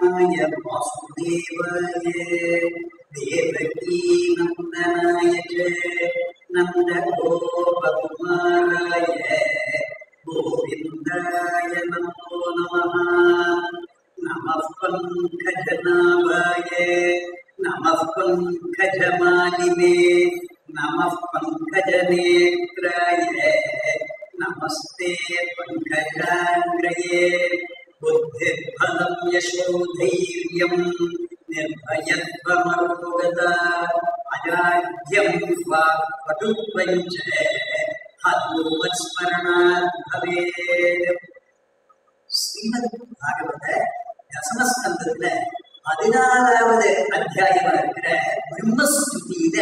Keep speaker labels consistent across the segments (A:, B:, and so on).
A: कृष्णाय वासुदेवाय देवकी नन्दनाय च नन्दगोपकुमाराय गोविन्दाय नमो नमः नमः पङ्कजनाभाय नमः पङ्कजमालिने नमः पङ्कजनेत्राय नमस्ते पङ्कजाङ्ग्रये बुद्धिर्बलं यशोधैर्यं निर्भयत्वमरोगता अजाड्यं वाक्पटुत्वं च हनुमत्स्मरणात् भवेत् ஸ்ரீமத் பாகவத தசமஸ்கந்தத்துல பதினாறாவது அத்தியாயமா இருக்கிற பிரம்மஸ்துதியில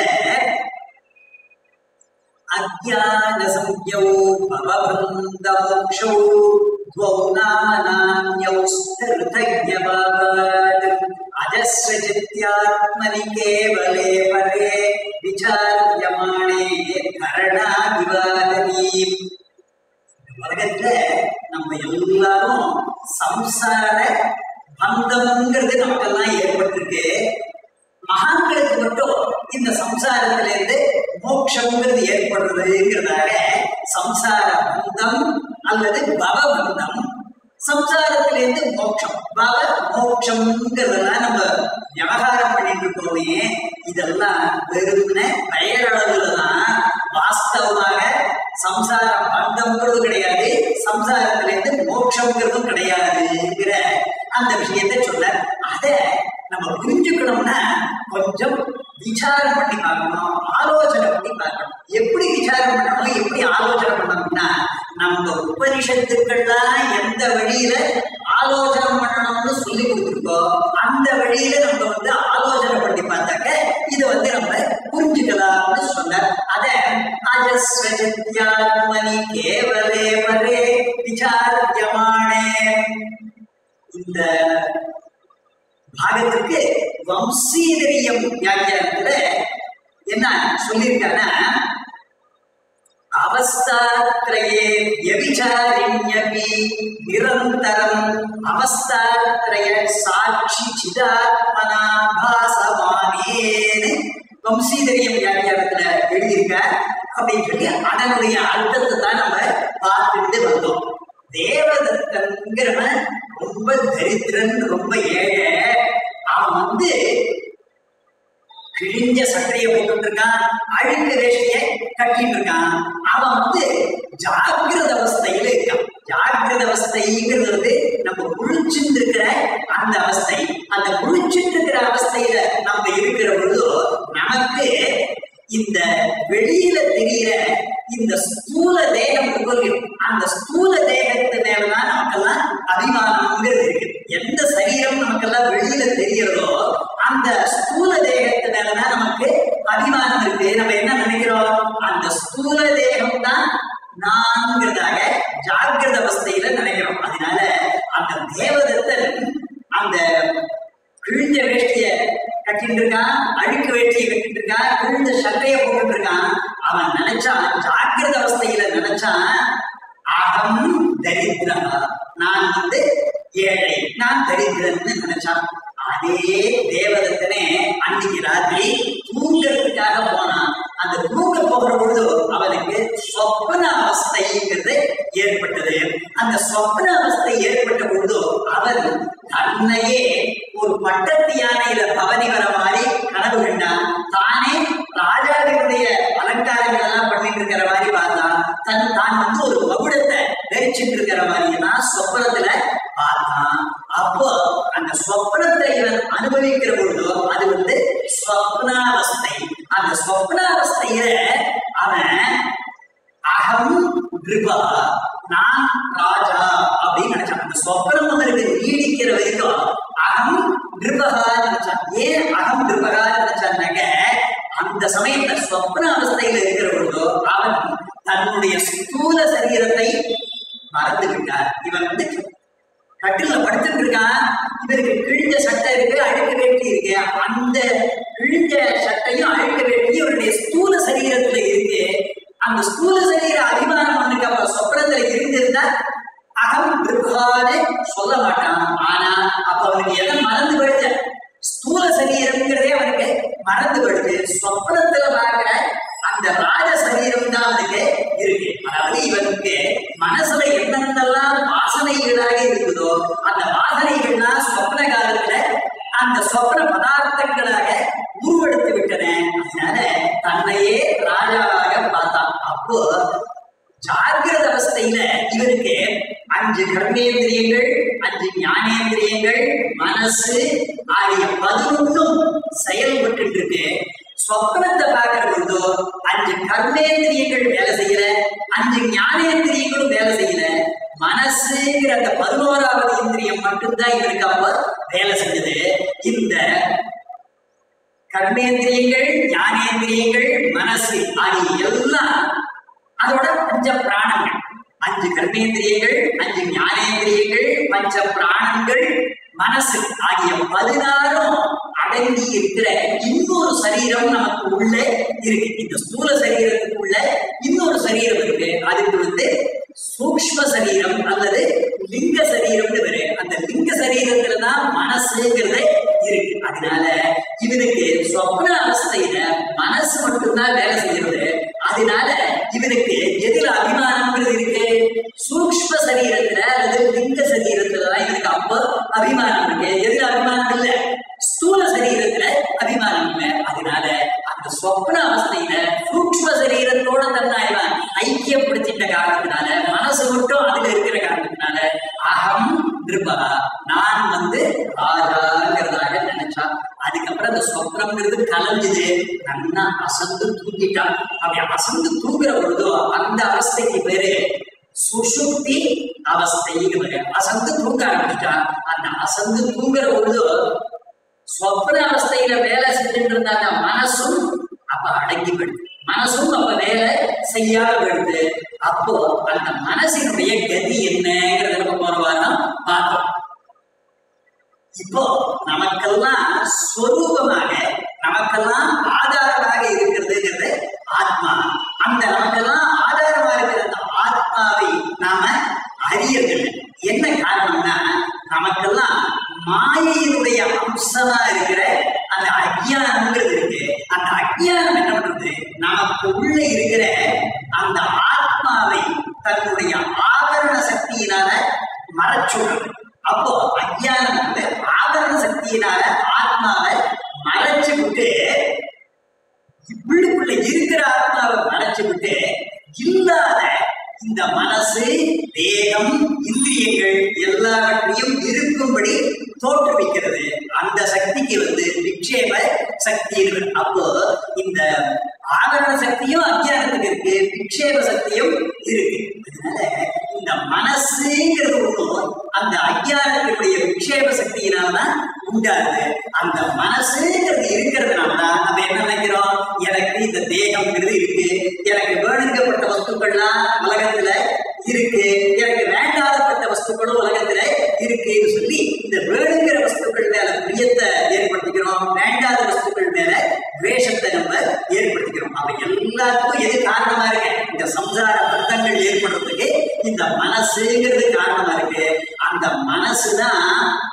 A: அஜான சம்யோ பவபந்த மோக்ஷோ द्वौ नामनान्यौ स्थिरतज्ञभावात् अजस्रचित्यात्मनि केवले परे विचार्यमाणे करणादिवादनीम् உலகத்துல நம்ம எல்லாரும் சம்சார பந்தம்ங்கிறது நமக்கெல்லாம் ஏற்பட்டிருக்கு மகான்களுக்கு மட்டும் இந்த சம்சாரத்துல இருந்து மோட்சம்ங்கிறது ஏற்படுறதுங்கிறதாக சம்சார பந்தம் அல்லது பவ பந்தம் சம்சாரத்திலிருந்து மோட்சம் பவ மோட்சம்ங்கிறதெல்லாம் நம்ம விவகாரம் பண்ணிட்டு இருக்கோமே இதெல்லாம் வெறுமன பெயரளவுல தான் வாஸ்தவமாக சம்சார பந்தம்ங்கிறது கிடையாது சம்சாரத்திலிருந்து மோட்சம்ங்கிறதும் கிடையாதுங்கிற அந்த விஷயத்தை சொல்ல அத நம்ம புரிஞ்சுக்கணும்னா கொஞ்சம் விசாரம் பண்ணி பார்க்கணும் ஆலோசனை பண்ணி பார்க்கணும் எப்படி விசாரம் பண்ணணும் எப்படி ஆலோசனை பண்ணணும்னா நம்ம உபனிஷத்துக்கள்லாம் எந்த வழியில ஆலோசனை பண்ணணும்னு சொல்லி கொடுத்துருக்கோம் அந்த வழியில நம்ம வந்து ஆலோசனை பண்ணி பார்த்தாக்க இதை வந்து நம்ம புரிஞ்சுக்கலாம்னு சொன்னார் அத அஜஸ்வஜத்யாத்மனி கேவலே வரே விசாரியமானே இந்த பாகத்திற்கு வம்சீதரியம் வியாக்கியானத்துல என்ன சொல்லியிருக்காங்கன்னா அவஸ்தாத்ரயே வியபிச்சாரிண்யபி நிரந்தரம் அவஸ்தாத்ரய சாட்சி சிதாத்மனா பாசமானேன்னு வம்சீதரியம் வியாக்கியானத்துல எழுதியிருக்கார் அப்படின்னு சொல்லி அதனுடைய அர்த்தத்தை தான் நம்ம பார்த்துட்டு வந்தோம் தேவதத்தன்கிறவன் ரொம்ப தரித்திரன் ரொம்ப ஏழை அவன் வந்து கிழிஞ்ச சட்டையை போட்டுட்டு இருக்கான் அழுக்கு வேஷ்டிய கட்டிட்டு இருக்கான் அவன் வந்து ஜாகிரத அவஸ்தையில இருக்கான் ஜாகிரத அவஸ்தைங்கிறது வந்து நம்ம குளிச்சுட்டு இருக்கிற அந்த அவஸ்தை அந்த குளிச்சுட்டு இருக்கிற அவஸ்தையில நம்ம இருக்கிற பொழுது நமக்கு இந்த வெளியில தெரிகிற இந்த ஸ்தூல தேகம் இருக்கு அந்த ஸ்தூல தேகத்து மேலதான் நமக்கெல்லாம் அபிமானம்ங்கிறது இருக்கு எந்த சரீரம் நமக்கெல்லாம் வெளியில தெரியறதோ அந்த ஸ்தூல தேகத்து மேலதான் நமக்கு அபிமானம் இருக்கு நம்ம என்ன நினைக்கிறோம் அந்த ஸ்தூல தேகம் தான் நான்கிறதாக ஜாகிரத அவஸ்தையில நினைக்கிறோம் அதனால அந்த தேவதத்தன் அந்த கிழிஞ்ச வேஷ்டிய கட்டிட்டு இருக்கான் அழுக்கு வேஷ்டியை கட்டிட்டு இருக்கான் கிழிஞ்ச சட்டையை போட்டுட்டு இருக்கான் அவன் நினைச்சான் ஜாக்கிரத அவஸ்தையில நினைச்சான் அகம் தரித்திரா நான் வந்து ஏழை நான் தரித்திரன்னு நினைச்சான் அதே தேவதத்தனே அன்னைக்கு ராத்திரி தூங்கறதுக்காக போனான் அந்த தூங்க போகிற பொழுது அவனுக்கு சொப்பன அவஸ்தைங்கிறது ஏற்பட்டது அந்த சொப்பன அவஸ்தை ஏற்பட்ட பொழுது அவன் தன்னையே ஒரு பட்டத்து யானையில பவனி வர மாதிரி கனவு கண்டான் தானே ராஜாவினுடைய அலங்காரங்கள் எல்லாம் பண்ணிட்டு இருக்கிற மாதிரி பார்த்தான் தன் தான் வந்து ஒரு மகுடத்தை தரிச்சுட்டு இருக்கிற மாதிரி தான் சொப்பனத்துல பார்த்தான் அப்போ அந்த சொப்பனத்தை இவன் அனுபவிக்கிற பொழுதோ அது வந்து ஸ்வப்னாவஸ்தை அந்த ஸ்வப்னாவஸ்தையில அவன் அகம் கிருபா நான் ராஜா அப்படின்னு நினைச்சான் அந்த சொப்பனம் அவனுக்கு நீடிக்கிற வரைக்கும் அகம் கிருபகா நினைச்சான் ஏன் அகம் கிருபகா நினைச்சான்னாக்க அந்த சமயத்துல சொப்ன அவஸ்தையில இருக்கிற பொழுதோ அவன் தன்னுடைய ஸ்தூல சரீரத்தை மறந்து விட்டார் இவன் வந்து கட்டில படுத்துட்டு இருக்கான் இவருக்கு கிழிஞ்ச சட்டை இருக்கு அழுக்க வேட்டி இருக்கு அந்த கிழிஞ்ச சட்டையும் அழுக்க வேட்டியும் இவருடைய ஸ்தூல சரீரத்துல இருக்கு அந்த ஸ்தூல சரீர அபிமானம் அவனுக்கு அப்ப சொப்னத்துல இருந்திருந்தா அகம் கிருபான்னு சொல்ல மாட்டான் ஆனா அப்ப அவனுக்கு எதை மறந்து போயிடுச்சு ஸ்தூல சரீரம்ங்கிறதே அவனுக்கு மறந்து போயிடுது சொப்னத்துல பார்க்கிற அந்த ராஜ சரீரம் தான் அவனுக்கு இருக்கு அதாவது இவனுக்கு மனசுல என்னென்னலாம் வாசனைகளாக இருக்குதோ அந்த வாசனைகள்லாம் சொப்ன காலத்துல அந்த சொப்ன பதார்த்தங்களாக உருவெடுத்து விட்டன அதனால தன்னையே ராஜாவாக பார்த்தான் அப்போ ஜாகிரத அவஸ்தையில இவருக்கு அஞ்சு கர்மேந்திரியங்கள் அஞ்சு ஞானேந்திரியங்கள் மனசு ஆகிய பதினொன்றும் செயல்பட்டு இருக்கு சொப்னத்தை பார்க்கிற பொழுதோ அஞ்சு கர்மேந்திரியங்கள் வேலை செய்யல அஞ்சு ஞானேந்திரியங்களும் வேலை செய்யல மனசுங்கிற அந்த பதினோராவது இந்திரியம் மட்டும்தான் இவருக்கு அப்ப வேலை செஞ்சது இந்த கர்மேந்திரியங்கள் ஞானேந்திரியங்கள் மனசு ஆகிய எல்லாம் அதோட பஞ்ச பிராணங்கள் அஞ்சு கர்மேந்திரியங்கள் அஞ்சு ஞானேந்திரியங்கள் பஞ்ச பிராணங்கள் மனசு ஆகிய பதினாறும் அடங்கி இருக்கிற இன்னொரு சரீரம் நமக்கு உள்ள இருக்கு இந்த ஸ்தூல சரீரத்துக்குள்ள இன்னொரு சரீரம் இருக்கு அதுக்கு வந்து சூக்ஷ்ம சரீரம் அல்லது லிங்க சரீரம்னு பேரு அந்த லிங்க சரீரத்துல தான் மனசுங்கிறது இருக்கு அதனால இவனுக்கு சொப்ன அவஸ்தையில மனசு மட்டும்தான் வேலை செய்யறது அதனால இவனுக்கு எதில் அபிமானம்ங்கிறது இருக்கு சூக்ஷ்ம சரீரத்துல அல்லது லிங்க சரீரத்துல தான் இவனுக்கு அப்போ அபிமானம் இருக்கு எதில் அபிமானம் இல்ல ஸ்தூல சரீரத்துல அபிமானம் இல்லை அதனால அந்த சொப்ன அவஸ்தையில சூக்ஷ்ம சரீரத்தோட தன்னை இவன் ஐக்கியப்படுத்திட்ட காரணத்தினால மனசு மட்டும் அதுல இருக்கிற காரணத்தினால அகம் நிருபா நான் வந்து ராஜாங்கிறதாக நினைச்சான் அதுக்கப்புறம் அந்த சொப்னம்ங்கிறது கலஞ்சுது நன்னா அசந்து தூங்கிட்டான் அப்படி அசந்து தூங்குற பொழுதோ அந்த அவஸ்தைக்கு பேரு சுஷுப்தி அவஸ்தைன்னு பேரு அசந்து தூங்க ஆரம்பிச்சிட்டான் அந்த அசந்து தூங்குற பொழுதோ சொப்ன அவஸ்தையில வேலை செஞ்சுட்டு இருந்த அந்த மனசும் அப்ப அடங்கி போயிடுது மனசும் அப்ப வேலை செய்யாத போயிடுது அப்போ அந்த மனசினுடைய கதி என்னங்கிறத நம்ம போன வாரம் பார்த்தோம் இப்போ நமக்கெல்லாம் ஸ்வரூபமாக நமக்கெல்லாம் ஆதாரமாக இருக்கிறதுங்கிறது ஆத்மா அந்த நமக்கெல்லாம் ஆதாரமா இருக்கிற அந்த ஆத்மாவை நாம அறியவில்லை என்ன காரணம்னா நமக்கெல்லாம் மாயையினுடைய அம்சமா இருக்கிற அந்த அஜ்ஞானம்ங்கிறது இருக்கு அந்த அஜ்ஞானம் என்ன பண்றது நமக்கு உள்ள இருக்கிற அந்த ஆத்மாவை தன்னுடைய ஆவரண சக்தியினால மறைச்சுடுறது அப்போ அஜ்ஞானம் வந்து ஆவரண சக்தியினால ஆத்மாவை மறைச்சு விட்டு உள்ளுக்குள்ள இருக்கிற ஆத்மாவை மறைச்சு விட்டு இல்லாத இந்த மனசு தேகம் இந்திரியங்கள் எல்லாவற்றையும் இருக்கும்படி தோற்றுவிக்கிறது அந்த சக்திக்கு வந்து விக்ஷேப சக்தி இருக்கு. அப்போ இந்த ஆவரண சக்தியும் அஜ்ஞானத்துக்கு இருக்கு விக்ஷேப சக்தியும் இருக்கு அதனால இந்த மனசுங்கிறது ஒண்ணும் அந்த அஜ்ஞானத்தினுடைய விக்ஷேப சக்தியினால்தான் உண்டாகுது அந்த மனசுங்கிறது இருக்கிறதுனாலதான் நம்ம என்ன நினைக்கிறோம் எனக்கு இந்த தேகம்ங்கிறது இருக்கு எனக்கு வேணுங்கப்பட்ட வஸ்துக்கள்லாம் உலகத்துல இருக்கு எனக்கு வேண்டாதப்பட்ட வஸ்துக்களும் உலகத்துல இருக்குன்னு சொல்லி இந்த வேணுங்கிற வஸ்துக்கள் மேல பிரியத்தை ஏற்படுத்திக்கிறோம் வேண்டாத வஸ்துக்கள் மேல துவேஷத்தை நம்ம ஏற்படுத்திக்கிறோம் அப்ப எல்லாத்துக்கும் எது காரணமா இருக்கு இந்த சம்சார பந்தங்கள் ஏற்படுறதுக்கு இந்த மனசுங்கிறது காரணமா இருக்கு அந்த மனசுதான்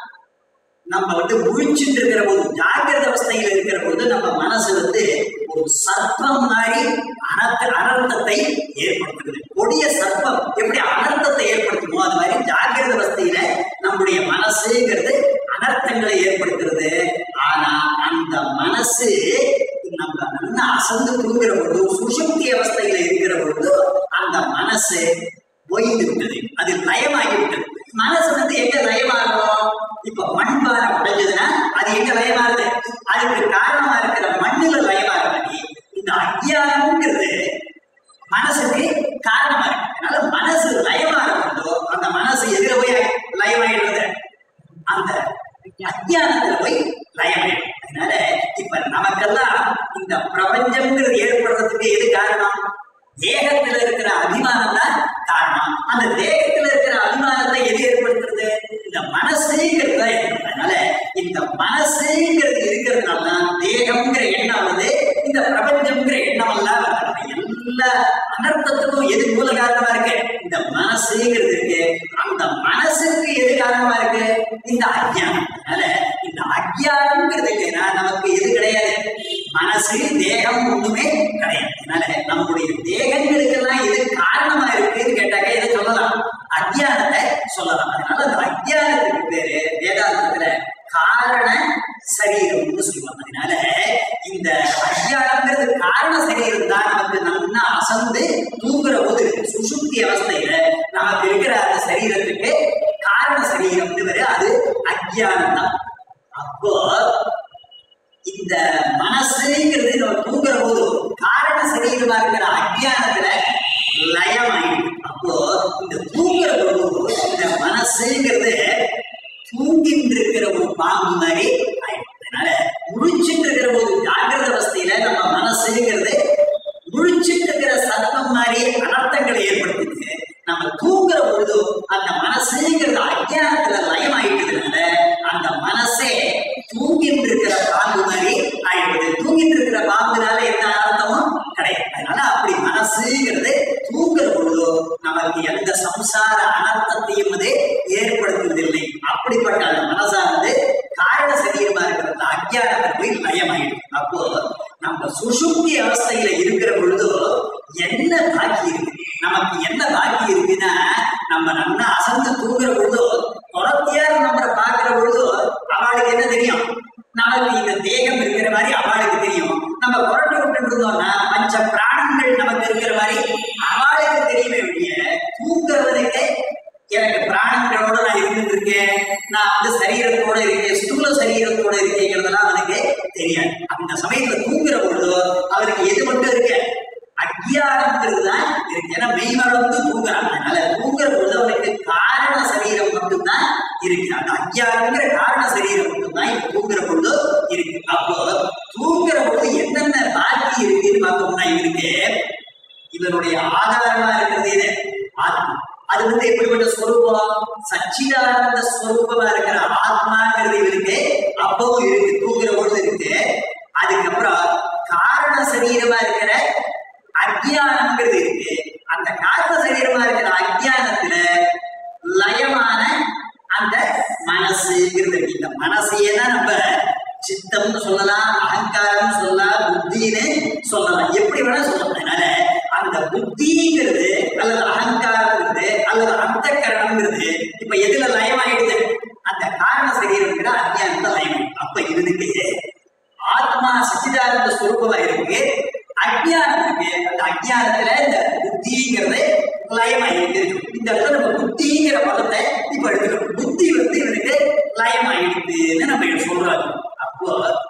A: நம்ம வந்து முழிச்சுட்டு இருக்கிற போது ஜாகிரத அவஸ்தையில இருக்கிற போது நம்ம மனசு வந்து ஒரு சர்ப்பம் மாதிரி அனர்த்த அனர்த்தத்தை ஏற்படுத்துகிறது கொடிய சர்ப்பம் எப்படி அனர்த்தத்தை ஏற்படுத்துமோ அது மாதிரி ஜாகிரத அவஸ்தையில நம்முடைய மனசுங்கிறது அனர்த்தங்களை ஏற்படுத்துறது ஆனா அந்த மனசு நம்ம நல்லா அசந்து தூங்குற பொழுது சுஷுப்தி அவஸ்தையில இருக்கிற பொழுது அந்த மனசு ஓய்ந்து விட்டது அது லயமாகி விட்டது மனசு வந்து எங்க லயமாகும் இப்ப மண் பாறை உடைஞ்சதுன்னா அது எங்க லயமாகுது அதுக்கு காரணமா இருக்கிற மண்ணுல லயமாகுது இந்த அஜ்ஞானம்ங்கிறது மனசுக்கு காரணமா இருக்கு அதனால மனசு லயமாகிறதோ அந்த மனசு எதுல போய் லயமாயிடுறது அந்த அஜ்ஞானத்துல போய் லயமாயிடும் அதனால இப்ப நமக்கெல்லாம் இந்த பிரபஞ்சம்ங்கிறது ஏற்படுறதுக்கு எது காரணம் தேகத்துல இருக்கிற அபிமானம் தான் காரணம் அந்த தேகத்துல இருக்கிற அபிமானத்தை எது ஏற்படுத்துறது இந்த மனசுங்கிறது தான் ஏற்படுது அதனால இந்த மனசுங்கிறது இருக்கிறதுனால தான் தேகம்ங்கிற எண்ணம் வந்து இந்த பிரபஞ்சம்ங்கிற எண்ணம் எல்லாம் வருது எல்லா அனர்த்தத்துக்கும் எது மூல காரணமா இருக்கு இந்த மனசுங்கிறது இருக்கு அந்த மனசுக்கு எது காரணமா இருக்கு இந்த அஜ்ஞானம் அதனால அதனால இந்த அஜ்ஞானம்ங்கிறது இல்லைன்னா நமக்கு எது கிடையாது மனசு தேகம் ஒண்ணுமே கிடையாது அதனால நம்முடைய தேகங்களுக்கெல்லாம் எது காரணமா இருக்குன்னு கேட்டாக்க எதை சொல்லலாம் அஜ்ஞானத்தை சொல்லலாம் அதனால அந்த அஜ்ஞானத்துக்கு பேரு வேதாந்தத்துல காரண சரீரம்னு சொல்லுவாங்க அதனால இந்த அஜ்ஞானம்ங்கிறது காரண சரீரம் தான் நமக்கு நல்லா அசந்து தூங்குற போது சுசுப்தி அவஸ்தையில நமக்கு இருக்கிற அந்த சரீரத்துக்கு காரண சரீரம்னு பேரு அது அஜ்ஞானம் தான் அப்போ இந்த மனசுங்கிறது நம்ம தூங்குற போது காரண சரீரமா இருக்கிற அஜ்ஞானத்துல லயமாயிடும் அப்போ இந்த தூங்குற போது இந்த மனசுங்கிறது தூங்கிட்டு இருக்கிற ஒரு பாம்பு மாதிரி ஆயிடும் அதனால முழிச்சிட்டு இருக்கிற போது ஜாகிரத அவஸ்தையில நம்ம மனசுங்கிறது முழிச்சிட்டு இருக்கிற சத்தம் மாதிரி அனர்த்தங்களை ஏற்படுத்துது நம்ம தூங்குற பொழுது அந்த மனசுங்கிறது அஜ்ஞானத்துல லயமாயிட்டதுனால அந்த மனசே தூங்கிட்டு இருக்கிற பாம்பு மாதிரி ஆயிடுது தூங்கிட்டு இருக்கிற பாம்புனால என்ன அர்த்தமும் கிடையாது அதனால அப்படி மனசுங்கிறது தூங்குற பொழுதோ நமக்கு எந்த சம்சார அனர்த்தத்தையும் அது ஏற்படுத்துவதில்லை அப்படிப்பட்ட அந்த மனசானது காரண சரீரமா இருக்கிற அந்த அஜ்ஞானத்தை போய் லயமாயிடும் அப்போ நம்ம சுசுப்தி அவஸ்தையில இருக்கிற பொழுதோ என்ன பாக்கி இருக்கு நமக்கு என்ன பாக்கி இருக்குன்னா நம்ம நல்லா அசந்து தூங்குற பொழுதோ குழந்தையார் நம்மளை பார்க்கிற பொழுதோ அவளுக்கு என்ன தெரியும் நமக்கு இந்த தேகம் இருக்கிற மாதிரி அவளுக்கு தெரியும் நம்ம புரட்டு விட்டு இருந்தோம்னா பஞ்ச பிராணங்கள் நமக்கு இருக்கிற மாதிரி அவளுக்கு தெரியுமே ஒழிய தூங்குறவனுக்கு எனக்கு பிராணங்களோட நான் இருந்துட்டு இருக்கேன் நான் வந்து சரீரத்தோட இருக்கேன் ஸ்தூல சரீரத்தோட இருக்கேங்கிறதெல்லாம் அவனுக்கு தெரியாது அந்த சமயத்துல தூங்குற பொழுதோ அவனுக்கு எது மட்டும் இருக்கு அக்ஞானம்ங்கிறது தான் இருக்கு ஏன்னா மெய்மறந்து தூங்குறான் அதனால தூங்குற பொழுது அவனுக்கு காரண சரீரம் மட்டும்தான் இருக்கு அந்த அக்ஞானங்கிற காரண சரீரம் மட்டும்தான் இப்ப தூங்குற பொழுது இருக்கு அப்போ தூங்குற பொழுது என்னென்ன பாக்கி இருக்குன்னு பார்த்தோம்னா இவருக்கு இவருடைய ஆதாரமா இருக்கிறது இது ஆத்மா அது வந்து எப்படிப்பட்ட ஸ்வரூபம் சச்சிதானந்த ஸ்வரூபமா இருக்கிற ஆத்மாங்கிறது இவருக்கு அப்பவும் இருக்கு தூங்குற பொழுது இருக்கு அதுக்கப்புறம் காரண சரீரமா இருக்கிற அஜ்ஞானம்ங்கிறது இருக்கு அந்த காரண சரீரமா இருக்கிற அஜ்ஞானத்துல லயமான அந்த மனசுங்கிறது இருக்கு இந்த மனசையே தான் நம்ம சித்தம்னு சொல்லலாம் அகங்காரம் சொல்லலாம் புத்தின்னு சொல்லலாம் எப்படி வேணா சொல்லலாம் அதனால அந்த புத்திங்கிறது அல்லது அகங்காரங்கிறது அல்லது அந்த கரணம்ங்கிறது இப்ப எதுல லயமாயிடுது அந்த காரண சரீரம்ங்கிற அஜ்ஞானத்தை லயம் அப்ப இவனுக்கு ஆத்மா சச்சிதானந்த ஸ்வரூபமா இருக்கு அஜ்ஞானம் இருக்கு அந்த அஜ்ஞானத்துல இந்த புத்திங்கிறது லயமாயிருக்கு இந்த இடத்துல நம்ம புத்திங்கிற பதத்தை இப்ப எடுத்துக்கணும் புத்தி வந்து இவனுக்கு லயமாயிடுதுன்னு நம்ம சொல்றாங்க அப்போ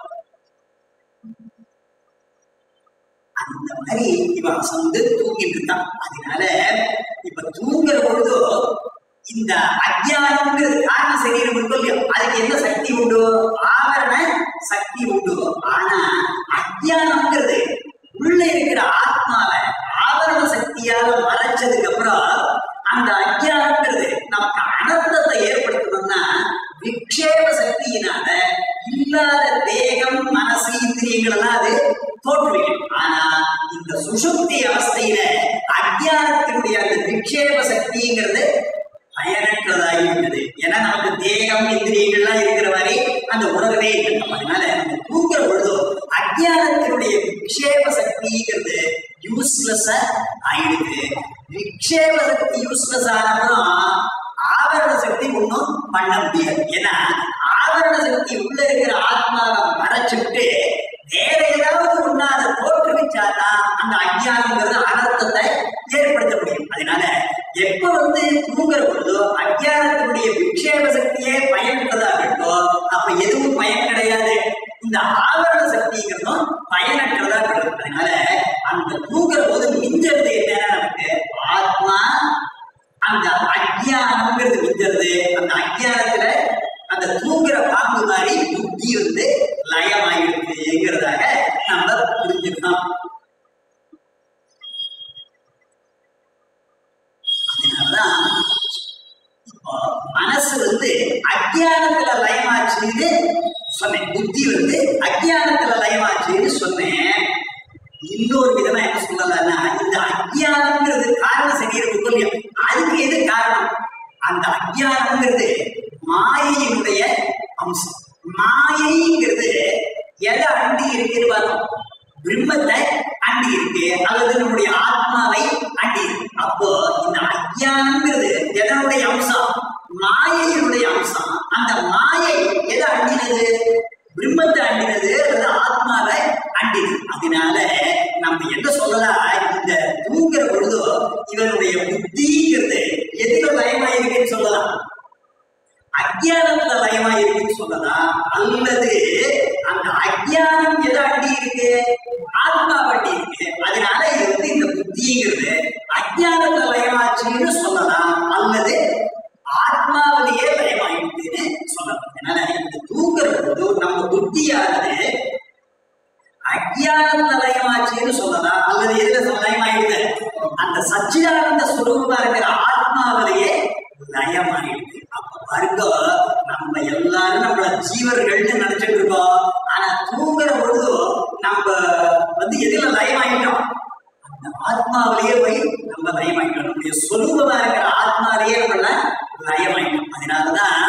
A: அந்த மாதிரி இவன் அசந்து தூங்கிட்டு இருக்கான் அதனால இப்ப தூங்குற பொழுது இந்த அஜ்ஞானம்ங்கிறது காரண சரீரம் இருக்கும் இல்லையா அதுக்கு என்ன சக்தி உண்டு ஆவரண சக்தி உண்டு ஆனா அஜ்ஞானம்ங்கிறது உள்ள இருக்கிற ஆத்மாவை ஆவரண சக்தியால மறைச்சதுக்கு அப்புறம் அந்த அஜ்ஞானம்ங்கிறது நமக்கு அனர்த்தத்தை ஏற்படுத்தணும்னா விக்ஷேப சக்தியினால இல்லாத தேகம் மனசு இந்திரியங்கள் எல்லாம் அது தோற்றுவிக்கும் ஆனா இந்த சுசுப்தி அவஸ்தையில அஜ்ஞானத்தினுடைய அந்த விக்ஷேப சக்திங்கிறது பயனற்றதாகிவிட்டது ஏன்னா நமக்கு தேகம் இந்திரியங்கள்லாம் இருக்கிற மாதிரி அந்த உணர்வே இல்லை அதனால நம்ம தூங்குற பொழுதோ அஜ்ஞானத்தினுடைய விக்ஷேப சக்திங்கிறது யூஸ்லெஸ்ஸா ஆயிடுது விக்ஷேப சக்தி யூஸ்லெஸ் ஆனப்புறம் ஆவரண சக்தி ஒன்றும் பண்ண முடியாது ஏன்னா ஆவரண சக்தி உள்ள இருக்கிற ஆத்மாவை மறைச்சிட்டு வேற ஏதாவது ஒண்ணு அதை தோற்றுவிச்சாதான் அந்த அஜ்ஞானங்கிறது அனர்த்தத்தை ஏற்படுத்த முடியும் அதனால எப்ப வந்து தூங்குற பொழுதோ அஜ்ஞானத்தினுடைய விக்ஷேப சக்தியே பயனற்றதாக இருக்கோ அப்ப எதுவும் பயன் கிடையாது இந்த ஆவரண சக்திங்கிறதும் பயனற்றதா கிடையாது அதனால அந்த தூங்குற போது மிஞ்சறது என்னன்னா நமக்கு ஆத்மா அந்த அஜ்ஞானம்ங்கிறது மிஞ்சறது அந்த அஜ்ஞானத்துல அந்த தூங்குற பாம்பு மாதிரி புத்தி வந்து லயமாயிருக்குங்கிறதாக நம்ம புரிஞ்சுக்கணும் அதனாலதான் இப்போ மனசு வந்து அஜ்ஞானத்துல லயமாச்சுன்னு சொன்னேன் புத்தி வந்து அஜ்ஞானத்துல லயமாச்சுன்னு சொன்னேன் இன்னொரு விதமா என்ன சொல்லலாம்னா இந்த அஜ்ஞானம்ங்கிறது காரண சரீரம் இல்லையா அதுக்கு எது காரணம் அந்த அஜ்ஞானம்ங்கிறது மாயையினுடைய அம்சம் இவனுடைய புத்திங்கிறது எதிர லயமாயிருக்குன்னு சொல்லலாம் அஜ்ஞானத்துல லயமாயிருக்குன்னு சொல்லலாம் அல்லது அந்த அஜ்ஞானம் எதை அண்டி இருக்கு ஆத்மா வண்டி இருக்கு அதனால இது வந்து இந்த புத்திங்கிறது அஜ்ஞானத்துல லயமாச்சுன்னு சொல்லலாம் அல்லது ஆத்மாவிலேயே லயமாயிருக்குன்னு சொல்லலாம் அதனால இந்த தூங்குற பொழுது நம்ம புத்தியானது அஜ்ஞானத்துல லயமாச்சுன்னு சொல்லலாம் அல்லது எதுல லயமாயிடுது அந்த சச்சிதானந்த சுரூபமா இருக்கிற ஆத்மாவிலேயே லயமாயிடுது அப்ப பாருங்க நம்ம எல்லாரும் நம்மள ஜீவர்கள்னு நினைச்சிட்டு இருக்கோம் ஆனா தூங்குற பொழுது நம்ம வந்து எதுல லயமாயிட்டோம் அந்த ஆத்மாவிலேயே போய் நம்ம லயமாயிட்டோம் நம்முடைய சொரூபமா இருக்கிற ஆத்மாவிலேயே நம்மள லயமாயிட்டோம் அதனாலதான்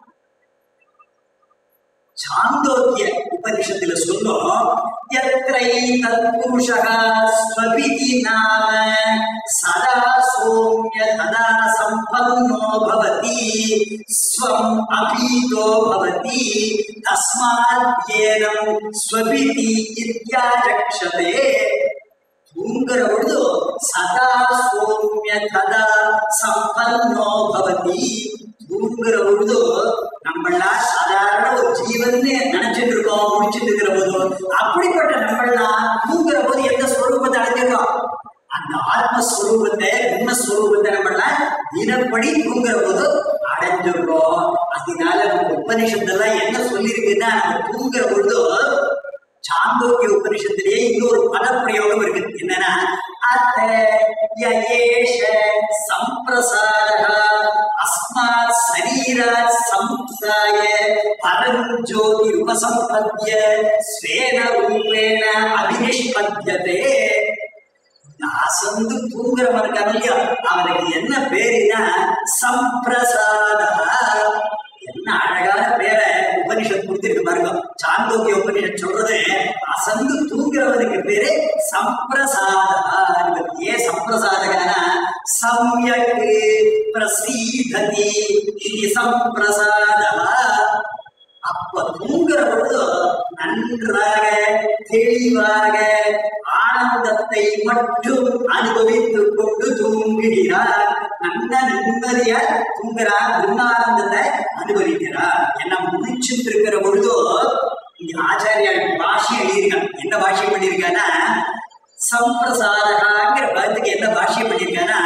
A: சாந்தோக்கிய உபனிஷத்துல சொல்லும் எத்திரை தத்புருஷः ஸ்வபிதி நாம சதா சோம்ய ததா சம்பன்னோ பவதி ஸ்வம் அபீதோ பவதி தஸ்மாத் ஏனம் ஸ்வபிதி இத்யாஜக்ஷதே தூங்குற பொழுது சதா சோம்ய ததா சம்பன்னோ பவதி தூங்குற பொழுது நம்மளாம் சாதாரண ஒரு ஜீவன்னு நினைச்சிட்டு இருக்கோம் முடிச்சிட்டு இருக்கிற போது அப்படிப்பட்ட நம்மளாம் தூங்குற போது எந்த ஸ்வரூபத்தை அடைஞ்சிருக்கோம் அந்த ஆத்மஸ்வரூபத்தை உண்மஸ்வரூபத்தை நம்மளாம் தினப்படி தூங்குற போது அடைஞ்சிடுறோம் அதனால நம்ம உபநிஷத்தெல்லாம் என்ன சொல்லியிருக்குன்னா நம்ம தூங்குற பொழுது சாந்தோக்கிய உபனிஷத்திலேயே இன்னொரு பதப்பிரயோகம் இருக்கு என்னன்னா அத்த யேஷ சம்பிரசார அஸ்மாத் சரீராத் சம்சாய பரஞ்சோதி உபசம்பத்திய ஸ்வேன ரூபேண அபினிஷ்பத்தியதே அசந்து தூங்குறவன் இருக்கான் இல்லையா அவனுக்கு என்ன பேருனா சம்பிரசாத என்ன அழகான பேரை உபனிஷத் கொடுத்திருக்கு பாருங்க சாந்தோக்கிய உபனிஷத் சொல்றது அசந்து தூங்குறவனுக்கு பேரு சம்பிரசாதா இவருக்கு ஏன் சம்பிரசாதகனா சம்யக் பிரசீததி இது சம்பிரசாதா அப்ப தூங்குற பொழுது நன்றாக தெளிவாக ஆனந்தத்தை மட்டும் அனுபவித்துக் கொண்டு தூங்குகிறார் நல்ல நிம்மதியா தூங்குறார் பிரம்மானந்தத்தை அனுபவிக்கிறார் என்ன முடிச்சுட்டு இருக்கிற பொழுது இங்க ஆச்சாரியா பாஷை எழுதியிருக்கான் என்ன பாஷ்யம் பண்ணியிருக்கானா சம்பிரசாதகாங்கிற பதத்துக்கு என்ன பாஷ்யம் பண்ணியிருக்கானா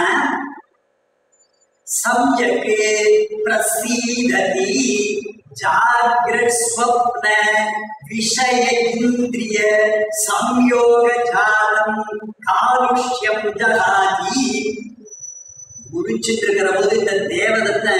A: सम्यक् प्रसीदति जाग्रत् स्वप्न विषय इन्द्रिय संयोग जातम காலுஷ்யம் ஜகாதி முடிச்சிட்டு இருக்கிற போது இந்த தேவதத்தை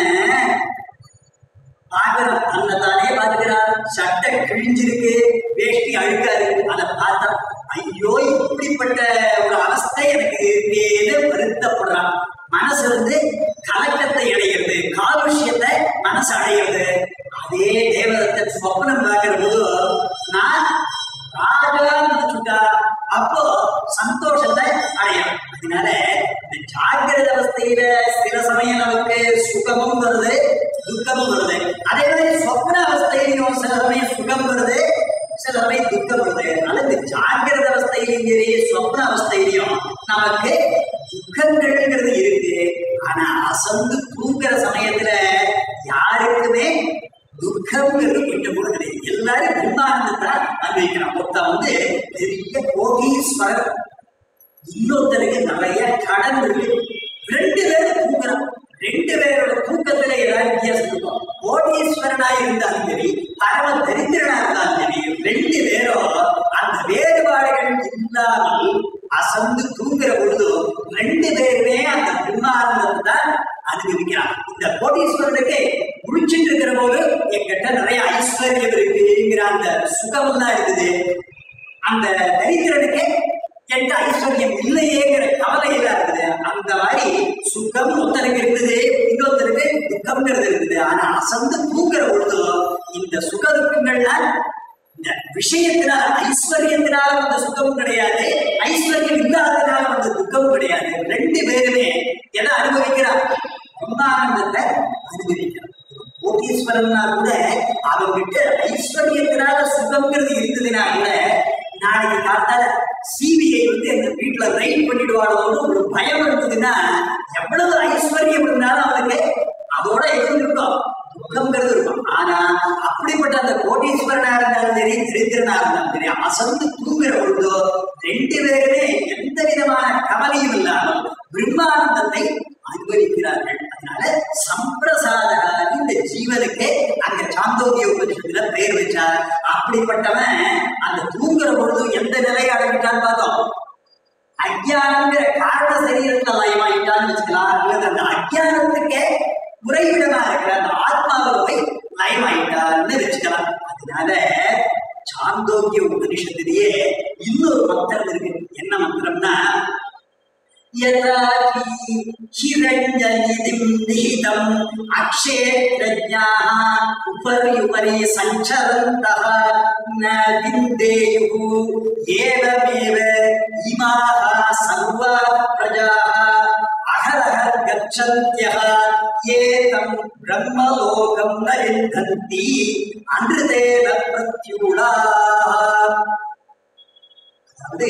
A: பார்க்கிறான் தன்னை தானே பார்க்கிறான் சட்டை கிழிஞ்சிருக்கு வேஷ்டி அழுக்கா இருக்கு அதை பார்த்தா ஐயோ இப்படிப்பட்ட ஒரு அவஸ்தை எனக்கு இருக்கேன்னு வருத்தப்படுறான் மனசு வந்து கலக்கத்தை அடைகிறது காலுஷ்யத்தை மனசு அடைகிறது அதே தேவதத்தை சொப்பனம் பார்க்கிற போது நான் ராஜா நினைச்சுட்டா அப்போ சந்தோஷத்தை அடையலாம் அதனால இந்த ஜாகிரத அவஸ்தையில சில சமயம் நமக்கு சுகமும் வருது துக்கமும் வருது அதே மாதிரி சொப்ன அவஸ்தையிலையும் சில சமயம் சுகம் வருது சில சமயம் துக்கம் வருது அதனால இந்த ஜாகிரத அவஸ்தையிலையும் சரி சொப்ன அவஸ்தையிலையும் நமக்கு துக்கங்கள்ங்கிறது இருக்கு ஆனா அசந்து தூங்குற சமயத்துல யாருக்குமே துக்கம்ங்கிறது கொஞ்சம் கூட கிடையாது எல்லாரும் பிரம்மானந்தத்தை அனுபவிக்கிறான் ஒருத்தன் வந்து பெரிய கோடீஸ்வரர் இன்னொருத்தருக்கு நிறைய கடன் இருக்கு ரெண்டு பேரும் தூங்குறான் ரெண்டு பேரோட தூக்கத்துல ஏதாவது வித்தியாசம் இருக்கும் கோடீஸ்வரனா இருந்தாலும் சரி பரம தரித்திரனா இருந்தாலும் சரி ரெண்டு பேரும் அந்த வேறுபாடுகள் இல்லாமல் அசந்து தூங்குற பொழுது ரெண்டு பேருமே அந்த பிரம்மானந்தத்தை தான் அனுபவிக்கிறான் இந்த கோடீஸ்வரனுக்கு முடிச்சிட்டு இருக்கிற போது என்கிட்ட நிறைய ஐஸ்வர்யம் இருக்குங்கிற அந்த சுகம் தான் இருக்குது அந்த தரித்திரனுக்கு என்கிட்ட ஐஸ்வர்யம் இல்லையேங்கிற கவலையில இருக்குது அந்த மாதிரி சுகம் ஒருத்தருக்கு இருக்குது இன்னொருத்தருக்கு துக்கம்ங்கிறது இருக்குது ஆனா அசந்து தூங்குற பொழுது இந்த சுக துக்கங்கள்லாம் இந்த விஷயத்தினால ஐஸ்வர்யத்தினால வந்த சுகமும் கிடையாது ஐஸ்வர்யம் இல்லாததுனால வந்த துக்கமும் கிடையாது ரெண்டு பேருமே எதை அனுபவிக்கிறார் பிரம்மானந்தத்தை அனுபவிக்கிறார் கோட்டீஸ்வரன்னா கூட அவர்கிட்ட ஐஸ்வர்யத்தினால சுகம்ங்கிறது இருந்ததுன்னா கூட நாளைக்கு காத்தால சிபிஐ வந்து எங்க வீட்டுல ரைட் பண்ணிடுவாளோன்னு ஒரு பயம் இருந்ததுன்னா எவ்வளவு ஐஸ்வர்யம் இருந்தாலும் அவனுக்கு அதோட எதுவும் இருக்கும் துக்கம்ங்கிறது இருக்கும் ஆனா அப்படிப்பட்ட அந்த கோடீஸ்வரனா இருந்தாலும் சரி திருத்திரனா இருந்தாலும் சரி அசந்து தூங்குற பொழுதோ ரெண்டு பேருமே எந்த விதமான கவலையும் இல்லாமல் பிரம்மானந்தத்தை அனுபவிக்கிறார்கள் அதனால சம்பிரசாதகாரி இந்த ஜீவனுக்கு அங்க சாந்தோக்கிய உபனிஷத்துல பெயர் வச்சார் அப்படிப்பட்டவன் அந்த தூங்குற பொழுது எந்த நிலையை அடைஞ்சிட்டான்னு பார்த்தோம் அஜ்ஞானங்கிற காரண சரீரத்தை லயமாயிட்டான்னு வச்சுக்கலாம் அல்லது அந்த அஜ்ஞானத்துக்கே உறைவிடமா இருக்கிற அந்த ஆத்மாவை போய் லயமாயிட்டான்னு வச்சுக்கலாம் அதனால சாந்தோக்கிய உபனிஷத்திலேயே இன்னொரு மந்திரம் இருக்கு என்ன மந்திரம்னா यथा हि हिरण्यनिधिं निहितम् अक्षेत्रज्ञाः उपर्युपरि सञ्चरन्तः न विन्देयुः एवमेव इमाः सर्वाः प्रजाः अहरः गच्छन्त्यः ये तं ब्रह्मलोकं न विन्दन्ति अनृतेन प्रत्यूढाः அதாவது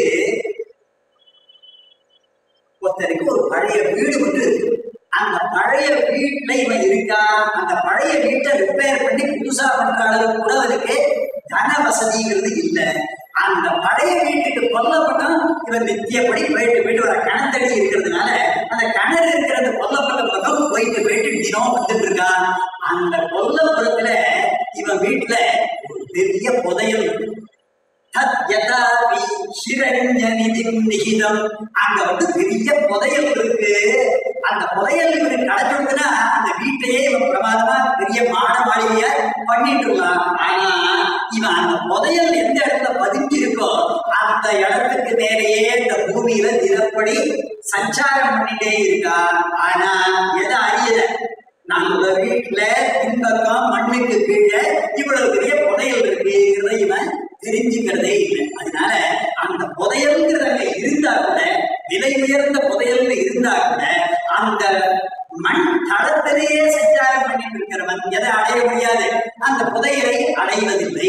A: ஒருத்தருக்கு ஒரு பழைய வீடு ஒன்று இருக்கு அந்த பழைய வீட்டுல இவன் இருக்கான் அந்த பழைய வீட்டை ரிப்பேர் பண்ணி புதுசா பண்ற அளவுக்கு கூட அவருக்கு தன வசதிங்கிறது இல்லை அந்த பழைய வீட்டுக்கு கொல்லப்பட்டம் இவன் நித்தியப்படி போயிட்டு போயிட்டு வர கிணத்தடி இருக்கிறதுனால அந்த கிணறு இருக்கிற அந்த கொல்லப்பட்ட பக்கம் போயிட்டு போயிட்டு தினம் வந்துட்டு இருக்கான் அந்த கொல்லப்புறத்துல இவன் வீட்டுல ஒரு பெரிய புதையல் இருக்கு தத் யதாபி ஹிரண்யநிதிம் நிகிதம் அங்க வந்து பெரிய புதையல் இருக்கு அந்த புதையல் இவனுக்கு கிடைச்சிருக்குன்னா அந்த வீட்டையே இவன் பிரமாதமா பெரிய மாட மாளிகைய பண்ணிட்டு இருக்கலாம் ஆனா இவன் அந்த புதையல் எந்த இடத்துல பதிஞ்சு இருக்கோ அந்த இடத்துக்கு மேலேயே இந்த பூமியில தினப்படி சஞ்சாரம் பண்ணிட்டே இருக்கான் ஆனா எதை அறியல நம்மளோட வீட்டுல பின்பக்கம் மண்ணுக்கு கீழே இவ்வளவு பெரிய புதையல் இருக்குங்கிறத இவன் தெரிஞ்சுக்கிறதே இல்லை அதனால அந்த புதையல்ங்கிறது அங்க இருந்தா கூட விலை உயர்ந்த புதையல்னு இருந்தா கூட அந்த மண் தளத்திலேயே சஞ்சாரம் பண்ணிட்டு இருக்கிறவன் எதை அடைய முடியாது அந்த புதையலை அடைவதில்லை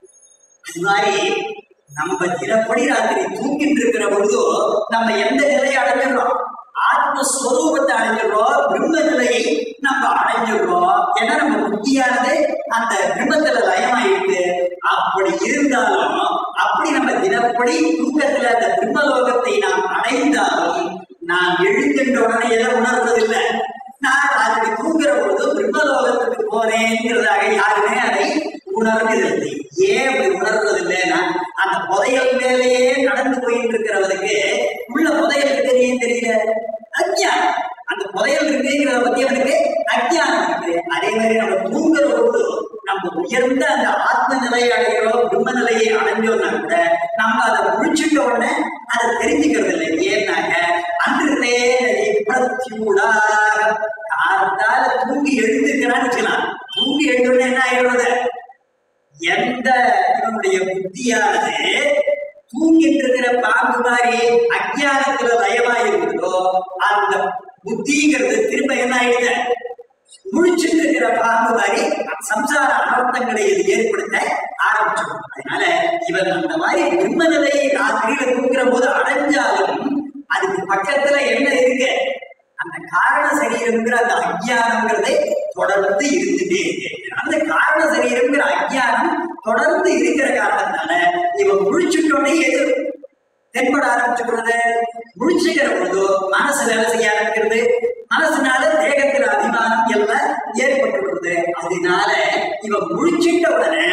A: அது மாதிரி நம்ம தினப்படி ராத்திரி தூங்கிட்டு இருக்கிற பொழுதோ நம்ம எந்த நிலையை அடைஞ்சிடறோம் ஆத்மஸ்வரூபத்தை அடைஞ்சிடுறோம் பிரம்ம நிலையை நம்ம அடைஞ்சிடுறோம் ஏன்னா நம்ம புத்தியானது அந்த பிரம்மத்துல லயமாயிருக்கு அப்படி இருந்தாலும் அப்படி நம்ம தினப்படி தூக்கத்துல அந்த பிரம்மலோகத்தை நாம் அடைந்தாலும் நாம் எழுகின்ற உடனே எதை உணர்வதில்லை நான் ராத்திரி தூங்குற பொழுது பிரம்மலோகத்துக்கு போறேங்கிறதாக யாருமே அதை உணர்வதில்லை ஏன் அப்படி உணர்வதில்லைன்னா அந்த புதையல் மேலேயே நடந்து போயிட்டு இருக்கிறவனுக்கு உள்ள புதையல் இருக்குன்னு தெரியல அஜ்ஞானம் அந்த புதையல் இருக்குங்கிறத பத்தி அவனுக்கு அஜ்ஞானம் இருக்கு அதே மாதிரி நம்ம தூங்குற பொழுது நம்ம உயர்ந்த அந்த ஆத்ம நிலையை அடைகிறோம் பிரம்ம நிலையை அடைஞ்சோம்னா கூட நம்ம அதை முடிச்சுட்ட உடனே அதை தெரிஞ்சுக்கிறது இல்லை ஏன்னாக்க அன்றுதே பிரத்யூடா காலத்தால தூங்கி எழுந்துக்கிறான்னு வச்சுக்கலாம் தூங்கி எழுந்தோடனே என்ன ஆயிடுறது எந்த இவனுடைய புத்தியானது தூங்கிட்டு இருக்கிற பாம்பு மாதிரி அஜ்ஞானத்துல லயமா இருக்குதோ அந்த புத்திங்கிறது திரும்ப என்ன ஆயிடுது முழிச்சுட்டு இருக்கிற பாம்பு மாதிரி சம்சார அனர்த்தங்களை இது ஏற்படுத்த ஆரம்பிச்சிடும் அதனால இவன் அந்த மாதிரி பிரம்ம நிலையை ராத்திரியில தூங்குற போது அடைஞ்சாலும் அதுக்கு பக்கத்துல என்ன இருக்கு அந்த காரண சரீரம்ங்கிற அந்த அஜ்ஞானம்ங்கிறதை தொடர்ந்து இருந்துட்டே இருக்கு அந்த காரண சரீரம்ங்கிற அஜ்ஞானம் தொடர்ந்து இருக்கிற காரணத்தினால இவன் முழிச்சுட்டோடனே எது தென்பட ஆரம்பிச்சுக்கிறது முழிச்சுக்கிற பொழுது மனசு வேலை செய்ய ஆரம்பிக்கிறது மனசுனால தேகத்துல அபிமானம் எல்லாம் ஏற்பட்டுள்ளது அதனால இவன் முழிச்சிட்ட உடனே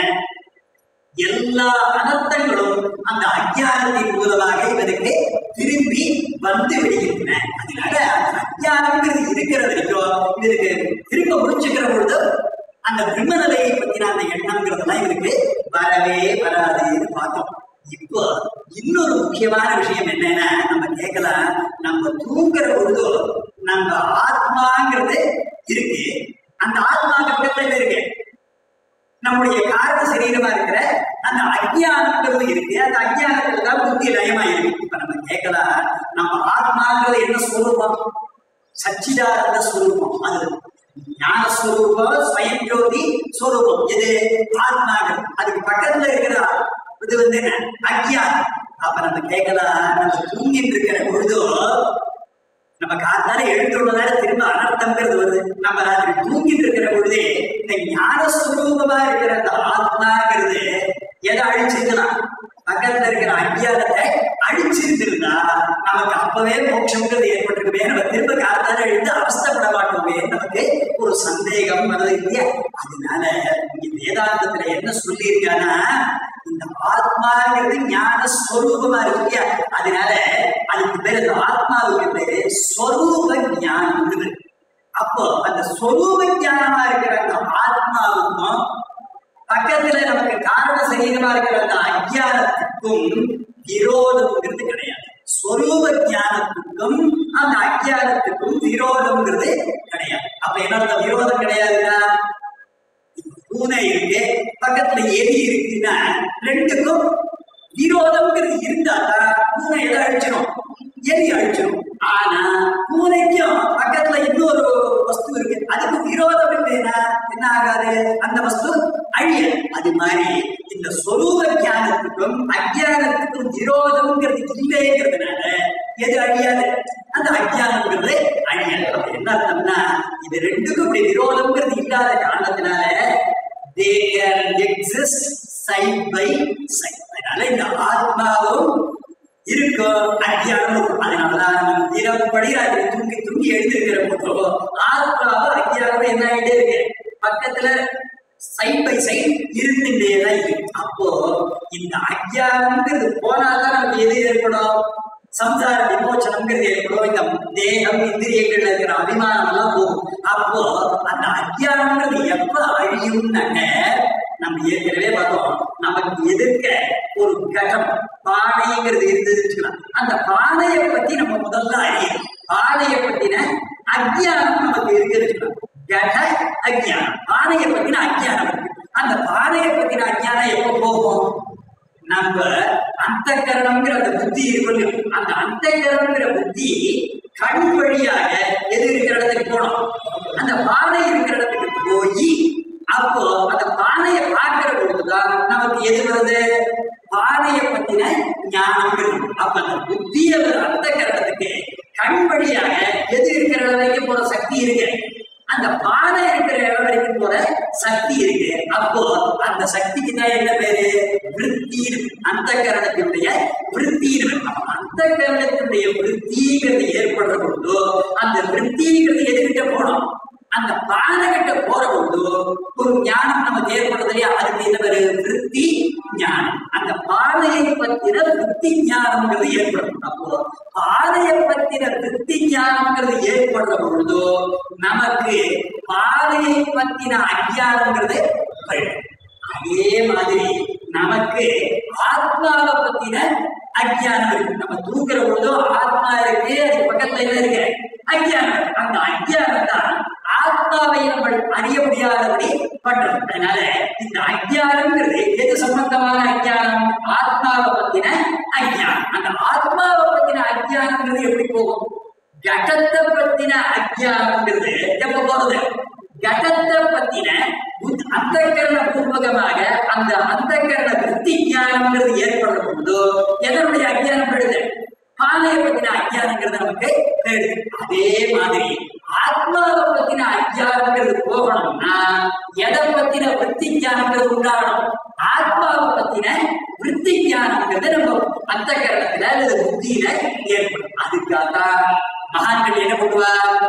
A: எல்லா அனர்த்தங்களும் அந்த அஜ்ஞானத்தின் மூலமாக இவனுக்கு திரும்பி வந்து விடுகின்றன அதனால அந்த அஜ்ஞானம்ங்கிறது இருக்கிற வரைக்கும் இவனுக்கு திரும்ப முடிச்சுக்கிற பொழுது அந்த பிரம்ம நிலையை பத்தின அந்த எண்ணம்ங்கிறதெல்லாம் இவனுக்கு வரவே வராதுன்னு பார்த்தோம் இப்போ இன்னொரு முக்கியமான விஷயம் என்னன்னா நம்ம கேட்கலாம் நம்ம தூங்குற பொழுது நம்ம ஆத்மாங்கிறது இருக்கு அந்த ஆத்மா பக்கத்துல இருக்கு நம்முடைய காரண சரீரமா இருக்கிற அந்த அஜ்ஞானம்ங்கிறது இருக்கு அந்த அஜ்ஞானத்துல தான் புத்தி லயமா இருக்கு இப்ப நம்ம கேட்கலாம் நம்ம ஆத்மாங்கிறது என்ன ஸ்வரூபம் சச்சிதானந்த ஸ்வரூபம் அது ஞான ஸ்வரூபம் ஸ்வயம் ஜோதி ஸ்வரூபம் எது ஆத்மாங்கிறது அதுக்கு பக்கத்துல இருக்கிற இது வந்து என்ன அஜ்ஞானம் அப்ப நம்ம கேட்கலாம் நம்ம தூங்கிட்டு இருக்கிற பொழுதோ நம்ம காத்தால எழுந்துள்ளதால திரும்ப அனர்த்தம்ங்கிறது வருது நம்ம ராத்திரி தூங்கிட்டு இருக்கிற பொழுதே இந்த ஞான சுரூபமா இருக்கிற அந்த ஆத்மாங்கிறது எதை அழிச்சிருக்கலாம் பக்கத்துல இருக்கிற அஞ்ஞானத்தை அழிச்சிருந்திருந்தா நமக்கு அப்பவே மோட்சம்ங்கிறது ஏற்பட்டிருக்குமே நம்ம திரும்ப காத்தால எழுந்து அவஸ்தைப்பட மாட்டோமே நமக்கு ஒரு சந்தேகம் வருது இல்லையா அதனால இங்க வேதாந்தத்துல என்ன சொல்லியிருக்கான்னா இந்த ஆத்மாங்கிறது ஞான ஸ்வரூபமா இருக்கு இல்லையா அதனால அதுக்கு பேர் இந்த ஆத்மாவுக்கு பேரு ஸ்வரூப ஞானம் அப்போ அந்த ஸ்வரூப ஞானமா இருக்கிற அந்த ஆத்மாவுக்கும் பக்கத்துல நமக்கு காரண சரீரமா இருக்கிற அந்த அஜ்ஞானத்துக்கும் விரோதம்ங்கிறது கிடையாது ஸ்வரூப ஞானத்துக்கும் அந்த அஜ்ஞானத்துக்கும் விரோதம்ங்கிறது கிடையாது அப்ப என்ன அர்த்தம் விரோதம் கிடையாதுன்னா பூனை இருக்கு பக்கத்துல எலி இருக்குன்னா ரெண்டுக்கும் விரோதம்ங்கிறது இருந்தா தான் பூனை எதை அழிச்சிடும் எலி அழிச்சிடும் ஆனா பூனைக்கும் பக்கத்துல இன்னொரு வஸ்து இருக்கு அதுக்கு விரோதம் இல்லைன்னா என்ன ஆகாது அந்த வஸ்து அழிய அது மாதிரி இந்த சொரூப ஞானத்துக்கும் அஜானத்துக்கும் விரோதம்ங்கிறது இல்லைங்கிறதுனால எது அழியாது அந்த அஜானம்ங்கிறது அழியாது அப்ப என்ன அர்த்தம்னா இது ரெண்டுக்கும் இப்படி விரோதம்ங்கிறது இல்லாத காரணத்தினால they can exist side by side அதனால இந்த ஆத்மாவும் இருக்கும் அஜ்ஞானம் இருக்கும் அதனாலதான் தினப்படி ராத்திரி தூங்கி தூங்கி எழுந்திருக்கிற போதோ ஆத்மாவும் அஜ்ஞானம் என்ன ஆகிட்டே இருக்கு பக்கத்துல சைட் பை சைட் இருந்துட்டே தான் இருக்கு அப்போ இந்த அஜ்ஞானம்ங்கிறது போனாதான் நமக்கு எது ஏற்படும் சம்சார விமோச்சனம்ங்கிறது ஏற்படும் இந்த தேகம் இந்திரியங்கள்ல இருக்கிற அபிமானம் எல்லாம் போகும் அப்போ அந்த அஜ்ஞானம்ங்கிறது எப்ப அழியும்னாக்க நம்ம ஏற்கனவே பார்த்தோம் நமக்கு எதிர்க்க ஒரு கடம் பானைங்கிறது இருந்ததுன்னு வச்சுக்கலாம் அந்த பானையை பத்தி நம்ம முதல்ல அறியணும் பானையை பத்தின அஜ்ஞானம் நமக்கு இருக்குன்னு வச்சுக்கலாம் கட அஜ்ஞானம் பானையை பத்தின அஜ்ஞானம் இருக்கு அந்த பானையை பத்தின அஜ்ஞானம் எப்போ போகும் நம்ம அந்த கரணம்ங்கிற அந்த புத்தி இருக்கும் அந்த அந்த கரணம்ங்கிற புத்தி கண் வழியாக எது இருக்கிற இடத்துக்கு போனோம் அந்த பானை இருக்கிற இடத்துக்கு போய் அப்போ அந்த பானையை பார்க்கிற பொழுதுதான் நமக்கு எது வருது பானையை பத்தின ஞானம் வருது அப்ப அந்த புத்திய அந்த கரணத்துக்கு கண் வழியாக எது இருக்கிற இடம் வரைக்கும் போற சக்தி இருக்கு அந்த பானை இருக்கிற இடம் வரைக்கும் போற சக்தி இருக்கு அப்போ அந்த சக்திக்கு தான் என்ன பேரு விருத்தி அந்த கரணத்தினுடைய விருத்தி அந்த கரணத்தினுடைய விருத்திங்கிறது ஏற்படுற பொழுது அந்த விருத்திங்கிறது எதுகிட்ட போனோம் அந்த பானை கிட்ட போற பொழுது ஒரு ஞானம் நமக்கு ஏற்படுறது இல்லையா அதுக்கு என்ன பேரு விருத்தி ஞானம் அந்த பானையை பத்தின விருத்தி ஞானம்ங்கிறது ஏற்படும் அப்போ பானையை பத்தின விருத்தி ஞானம்ங்கிறது ஏற்படுற பொழுதோ நமக்கு பானையை பத்தின அஜ்ஞானம்ங்கிறது போயிடும் அதே மாதிரி நமக்கு ஆத்மாவை பத்தின அஜ்ஞானம் இருக்கு நம்ம தூங்குற பொழுதோ ஆத்மா இருக்கு அது பக்கத்துல என்ன இருக்கு அஜ்ஞானம் அந்த அஜ்ஞானம் தான் ஆத்மாவை நம்ம அறிய முடியாதபடி பண்றது அதனால இந்த அஜ்ஞானம்ங்கிறது எது சம்பந்தமான அஜ்ஞானம் ஆத்மாவை பத்தின அஜ்ஞானம் அந்த ஆத்மாவை பத்தின அஜ்ஞானம்ங்கிறது எப்படி போகும் கடத்தை பத்தின அஜ்ஞானம்ங்கிறது எப்ப போறது கடத்தை பத்தின அந்தகரண பூர்வகமாக அந்த அந்தகரண விருத்தி ஞானம்ங்கிறது ஏற்படுற பொழுது எதனுடைய அஜ்ஞானம் போயிடுது பானையை பத்தின அஜ்ஞானங்கிறது நமக்கு போயிடுது அதே மாதிரி ஆத்மாவை பத்தின அஜ்ஞானங்கிறது போகணும்னா எதை பத்தின விருத்தி ஞானங்கிறது உண்டாகணும் ஆத்மாவை பத்தின விருத்தி ஞானங்கிறது நம்ம அந்த கரணத்துல அல்லது புத்தியில ஏற்படும் அதுக்காகத்தான் மகான்கள் என்ன பண்ணுவார்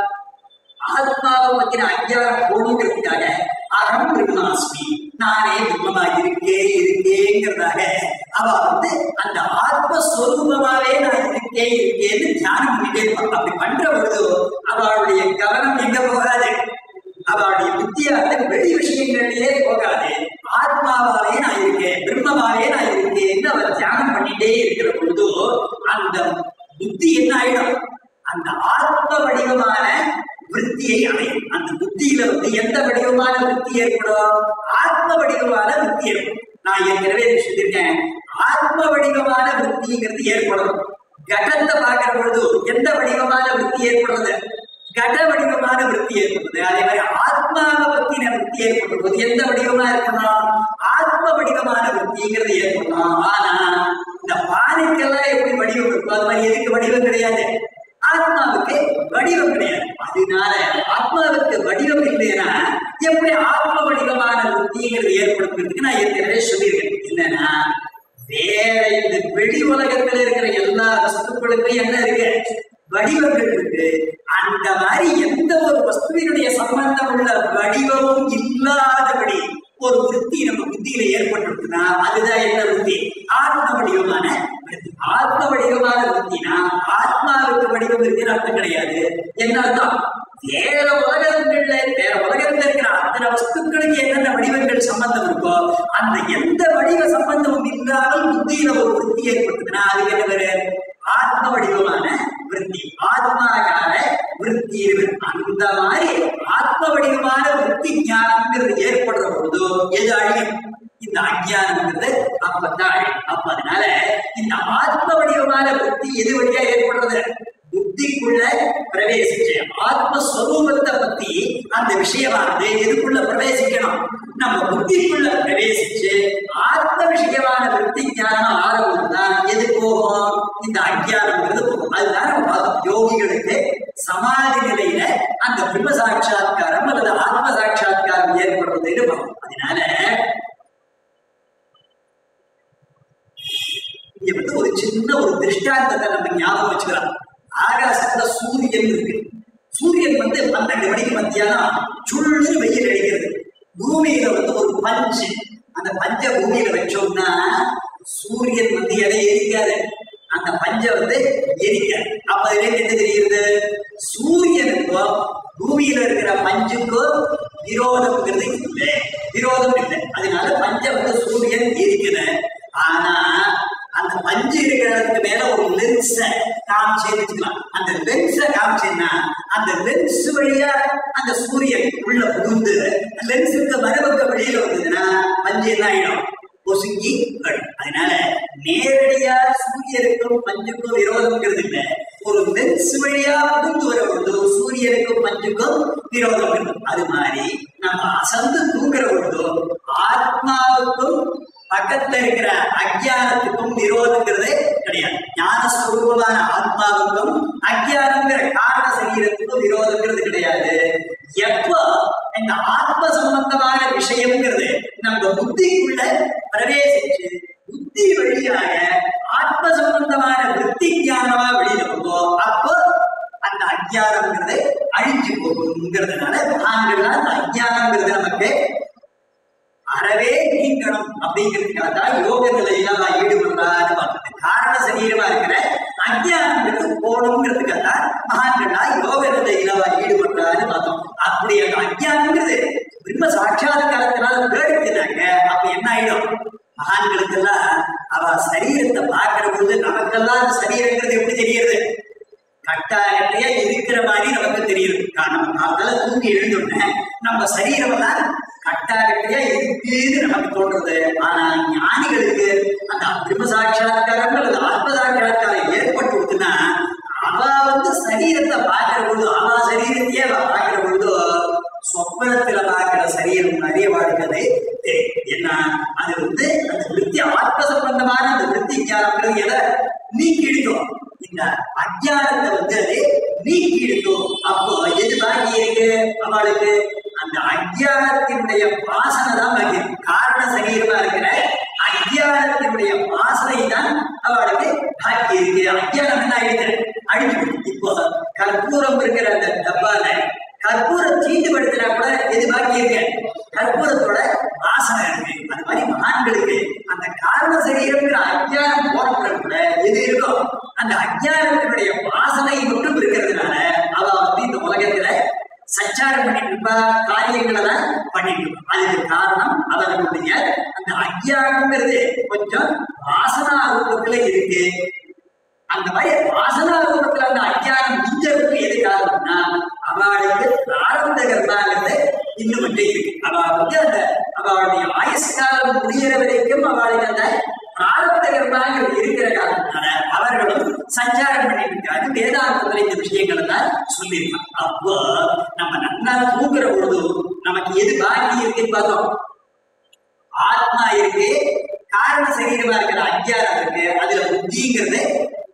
A: ஆத்மாவை பத்தின அஜ்ஞானம் போகணுங்கிறதுக்காக அகம் பிரம்மாஸ்மி நானே பிரம்மமா இருக்கே இருக்கேங்கிறதாக அவ வந்து அந்த ஆத்மஸ்வரூபமாவே நான் இருக்கே இருக்கேன்னு தியானம் பண்ணிட்டே இருப்பான் அப்படி பண்ற பொழுது அவளுடைய கவனம் எங்க போகாது அவளுடைய புத்தியானது வெளி விஷயங்களிலே போகாது ஆத்மாவாவே நான் இருக்கேன் பிரம்மமாவே நான் இருக்கேன்னு அவர் தியானம் பண்ணிட்டே இருக்கிற பொழுது அந்த புத்தி என்ன ஆயிடும் அந்த ஆத்ம வடிவமான விருத்தியை அடையும் அந்த புத்தியில வந்து எந்த வடிவமான விருத்தி ஏற்படும் ஆத்ம வடிவமான விருத்தி ஏற்படும் நான் ஏற்கனவே இதை சொல்லியிருக்கேன் ஆத்ம வடிவமான விருத்திங்கிறது ஏற்படும் கடத்தை பார்க்கிற பொழுது எந்த வடிவமான விருத்தி ஏற்படுறது கட வடிவமான விருத்தி ஏற்படுது அதே மாதிரி ஆத்மாவை பத்தின விருத்தி ஏற்படும் போது எந்த வடிவமா இருக்கணும் ஆத்ம வடிவமான விருத்திங்கிறது ஏற்படணும் ஆனா இந்த இந்த பானைக்கெல்லாம் எப்படி வடிவம் இருக்கும் அது மாதிரி எதுக்கு வடிவம் கிடையாது ஆத்மாவுக்கு வடிவம் கிடையாது அதனால ஆத்மாவுக்கு வடிவம் இல்லைன்னா எப்படி ஆத்ம வடிவமான புத்திங்கிறது ஏற்படுத்துறதுக்கு நான் ஏற்கனவே சொல்லியிருக்கேன் என்னன்னா வேற இந்த வெளி உலகத்துல இருக்கிற எல்லா வஸ்துக்களுக்கும் என்ன இருக்கு வடிவங்கள் இருக்கு அந்த மாதிரி எந்த ஒரு வஸ்துவினுடைய சம்பந்தம் உள்ள வடிவமும் இல்லாதபடி ஒரு விருத்தி நம்ம புத்தியில ஏற்பட்டிருக்குன்னா அதுதான் என்ன விருத்தி ஆத்ம வடிவமான விருத்தி ஆத்ம வடிவமான விருத்தினா ஆத்மாவுக்கு வடிவம் இருக்குன்னு அர்த்தம் கிடையாது என்ன அர்த்தம் வேற உலகங்கள்ல வேற உலகத்துல இருக்கிற அத்தனை வஸ்துக்களுக்கு என்னென்ன வடிவங்கள் சம்பந்தம் இருக்கோ அந்த எந்த வடிவ சம்பந்தமும் இல்லாமல் புத்தியில ஒரு விருத்தி ஏற்பட்டதுன்னா அதுக்கு என்ன பேரு ஆத்ம வடிவமான விருத்தி ஆத்மாகார விருத்தி இருவர் அந்த மாதிரி ஆத்ம வடிவமான விருத்தி ஞானம்ங்கிறது ஏற்படுற பொழுதோ எது அழியும் இந்த அஞ்ஞானம்ங்கிறது அப்பதான் அழியும் அப்ப அதனால இந்த ஆத்ம வடிவமான விருத்தி எது வழியா ஏற்படுறது புத்திக்குள்ள பிரவேசிச்சு ஆத்மஸ்வரூபத்தை பத்தி அந்த விஷயமானது எதுக்குள்ள பிரவேசிக்கணும் நம்ம புத்திக்குள்ள பிரவேசிச்சு ஆத்ம விஷயமான விருத்தி ஞானம் ஆரம்பம் தான் எது போகும் இந்த அஞ்ஞானம்ங்கிறது போகும் அதுதான் நம்ம பார்த்தோம் யோகிகளுக்கு சமாதி நிலையில அந்த பிரம்ம சாட்சா்காரம் அல்லது ஆத்ம சாட்சா்காரம் ஏற்படுறதுன்னு பார்த்தோம் அதனால இங்க வந்து ஒரு சின்ன ஒரு திருஷ்டாந்தத்தை நம்ம ஞாபகம் வச்சுக்கலாம் ஆகாசத்துல சூரியன் இருக்கு சூரியன் வந்து பன்னெண்டு மணிக்கு மத்தியானம் சுள்ளு வெயில் அடிக்கிறது பூமியில வந்து ஒரு பஞ்சு அந்த பஞ்ச பூமியில வச்சோம்னா சூரியன் வந்து எதை எரிக்காது அந்த பஞ்ச வந்து எரிக்காது அப்ப அதுல இருந்து என்ன தெரியுது சூரியனுக்கும் பூமியில இருக்கிற பஞ்சுக்கும் விரோதம்ங்கிறது இல்லை விரோதம் இல்லை அதனால பஞ்ச வந்து சூரியன் எரிக்குது ஆனா அந்த பஞ்சு இருக்கிற இடத்துக்கு மேல ஒரு லென்ஸ காமிச்சேன்னு வச்சுக்கலாம் அந்த லென்ஸ காமிச்சேன்னா அந்த லென்ஸ் வழியா அந்த சூரியன் உள்ள புகுந்து லென்ஸுக்கு மறுபக்க வெளியில வந்ததுன்னா பஞ்சு என்ன ஆயிடும் பொசுங்கி வரும் அதனால நேரடியா சூரியனுக்கும் பஞ்சுக்கும் விரோதம்ங்கிறது இல்ல ஒரு லென்ஸ் வழியா புகுந்து வர பொழுது சூரியனுக்கும் பஞ்சுக்கும் விரோதம் இருக்கு அது மாதிரி நம்ம அசந்து தூங்குற பொழுது ஆத்மாவுக்கும் பக்கத்துல இருக்கிற அஜ்ஞானத்துக்கும் விரோதங்கிறது கிடையாது ஞானஸ்வரூபமான ஆத்மாவுக்கும் அஜ்ஞானங்கிற காரண சரீரத்துக்கும் விரோதங்கிறது கிடையாது எப்போ இந்த ஆத்ம சம்பந்தமான விஷயம்ங்கிறது நம்ம புத்திக்குள்ள பிரவேசிச்சு புத்தி வழியாக ஆத்ம சம்பந்தமான விற்பி ஞானமா வெளியில போகும் அப்போ அந்த அஜ்ஞானம்ங்கிறது அழிஞ்சு போகுங்கிறதுனால மகான்கள் அந்த அஜ்ஞானம்ங்கிறது நமக்கு அறவே நீங்கணும் அப்படிங்கிறதுக்காக தான் யோக நிலையில அவன் ஈடுபடுறான்னு பார்த்தது காரண சரீரமா இருக்கிற அஞ்ஞானங்கிறது போகணுங்கிறதுக்காக தான் மகான்களா யோக நிலையில அவன் ஈடுபடுறான்னு பார்த்தோம் அப்படி அந்த அஞ்ஞானங்கிறது பிரம்ம சாட்சாத்காரத்தினால கேடுத்தினாங்க அப்ப என்ன ஆயிடும் மகான்களுக்கெல்லாம் அவ சரீரத்தை பார்க்கிற பொழுது நமக்கெல்லாம் அந்த சரீரங்கிறது எப்படி தெரியுது கட்டாயத்தையா இருக்கிற மாதிரி நமக்கு தெரியுது நம்ம காலத்துல தூங்கி எழுந்தோடனே நம்ம சரீரம் எல்லாம் கட்டாகட்டையா இருக்குன்னு நமக்கு தோன்றது ஆனா ஞானிகளுக்கு அந்த பிரம்ம சாட்சா்காரம் அல்லது ஆத்ம சாட்சா்காரம் ஏற்பட்டு விட்டுனா அவ வந்து சரீரத்தை பார்க்கிற பொழுது அவ சரீரத்தையே அவ பார்க்கிற பொழுது சொப்பனத்துல பார்க்கிற சரீரம் நிறைய வாழ்க்கிறது என்ன அது வந்து அந்த விருத்தி ஆத்ம சம்பந்தமான அந்த விருத்தி ஞானங்கிறது எதை நீக்கிடுதோம் இந்த அஜ்ஞானத்தை வந்து அது நீக்கிடுதோம் அப்போ எது பாக்கி இருக்கு அவளுக்கு அந்த அஜ்ஞானத்தினுடைய வாசனை தான் பாக்கி இருக்கு காரண சரீரமா இருக்கிற அஜ்ஞானத்தினுடைய வாசனை தான் அவளுக்கு பாக்கி இருக்கு அஜ்ஞானம் என்ன ஆயிடுச்சு அழிஞ்சு இப்போ கற்பூரம் இருக்கிற அந்த டப்பால கற்பூரம் தீண்டு படுத்தினா கூட எது பாக்கி இருக்கு கற்பூரத்தோட வாசனை இருக்கு அது மாதிரி மகான்களுக்கு அந்த காரண சரீரங்கிற அஜ்ஞானம் போறப்பட கூட எது இருக்கும் அந்த அஜ்ஞானத்தினுடைய வாசனை மட்டும் இருக்கிறதுனால அவ வந்து இந்த உலகத்துல சச்சாரம் பண்ணிட்டு இருப்பா காரியங்களை தான் பண்ணிட்டு இருப்பா அதுக்கு காரணம் அவர்களுடைய அந்த அஜ்ஞானங்கிறது கொஞ்சம் வாசனா ரூபத்துல இருக்கு அந்த மாதிரி வாசனா ரூபத்துல அந்த அஜ்ஞானம் மிஞ்சறதுக்கு எது காரணம்னா அவளுக்கு பிராரந்த கர்மாங்கிறது இன்னும் மட்டும் இருக்கு அவ வந்து அந்த அவளுடைய ஆயுஷ் காலம் முடிகிற வரைக்கும் அவளுக்கு அந்த பிராரத்த கர்மாங்கிறது இருக்கிற காரணத்தினால அவர்களும் சஞ்சாரம் பண்ணிட்டு இருக்காங்க வேதாந்தத்துல இந்த விஷயங்களை தான் சொல்லியிருக்காங்க அப்போ நம்ம நல்லா தூங்குற பொழுது நமக்கு எது பாக்கி இருக்குன்னு பார்த்தோம் ஆத்மா இருக்கு காரண சரீரமா இருக்கிற அஜ்ஞானம் இருக்கு அதுல புத்திங்கிறது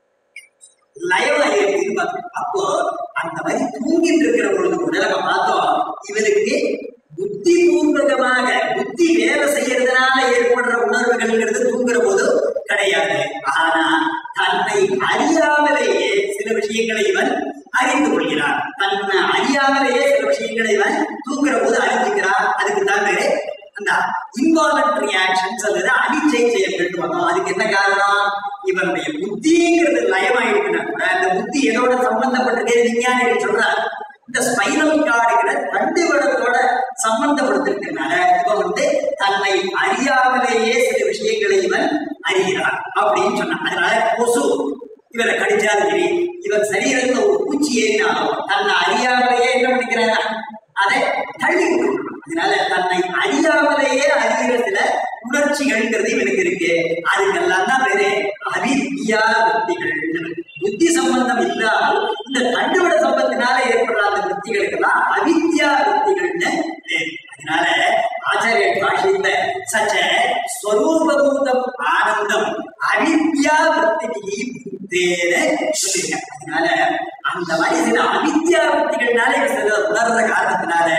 A: லயமா இருக்குன்னு பார்த்தோம். அப்போ அந்த மாதிரி தூங்கிட்டு இருக்கிற பொழுது கூட நம்ம பார்த்தோம் இவருக்கு புத்தி பூர்வகமாக புத்தி வேலை செய்யறதுனால ஏற்படுற உணர்வுகள்ங்கிறது தூங்குற போது கிடையாது ஆனா தன்னை அறியாமலேயே சில விஷயங்களை இவன் அறிந்து கொள்கிறான் தன்னை அறியாமலேயே சில விஷயங்களை இவன் தூங்குற போது அறிஞ்சுக்கிறான் அதுக்கு தான் பேரு அந்த இன்வால்மெண்ட் ரியாக்ஷன்ஸ் அல்லது அனிச்சை செயல்கள் வந்தோம் அதுக்கு என்ன காரணம் இவனுடைய புத்திங்கிறது லயமாயிருக்குன்னா கூட அந்த புத்தி எதோட சம்பந்தப்பட்டிருக்கே விஞ்ஞானிகள் சொல்றார் இந்த ஸ்பைனல் கார்டுகிற தண்டு வடத்தோட சம்பந்தப்படுத்திருக்கனால இவன் வந்து தன்னை அறியாமலேயே சில விஷயங்களை இவன் அறிகிறான் அப்படின்னு சொன்னான் அதனால கொசு இவரை கடிச்சாலும் சரி இவன் சரீரத்துல ஒரு பூச்சி ஏறினாலும் தன்னை அறியாமலேயே என்ன பண்ணிக்கிறாங்க அதை தள்ளி விட்டுறான். அதனால தன்னை அறியாமலேயே அறிகிற சில உணர்ச்சிகள்ங்கிறது இவனுக்கு இருக்கு அதுக்கெல்லாம் தான் பேரு அவித்யா புத்திகள் புத்தி சம்பந்தம் இல்லாமல் இந்த தண்டுவிட சம்பத்தினால ஏற்படுற அந்த புத்திகளுக்கெல்லாம் அவித்யா புத்திகள்னு பேரு. அதனால ஆச்சாரிய பாஷையில சச்ச ஸ்வரூபபூதம் ஆனந்தம் அவித்யா புத்திகி புத்தேன சொல்லியிருக்காங்க அதனால அந்த மாதிரி சில அவித்யா புத்திகள்னால இவன் சில உணர்ற காரணத்தினால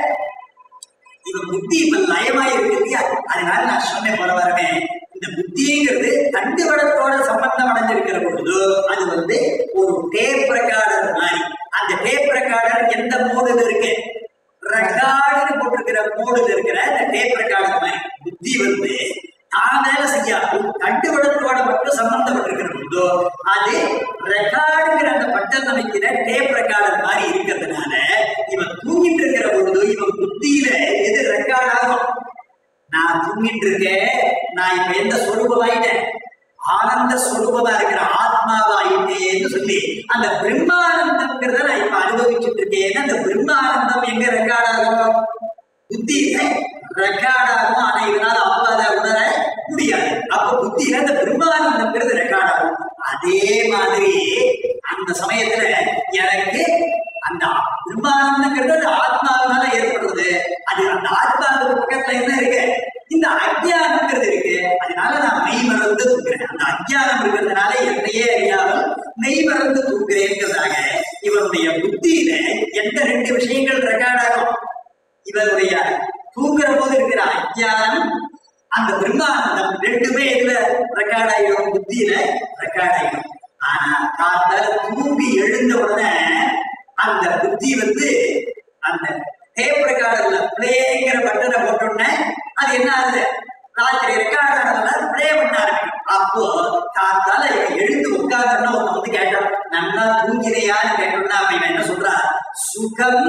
A: இவன் புத்தி இப்ப லயமா இருக்கு இல்லையா அதனால நான் சொன்னேன் போல வரவே இந்த புத்திங்கிறது தண்டு வடத்தோட சம்பந்தம் அடைஞ்சிருக்கிற பொழுது அது வந்து ஒரு டேப் ரெக்கார்டர் மாதிரி அந்த டேப் ரெக்கார்டர் எந்த மோடுல இருக்கு ரெக்கார்டுன்னு போட்டிருக்கிற மோடுல இருக்கிற அந்த டேப் ரெக்கார்டர் மாதிரி புத்தி வந்து தான் வேலை செய்யாது தண்டு வடத்தோட மட்டும் சம்பந்தப்பட்டிருக்கிற பொழுதோ அது ரெக்கார்டுங்கிற அந்த பட்டத்தை வைக்கிற டேப் ரெக்கார்டர் மாதிரி இருக்கிறதுனால இவன் தூங்கிட்டு இருக்கிற பொழுது இவன் புத்தியில எது ரெக்கார்ட் ஆகும் நான் தூங்கிட்டு இருக்கேன் நான் இப்ப எந்த சொரூபமாயிட்டேன் ஆனந்த சொரூபமா இருக்கிற ஆத்மாவாயிட்டேன்னு சொல்லி அந்த பிரம்மானந்தம்ங்கிறத நான் இப்ப அனுபவிச்சுட்டு இருக்கேன் அந்த பிரம்மானந்தம் எங்க ரெக்கார்ட் ஆகும் புத்தியில ரெக்கார்ட் ஆகும் ஆனா இதனால அப்பாத உணர முடியாது அப்ப புத்தியில அந்த பிரம்மானந்தம்ங்கிறது ரெக்கார்ட் ஆகும் அதே மாதிரி அந்த சமயத்துல எனக்கு அந்த பிரம்மானந்தங்கிறது அந்த ஆத்மாவினால ஏற்படுறது அது அந்த ஆத்மாவுக்கு பக்கத்துல என்ன இருக்கு இந்த அஜ்ஞானம்ங்கிறது இருக்கு அதனால நான் மெய் மறந்து தூக்குறேன் அந்த அஜ்ஞானம் இருக்கிறதுனால என்னையே அறியாமல் மெய் மறந்து தூக்குறேங்கிறதாக இவனுடைய புத்தியில எந்த ரெண்டு விஷயங்கள் ரெக்கார்ட் ஆகும் இவருடைய தூங்குற போது இருக்கிற அஜ்ஞானம் அந்த பிரம்மானந்தம் ரெண்டுமே இதுல ரெக்கார்ட் ஆகிடும் புத்தியில ரெக்கார்ட் ஆகிடும் ஆனா காத்தால தூங்கி எழுந்த உடனே அந்த புத்தி வந்து அந்த டேப் ரெக்கார்டர்ல பிளேங்கிற பட்டனை போட்டோடனே அது என்ன ஆகுது ராத்திரி ரெக்கார்ட் ஆனதுல பிளே பண்ண ஆரம்பிக்கும் அப்போ காத்தால இவன் எழுந்து உட்கார்ந்தோன்னா ஒண்ணு வந்து கேட்டான் நல்லா தூங்கினையான்னு கேட்டோம்னா அவன் என்ன சொல்றா சுகம்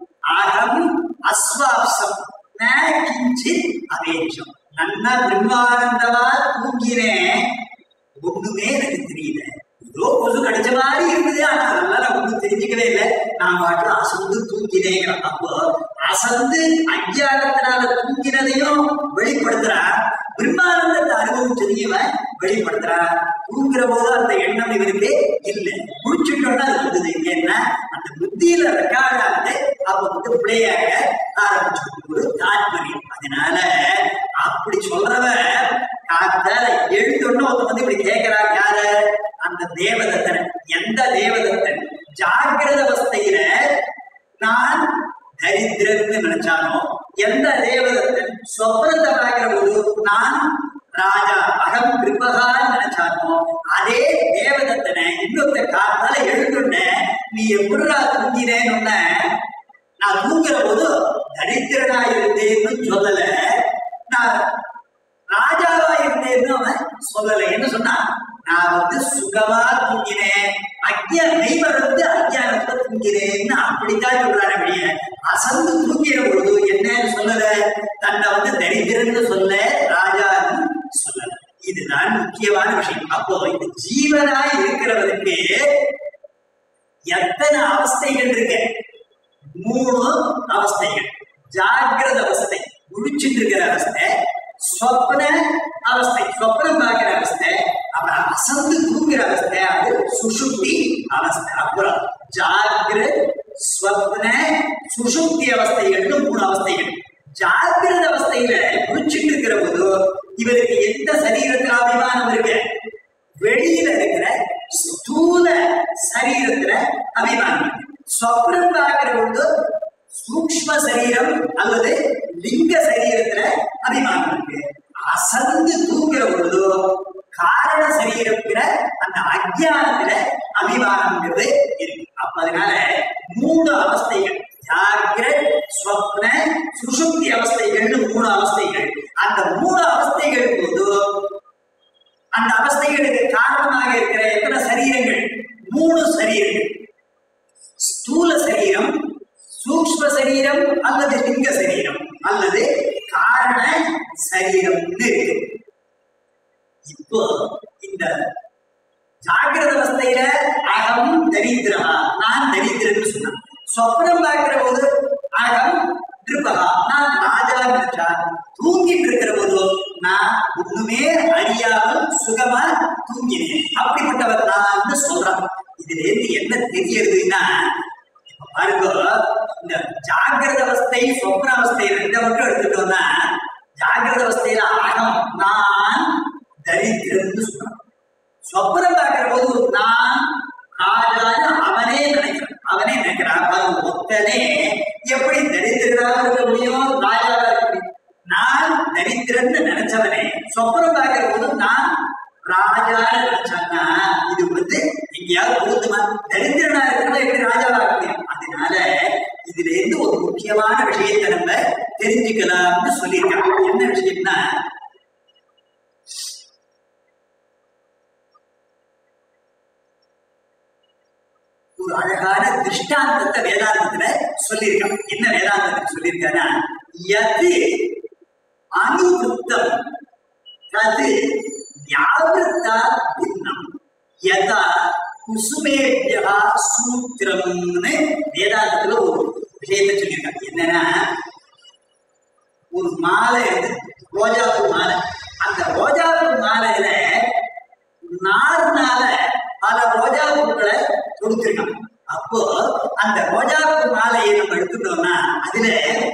A: அகம் அஸ்வாப்சம் ந கிஞ்சித் அவேஷம் நல்லா பிரம்மானந்தமா தூங்கினேன் ஒண்ணுமே எனக்கு தெரியல ஏதோ கொசு கடிச்ச மாதிரி இருந்தது ஆனா அதெல்லாம் நான் ஒண்ணும் தெரிஞ்சுக்கவே இல்லை நான் பாட்டு அசந்து தூங்கினேங்கிறேன் அப்போ அசந்து அஞ்ஞானத்தினால தூங்கினதையும் வெளிப்படுத்துறா பிரம்மானந்தத்தை அனுபவிச்சதையும் இவன் வெளிப்படுத்துறா தூங்குற போது அந்த எண்ணம் இவருக்கு இல்லை முடிச்சுட்டோம்னா அது வந்தது ஏன்னா அந்த புத்தியில ரெக்கார்ட் ஆகுது அப்ப வந்து பிள்ளையாக ஆரம்பிச்சு ஒரு தாத்பரியம் அதனால அப்படி சொல்றவன் காத்தால எழுந்தோன்னு ஒருத்தன் வந்து இப்படி கேட்கிறான் யாரு அந்த தேவதத்தன் எந்த தேவதத்தன் ஜாகிரத அவஸ்தையில நான் தரித்திரன்னு நினைச்சானோ எந்த தேவதத்தன் சொப்னத்தை பார்க்கிற போது நான் ராஜா அகம் கிருபகான்னு நினைச்சானோ அதே தேவதத்தனை இன்னொருத்த காத்தால எழுந்துட்டே நீ எப்படிடா தூங்கினேன்னு நான் தூங்குற போது தரித்திரனா இருந்தேன்னு சொல்லல நான் ராஜாவா இருந்தேன்னு அவன் சொல்லல என்ன சொன்னா நான் வந்து சுகமா தூங்கினேன் அக்ஞா நெய்மறந்து அஜ்ஞானத்தை தூங்கினேன்னு அப்படித்தான் சொல்றாரு வெளிய அசந்து தூங்கிற பொழுது என்னன்னு சொல்லல தன்னை வந்து தரித்திரன்னு சொல்ல ராஜான்னு சொல்லல இதுதான் முக்கியமான விஷயம் அப்போ இந்த ஜீவனாய் இருக்கிறவனுக்கு எத்தனை அவஸ்தைகள் இருக்கு மூணு அவஸ்தைகள் ஜாகிரத அவஸ்தை முழிச்சுட்டு இருக்கிற அவஸ்தை சொப்ன அவஸ்தை சொப்னம் பார்க்கிற அவஸ்தை அப்புறம் அசந்து தூங்குற அவஸ்தை அது சுஷுப்தி அவஸ்தை அப்புறம் ஜாகிரத் ஸ்வப்ன சுஷுப்தி அவஸ்தைகள்னு மூணு அவஸ்தைகள் ஜாகிரத அவஸ்தையில முழிச்சுட்டு இருக்கிற போது இவருக்கு எந்த சரீரத்துல அபிமானம் இருக்கு வெளியில இருக்கிற ஸ்தூல சரீரத்துல அபிமானம் இருக்கு. சொப்னம் பார்க்கிற பொழுது சூக்ஷ்ம சரீரம் அல்லது லிங்க சரீரத்துல அபிமானம் இருக்கு அசந்து தூங்குற பொழுது காரண சரீரத்துல அந்த அஜ்ஞானத்துல அபிமானம்ங்கிறது இருக்கு அப்ப அதனால மூணு அவஸ்தைகள் ஜாகிர ஸ்வப்ன சுஷுப்தி அவஸ்தைகள்னு மூணு அவஸ்தைகள் அந்த மூணு அவஸ்தைகள் போது அந்த அவஸ்தைகளுக்கு காரணமாக இருக்கிற எத்தனை சரீரங்கள் மூணு சரீரங்கள் ஸ்தூல சரீரம் சூக்ஷ்ம சரீரம் அல்லது லிங்க சரீரம் அல்லது காரண சரீரம்னு இருக்கு இப்போ இந்த ஜாகிரத அவஸ்தையில அகம் தரித்திரா நான் தரித்திரன்னு சொன்னான் சொப்னம் பார்க்கிற போது அகம் திருப்பகா நான் ராஜா நினைச்சான் தூங்கிட்டு இருக்கிற போது நான் ஒண்ணுமே அறியாமல் சுகமா தூங்கினேன் அப்படிப்பட்டவர் நான் சொல்றான் இதுல இருந்து என்ன தெரியறதுன்னா இப்ப பாருங்க இந்த ஜாகிரத அவஸ்தை சொப்ன அவஸ்தை ரெண்ட மட்டும் எடுத்துட்டோம்னா ஜாகிரத அவஸ்தையில அகம் நான் தரித்திரம்னு சொல்றான் சொப்பனம் பார்க்கிற போது நான் ராஜான்னு அவனே நினைக்கிறான் அவனே நினைக்கிறான் அவன் ஒத்தனே எப்படி தரித்திரனாக இருக்க முடியும் ராஜாவா இருக்க முடியும் நான் தரித்திரன்னு நினைச்சவனே சொப்பனம் பார்க்கிற போது நான் ராஜான்னு நினைச்சான்னா இது வந்து எங்கேயாவது பொருந்துமா தரித்திரனா இருக்கிறதா எப்படி ராஜாவா இருக்க முடியும் அதனால இதுல இருந்து ஒரு முக்கியமான விஷயத்தை நம்ம தெரிஞ்சுக்கலாம்னு சொல்லியிருக்காங்க என்ன விஷயம்னா ஒரு அழகான திருஷ்டாந்தத்தை வேதாந்தத்துல சொல்லியிருக்கான் என்ன வேதாந்தத்துல சொல்லியிருக்கானா எது அனுவృத்தம் தது வியாவிருத்தா பின்னம் யதா குசுமேபியா சூத்திரம்னு வேதாந்தத்துல ஒரு விஷயத்தை சொல்லியிருக்காங்க என்னன்னா ஒரு மாலை இருக்கு ரோஜாப்பூ மாலை அந்த ரோஜாப்பூ மாலையில நார்னால பல ரோஜா பூக்களை கொடுத்துருக்கான் அப்போ அந்த ரோஜா பூ மாலையை நம்ம எடுத்துட்டோம்னா அதுல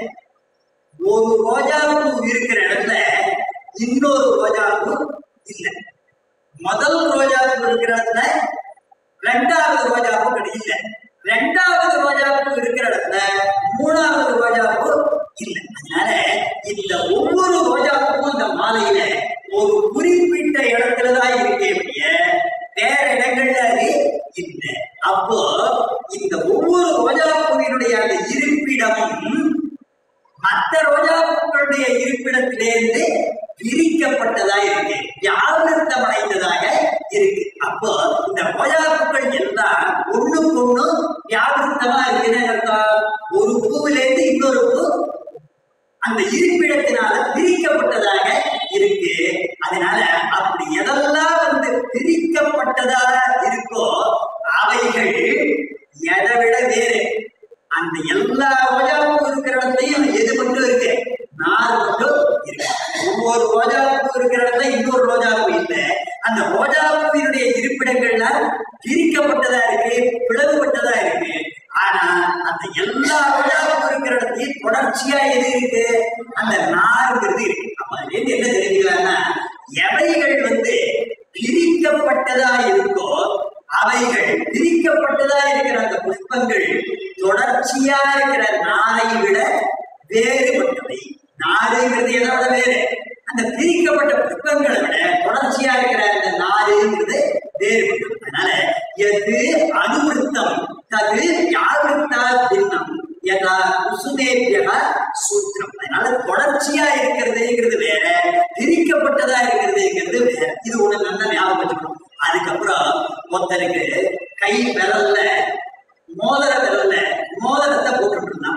A: ஒரு ரோஜா பூ இருக்கிற இடத்துல இன்னொரு ரோஜா பூ இல்லை முதல் ரோஜா பூ இருக்கிற இடத்துல ரெண்டாவது ரோஜா பூ இல்ல ரெண்டாவது ரோஜா பூ இருக்கிற இடத்துல மூணாவது ரோஜா பூ இல்ல அதனால இந்த ஒவ்வொரு ரோஜா பூவும் இந்த மாலையில ஒரு குறிப்பிட்ட இடத்துலதான் இருக்கே ஒழிய வேற இடங்கள்ல அது இல்லை அப்போ இந்த ஒவ்வொரு ரோஜா பூவினுடைய அந்த இருப்பிடமும் மற்ற ரோஜா பூக்களுடைய இருப்பிடத்திலிருந்து பிரிக்கப்பட்டதா இருக்கு வியாபிருத்தம் அடைந்ததாக இருக்கு அப்போ இந்த ரோஜா பூக்கள் எல்லாம் ஒண்ணுக்கு ஒண்ணு வியாபிருத்தமா இருக்குன்னு அர்த்தம் ஒரு பூவிலிருந்து இன்னொரு பூ அந்த இருப்பிடத்தினால பிரிக்கப்பட்டதாக இருக்கு அதனால அப்படி எதெல்லாம் வந்து பிரிக்கப்பட்டதாக இருக்கோ அவைகள் எதை விட வேறு அந்த எல்லா ரோஜாவும் இருக்கிற இடத்துலயும் எது மட்டும் இருக்கு நார் மட்டும் இருக்கு ஒவ்வொரு ரோஜாவுக்கும் இருக்கிற இடத்துல இன்னொரு ரோஜாவும் இல்லை அந்த ரோஜாவினுடைய இருப்பிடங்கள்ல பிரிக்கப்பட்டதா இருக்கு பிளவுபட்டதா இருக்கு ஆனா அந்த எல்லா ரோஜாவும் இருக்கிற இடத்துலயும் தொடர்ச்சியா எது இருக்கு அந்த நாருங்கிறது இருக்கு அப்ப அதுல இருந்து என்ன தெரிஞ்சுக்கலாம்னா எவைகள் வந்து பிரிக்கப்பட்டதா இருக்கோ அவைகள் பிரிக்கப்பட்டதா இருக்கிற அந்த புஷ்பங்கள் தொடர்ச்சியா இருக்கிற நாரை விட வேறுபட்டவை நாருங்கிறது எதை விட வேறு அந்த பிரிக்கப்பட்ட புஷ்பங்களை விட தொடர்ச்சியா இருக்கிற அந்த நாருங்கிறது வேறுபட்டது அதனால எது அனுவருத்தம் தது யாவிருத்தா பின்னம் யதா குசுமேபியக சூத்திரம் அதனால தொடர்ச்சியா இருக்கிறதுங்கிறது வேற பிரிக்கப்பட்டதா இருக்கிறதுங்கிறது வேற இது ஒண்ணு நல்லா ஞாபகம் வச்சுக்கணும் அதுக்கப்புறம் ஒருத்தருக்கு கை விரல்ல மோதிர விரல்ல மோதிரத்தை போட்டுட்டு இருந்தான்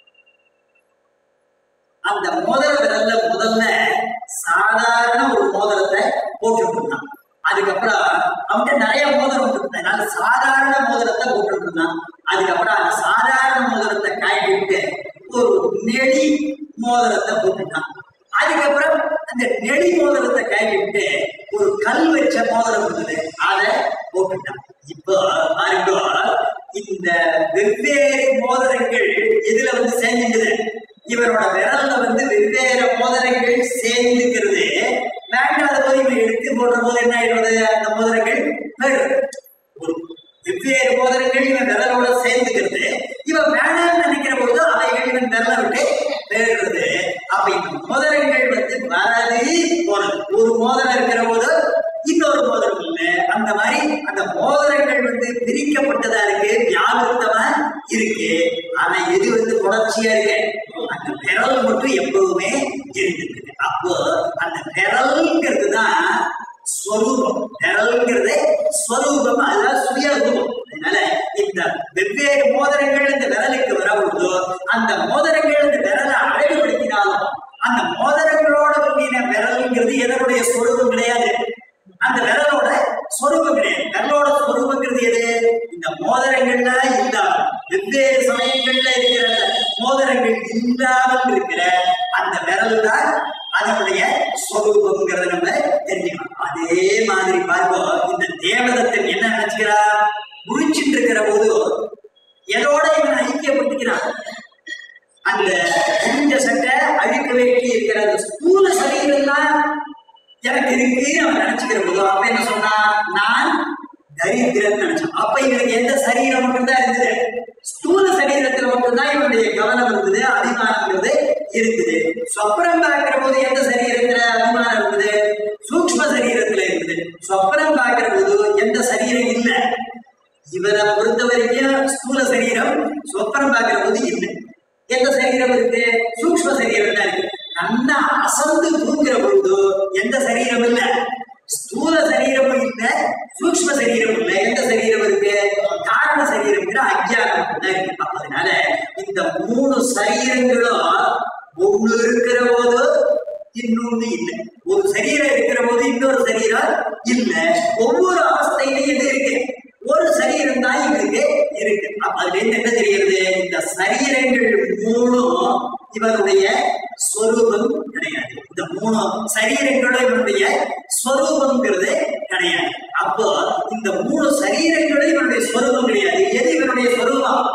A: அந்த மோதிர விரல்ல முதல்ல சாதாரண ஒரு மோதிரத்தை போட்டுட்டு இருந்தான் அதுக்கப்புறம் அவன்கிட்ட நிறைய மோதிரம் இருக்கு அதனால சாதாரண மோதிரத்தை போட்டுட்டு இருந்தான் அதுக்கப்புறம் அந்த சாதாரண மோதிரத்தை காய்விட்டு ஒரு நெளி மோதிரத்தை போட்டுட்டான் அதுக்கப்புறம் அந்த நெளி மோதிரத்தை கைவிட்டு ஒரு கல் வச்ச மோதிரம் இருந்தது அதை போட்டுட்டான் இப்போ பாருங்க இந்த வெவ்வேறு மோதிரங்கள் இதுல வந்து சேர்ந்துக்குது இவரோட விரல்ல வந்து வெவ்வேறு மோதிரங்கள் சேர்ந்துக்கிறது இருக்கு ஆனா எது வந்து தொடர்ச்சியா இருக்கு அந்த விரல் மட்டும் எப்பவுமே இருந்துருக்கு அப்போ அந்த விரல்ங்கிறது தான் ஸ்வரூபம் விரல்ங்கிறது ஸ்வரூபம் அதுதான் சுயரூபம் அதனால இந்த வெவ்வேறு மோதிரங்கள் இந்த விரலுக்கு வரவுள்ளதோ அந்த மோதிரங்கள் இந்த விரலை அழகுபடுத்தினாலும் அந்த மோதிரங்களோட கூடிய விரல்ங்கிறது எதனுடைய ஸ்வரூபம் கிடையாது அந்த விரலோட ஸ்வரூபம் கிடையாது விரலோட ஸ்வரூபங்கிறது எது இந்த மோதிரங்கள்ல இல்லாம வெவ்வேறு சமயங்கள்ல இருக்கிற அந்த மோதிரங்கள் இல்லாமல் இருக்கிற அந்த விரல் தான் அதனுடைய ஸ்வரூபம்ங்கிறத நம்ம தெரிஞ்சுக்கணும் அதே மாதிரி பார்ப்போம் இந்த தேவதத்தன் என்ன நினைச்சுக்கிறா முழிச்சுட்டு இருக்கிற போது எதோட இவன் ஐக்கியப்படுத்திக்கிறான் அந்த குஞ்ச சட்டை அழுக்க வேட்டி இருக்கிற அந்த ஸ்தூல சரீரம் எனக்கு இருக்கு அவன் நினைச்சுக்கிற போது அப்ப என்ன சொன்னா நான் தரித்திரன் நினைச்சான் அப்ப இவனுக்கு எந்த சரீரம் மட்டும்தான் இருந்தது ஸ்தூல சரீரத்துல மட்டும்தான் இவனுடைய கவனம் இருந்தது அபிமானங்கிறது இருக்குது சொப்பனம் பார்க்கிற போது எந்த சரீரத்துல அபிமானம் இருந்தது சூக்ம சரீரத்துல இருந்தது சொப்பனம் பார்க்கிற போது எந்த சரீரம் இல்லை இவரை பொறுத்த வரைக்கும் ஸ்தூல சரீரம் சொப்பனம் பார்க்கிற போது இல்லை எந்த சரீரம் இருக்கு சூக்ம சரீரம் தான் இருக்கு நல்லா அசந்து தூங்குற பொழுது எந்த சரீரம் இல்ல ஸ்தூல சரீரமும் இல்ல சூக்ம சரீரம் இல்ல எந்த சரீரம் இருக்கு காரண சரீரம்ங்கிற அஜ்ஞானம் தான் இருக்கு அப்ப அதனால இந்த மூணு சரீரங்களும் ஒண்ணு இருக்கிற போது இன்னொன்னு இல்லை ஒரு சரீரம் இருக்கிற போது இன்னொரு சரீரம் இல்ல ஒவ்வொரு அவஸ்தையிலும் எது இருக்கு ஒரு சரீரம் தான் இவருக்கு இருக்கு அப்ப அதுல இருந்து என்ன தெரிகிறது இந்த சரீரங்கள் மூணும் இவருடைய ஸ்வரூபம் கிடையாது இந்த மூணு சரீரங்களும் இவருடைய ஸ்வரூபம்ங்கிறது கிடையாது அப்போ இந்த மூணு சரீரங்களும் இவருடைய ஸ்வரூபம் கிடையாது எது இவருடைய ஸ்வரூபம்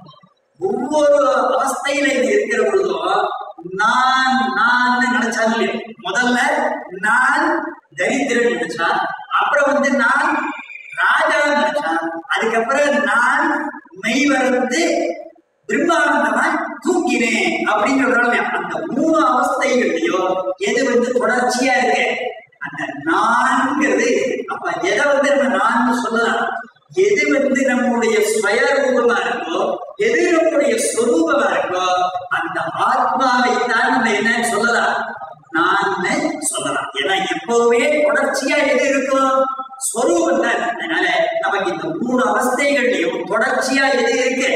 A: ஒவ்வொரு அவஸ்தையில இது இருக்கிற பொழுதும் நான் நான் நினைச்சாங்க இல்லையா முதல்ல நான் தரித்திரன் நினைச்சா அப்புறம் வந்து நான் ராஜா நினைச்சான் அதுக்கப்புறம் நான் மெய் வந்து பிரம்மானந்தமா தூங்கினேன் அப்படின்னு சொல்றாங்க அந்த மூணு அவஸ்தைகள்லயும் எது வந்து தொடர்ச்சியா இருக்கு அந்த நான்ங்கிறது அப்ப எதை வந்து நம்ம நான் சொல்லலாம் எது வந்து நம்முடைய சுயரூபமா இருக்கோ எது நம்முடைய சொரூபமா இருக்கோ அந்த ஆத்மாவை தான் நம்ம என்னன்னு சொல்லலாம் நான் சொல்லலாம் ஏன்னா எப்பவுமே தொடர்ச்சியா எது இருக்கும் ஸ்வரூபம் தான் அதனால நமக்கு இந்த மூணு அவஸ்தைகள்லயும் தொடர்ச்சியா எது இருக்கு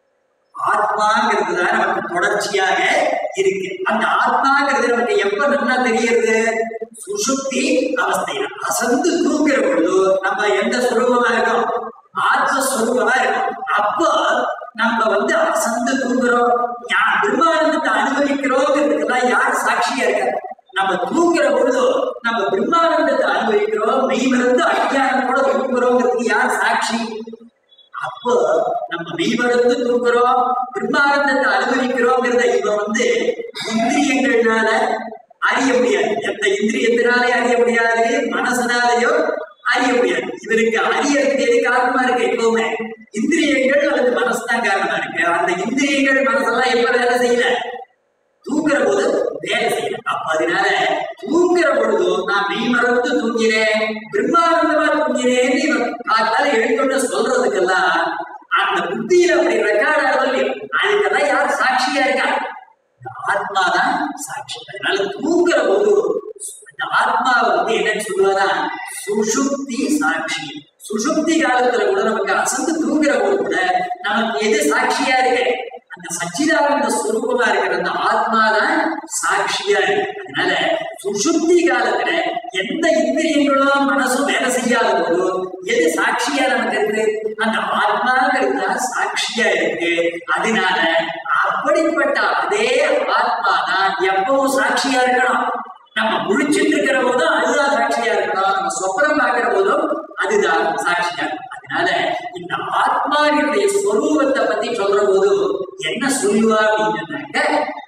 A: ஆத்மாங்கிறது தான் நமக்கு தொடர்ச்சியாக இருக்கு அந்த ஆத்மாங்கிறது நமக்கு எப்ப நல்லா தெரியறது சுசுப்தி அவஸ்தையில அசந்து தூங்குற பொழுது நம்ம எந்த சுரூபமா இருக்கோம் ஆத்மஸ்வரூபமா இருக்கும் அப்போ நம்ம வந்து அசந்து தூங்குறோம் யா- பிரம்மானந்தத்தை அனுபவிக்கிறோங்கிறதுக்கெல்லாம் யார் சாட்சியா இருக்காரு நம்ம தூங்குற பொழுது நம்ம பிரம்மானந்தத்தை அனுபவிக்கிறோம் மெய் மருந்து அஜ்ஞானத்தோட தூங்குறோங்கிறதுக்கு யார் சாட்சி அப்போ நம்ம மெய்மறந்து தூக்குறோம் பிரம்மானந்தத்தை அனுபவிக்கிறோங்கிறத இவன் வந்து இந்திரியங்கள்னால அறிய முடியாது எந்த இந்திரியத்தினாலே அறிய முடியாது மனசனாலேயோ அறிய முடியாது இவருக்கு அறியறதுக்கு எது காரணமா இருக்கு எப்பவுமே இந்திரியங்கள் அல்லது மனசு தான் காரணமா இருக்கு அந்த இந்திரியங்கள் மனசெல்லாம் எப்ப வேலை செய்யல தூங்குற போது வேலை செய்யல அப்ப அதனால தூங்குற பொழுது நான் மெய் மறந்து தூங்கிறேன் பிரம்மானந்தமா தூங்கிறேன்னு இவன் காத்தால எழுந்தோன்னு சொல்றதுக்கெல்லாம் அந்த புத்தியில அப்படி ரெக்கார்ட் ஆகுது இல்லையோ அதுக்கெல்லாம் யார் சாட்சியா இருக்கா இந்த ஆத்மா தான் சாட்சி அதனால தூங்குற போது இந்த ஆத்மாவை வந்து என்னன்னு சொல்லுவாரா சுஷுப்தி சாட்சி சுஷுப்தி காலத்துல கூட நமக்கு அசந்து தூங்குற போது கூட நமக்கு எது சாட்சியா இருக்கு அந்த சச்சிதானந்த ஸ்வரூபமா இருக்கிற அந்த ஆத்மா தான் சாட்சியா இருக்கு அதனால சுஷுப்தி காலத்துல எந்த இந்திரியங்களும் மனசும் வேலை செய்யாத போது எது சாட்சியா நமக்கு இருக்கு அந்த ஆத்மாங்கிறது தான் சாட்சியா இருக்கு அதனால அப்படிப்பட்ட அதே ஆத்மா தான் எப்பவும் சாட்சியா இருக்கணும் நம்ம முழிச்சிட்டு இருக்கிற போதும் அதுதான் சாட்சியா இருக்கணும் நம்ம சொப்பனம் பார்க்கிற போதும் அதுதான் சாட்சியா இருக்கணும். அதனால இந்த ஆத்மாவினுடைய ஸ்வரூபத்தை பத்தி சொல்ற போது என்ன சொல்லுவா அப்படின்னு சொன்னாக்க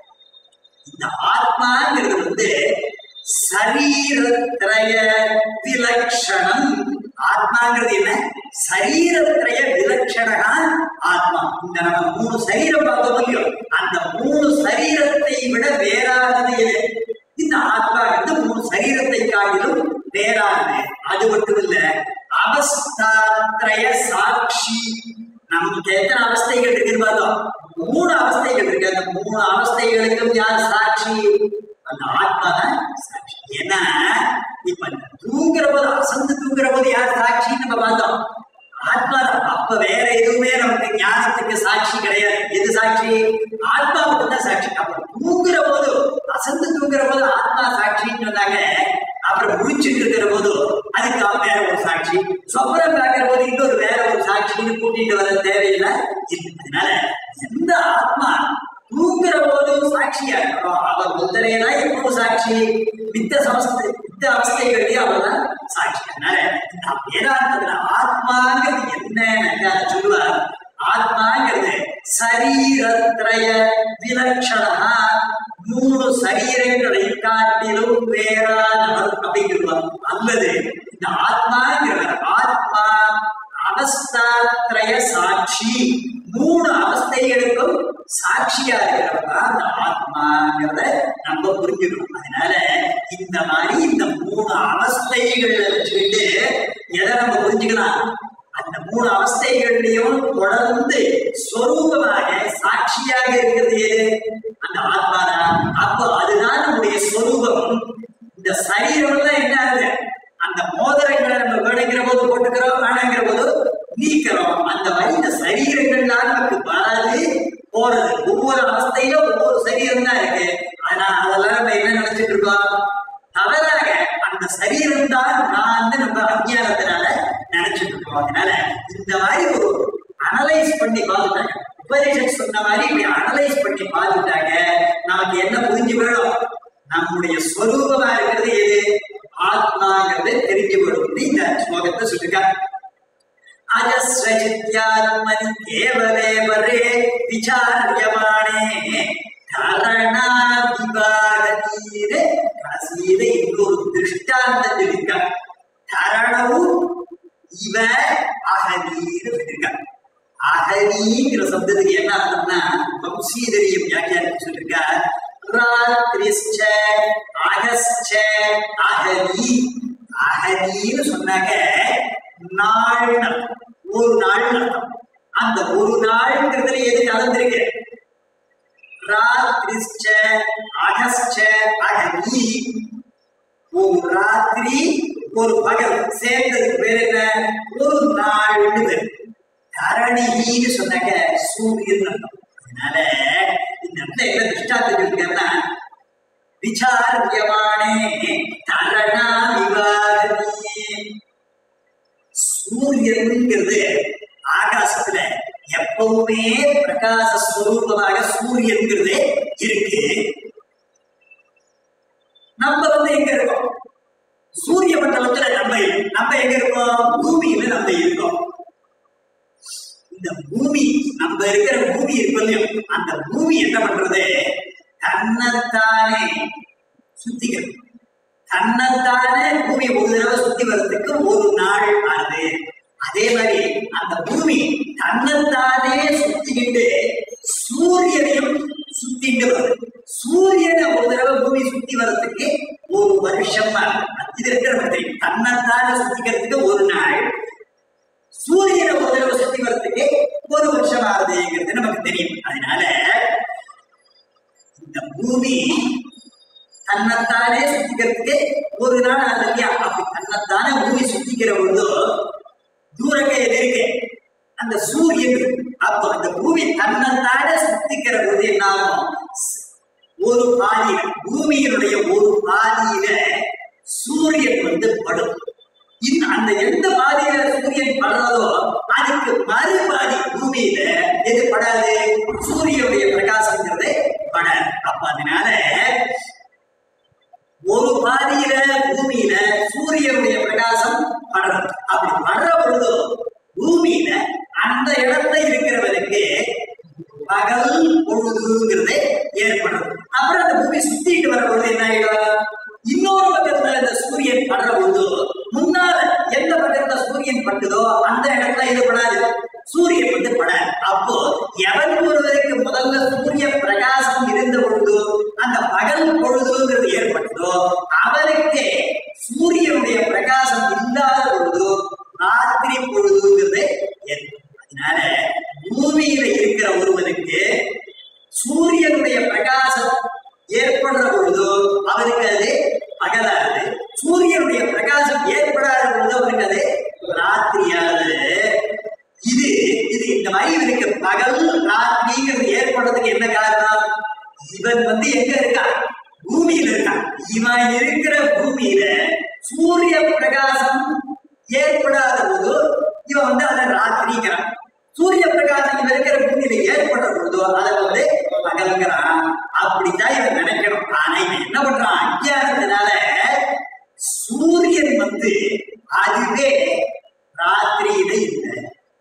A: இந்த ஆத்மாங்கிறது வந்து சரீரத்ரய விலக்ஷணம் ஆத்மாங்கிறது என்ன சரீரத்ரய விலக்ஷணா ஆத்மா இந்த நம்ம மூணு சரீரம் பார்த்தோம் இல்லையோ அந்த மூணு சரீரத்தை விட வேறானது எது இந்த ஆத்மா வந்து மூணு சரீரத்தை காட்டிலும் வேறானது அது மட்டும் இல்ல அவஸ்தாத்ரய சாட்சி நமக்கு எத்தனை அவஸ்தைகள் இருக்குன்னு பார்த்தோம் மூணு அவஸ்தைகள் இருக்கு அந்த மூணு அவஸ்தைகளுக்கும் யார் சாட்சி அந்த ஆத்மா தான் சாட்சி ஏன்னா இப்ப தூங்குற போது அசந்து தூங்குற போது யார் சாட்சின்னு நம்ம பார்த்தோம் ஆத்மா தான் அப்ப வேற எதுவுமே நமக்கு ஞானத்துக்கு சாட்சி கிடையாது எது சாட்சி ஆத்மா மட்டும் தான் சாட்சி அப்ப தூங்குற போது அசந்து தூங்குற போது ஆத்மா சாட்சின்னு சொன்னாங்க அப்புறம் முடிச்சுட்டு இருக்கிற போது அதுக்கு அவன் வேற ஒரு சாட்சி சொப்பனம் பார்க்கிற போது இன்னொரு வேற ஒரு சாட்சின்னு கூட்டிட்டு வர தேவையில்லை இல்லை. அதனால எந்த ஆத்மா தூங்குற போதும் சாட்சியா இருக்கிறோம் அவர் முதலேதான் எப்பவும் சாட்சி மித்த சமஸ்தை மித்த அவஸ்தைகளிலேயே அவர் தான் சாட்சி அதனால இந்த வேதாந்தத்துல ஆத்மாங்கிறது என்ன சொல்லுவார் ஆத்மாங்கிறது சரீரத்ரய விலட்சணா மூணு சரீரங்களை காட்டிலும் வேறானவர் அப்படிங்கிறவர் அல்லது இந்த ஆத்மாங்கிறவர் ஆத்மா அவஸ்தாத்ரய சாட்சி மூணு அவஸ்தைகளுக்கும் சாட்சியா இருக்கிறவர் தான் அந்த ஆத்மாங்கிறத நம்ம புரிஞ்சுக்கணும் அதனால இந்த மாதிரி இந்த மூணு அவஸ்தைகளை வச்சுக்கிட்டு எதை நம்ம புரிஞ்சுக்கலாம் அந்த மூணு அவஸ்தைகள்லயும் தொடர்ந்து ஸ்வரூபமாக சாட்சியாக இருக்கிறது எது அந்த ஆத்மாதான் அப்போ அதுதான் நம்முடைய ஸ்வரூபம் இந்த சரீரம் தான் என்ன ஆகுது அந்த மோதிரங்களை நம்ம வேணுங்கிற போது போட்டுக்கிறோம் வேணுங்கிற போது நீக்கிறோம் அந்த மாதிரி இந்த சரீரங்கள் தான் நமக்கு வராது போறது ஒவ்வொரு அவஸ்தையிலும் ஒவ்வொரு சரீரம் தான் இருக்கு ஆனா அதெல்லாம் நம்ம என்ன நினைச்சிட்டு இருக்கோம் தவறாக அந்த சரீரம் தான் நான் நம்ம அஞ்ஞானத்தினால நினைச்சிட்டு இருக்கோம் அதனால இந்த மாதிரி ஒரு அனலைஸ் பண்ணி பார்த்துட்டாங்க உபதேசம் சொன்ன மாதிரி இப்படி அனலைஸ் பண்ணி பார்த்துட்டாங்க நமக்கு என்ன புரிஞ்சு போயிடும் நம்முடைய ஸ்வரூபமா இருக்கிறது எது ஆத்மாங்கிறது தெரிஞ்சு போடும் இந்த ஸ்லோகத்தை சொல்லிருக்காங்க அஜஸ்வஜித்யாத்மனி கேவலே வரே விசாரியமானே கரணா விபாகதீர கடைசியில இன்னொரு திருஷ்டாந்தம் சொல்லியிருக்காங்க கரணவும் இவ அகனீர் சொல்லியிருக்காங்க அகனிங்கிற சப்தத்துக்கு என்ன அர்த்தம்னா வம்சீதரியம் வியாக்கியானம் சொல்லிருக்கா ராத்ரிஸ்ச அகஸ்ச அகனி அகனின்னு சொன்னாக்க நாள் ஒரு நாள் அர்த்தம் அந்த ஒரு நாள்ங்கிறதுல எது கலந்துருக்கு ராத்ரிஸ்ச அகஸ்ச அகனி ஒரு ராத்திரி ஒரு பகல் சேர்ந்ததுக்கு பேர் என்ன ஒரு நாள்னு பேர் தரணின்னு சொன்னாக்க சூரியன் அர்த்தம் அதனால இந்த இடத்துல என்ன திருஷ்டாந்தம் இருக்குன்னா விசாரியமானே தரணா விவாதனி சூரியன்ங்கிறது ஆகாசத்துல எப்பவுமே பிரகாச ஸ்வரூபமாக சூரியன்கிறது இருக்கு நம்ம வந்து எங்க இருக்கோம் சூரிய மண்டலத்துல நம்ம இல்ல- நம்ம எங்க இருக்கோம் பூமியில நம்ம இருக்கோம் இந்த பூமி நம்ம இருக்கிற பூமி இருப்பதையும் அந்த பூமி என்ன பண்றது தன்னைத்தானே சுத்திக்கிறது தன்னைத்தானே பூமி ஒரு தடவை சுத்தி வர்றதுக்கு ஒரு நாள் ஆகுது அதே மாதிரி அந்த பூமி தன்னைத்தானே சுத்திக்கிட்டு சூரியனையும் சுத்திட்டு வருது சூரியனை ஒரு தடவை பூமி சுத்தி வர்றதுக்கு ஒரு வருஷம் ஆகுது. இது இருக்கிற மாதிரி தன்னைத்தானே சுத்திக்கிறதுக்கு ஒரு நாள் சூரியனை ஒரு தடவை சுத்தி வர்றதுக்கு ஒரு வருஷம் ஆகுதுங்கிறது நமக்கு தெரியும் அதனால இந்த பூமி தன்னைத்தானே சுத்திக்கிறதுக்கு ஒரு நாள் ஆகுது இல்லையா அப்படி தன்னைத்தானே பூமி சுத்திக்கிற பொழுது தூரங்க எது இருக்கு அந்த சூரியன் இருக்கு. அப்போ அந்த பூமி தன்னைத்தானே சுத்திக்கிற பொழுது என்ன ஆகும் ஒரு பாதியில பூமியினுடைய ஒரு பாதியில சூரியன் வந்து படும் இந்த அந்த எந்த பாதியில சூரியன் படுறதோ அதுக்கு மறுபாதி பூமியில எது படாது சூரியனுடைய பிரகாசம்ங்கிறது படாது அப்ப அதனால ஒரு பாதியில பூமியில சூரியனுடைய பிரகாசம் படணும் அப்படி படுற பொழுது பூமியில அந்த இடத்துல இருக்கிறவருக்கு பகல் பொழுதுங்கிறது ஏற்படும் அப்புறம் அந்த பூமி சுத்திட்டு வர பொழுது என்ன ஆயிடும் இன்னொரு பக்கத்துல இந்த சூரியன் படுற பொழுது முன்னால எந்த பக்கத்துல சூரியன் பட்டுதோ அந்த இடத்துல இது படாது சூரியன் வந்து படாது அப்போ எவன் ஒருவருக்கு முதல்ல சூரிய பிரகாசம் இருந்த பொழுது அந்த பகல் பொழுதுங்கிறது ஏற்பட்டதோ அவருக்கு சூரியனுடைய பிரகாசம் இல்லாத பொழுது ராத்திரி பொழுதுங்கிறது ஏற்படும் அதனால சூரியனுடைய பிரகாசம் ஏற்படுற பொழுதோ அவருக்கு அது பகலாது சூரியனுடைய பிரகாசம் ஏற்படாத பொழுது அவருக்கு அது ராத்திரியாது இது இது இந்த மாதிரி இவருக்கு பகல் ராத்திரிங்கிறது ஏற்படுறதுக்கு என்ன காரணம் இவன் வந்து எங்க இருக்கான் பூமியில இருக்கான் இவன் இருக்கிற பூமியில சூரிய பிரகாசம் ஏற்படாத போது இவன் வந்து அதை ராத்திரிங்கிறான் சூரிய பிரகாசம் இவன் இருக்கிற பூமியில ஏற்படுற பொழுதோ அதை வந்து பகல்கிறான் அப்படித்தான் இவன் நினைக்கணும் ஆனா இவன் என்ன பண்றான் அஞ்ஞானத்தினால சூரியன் வந்து அதுவே ராத்திரியில இல்லை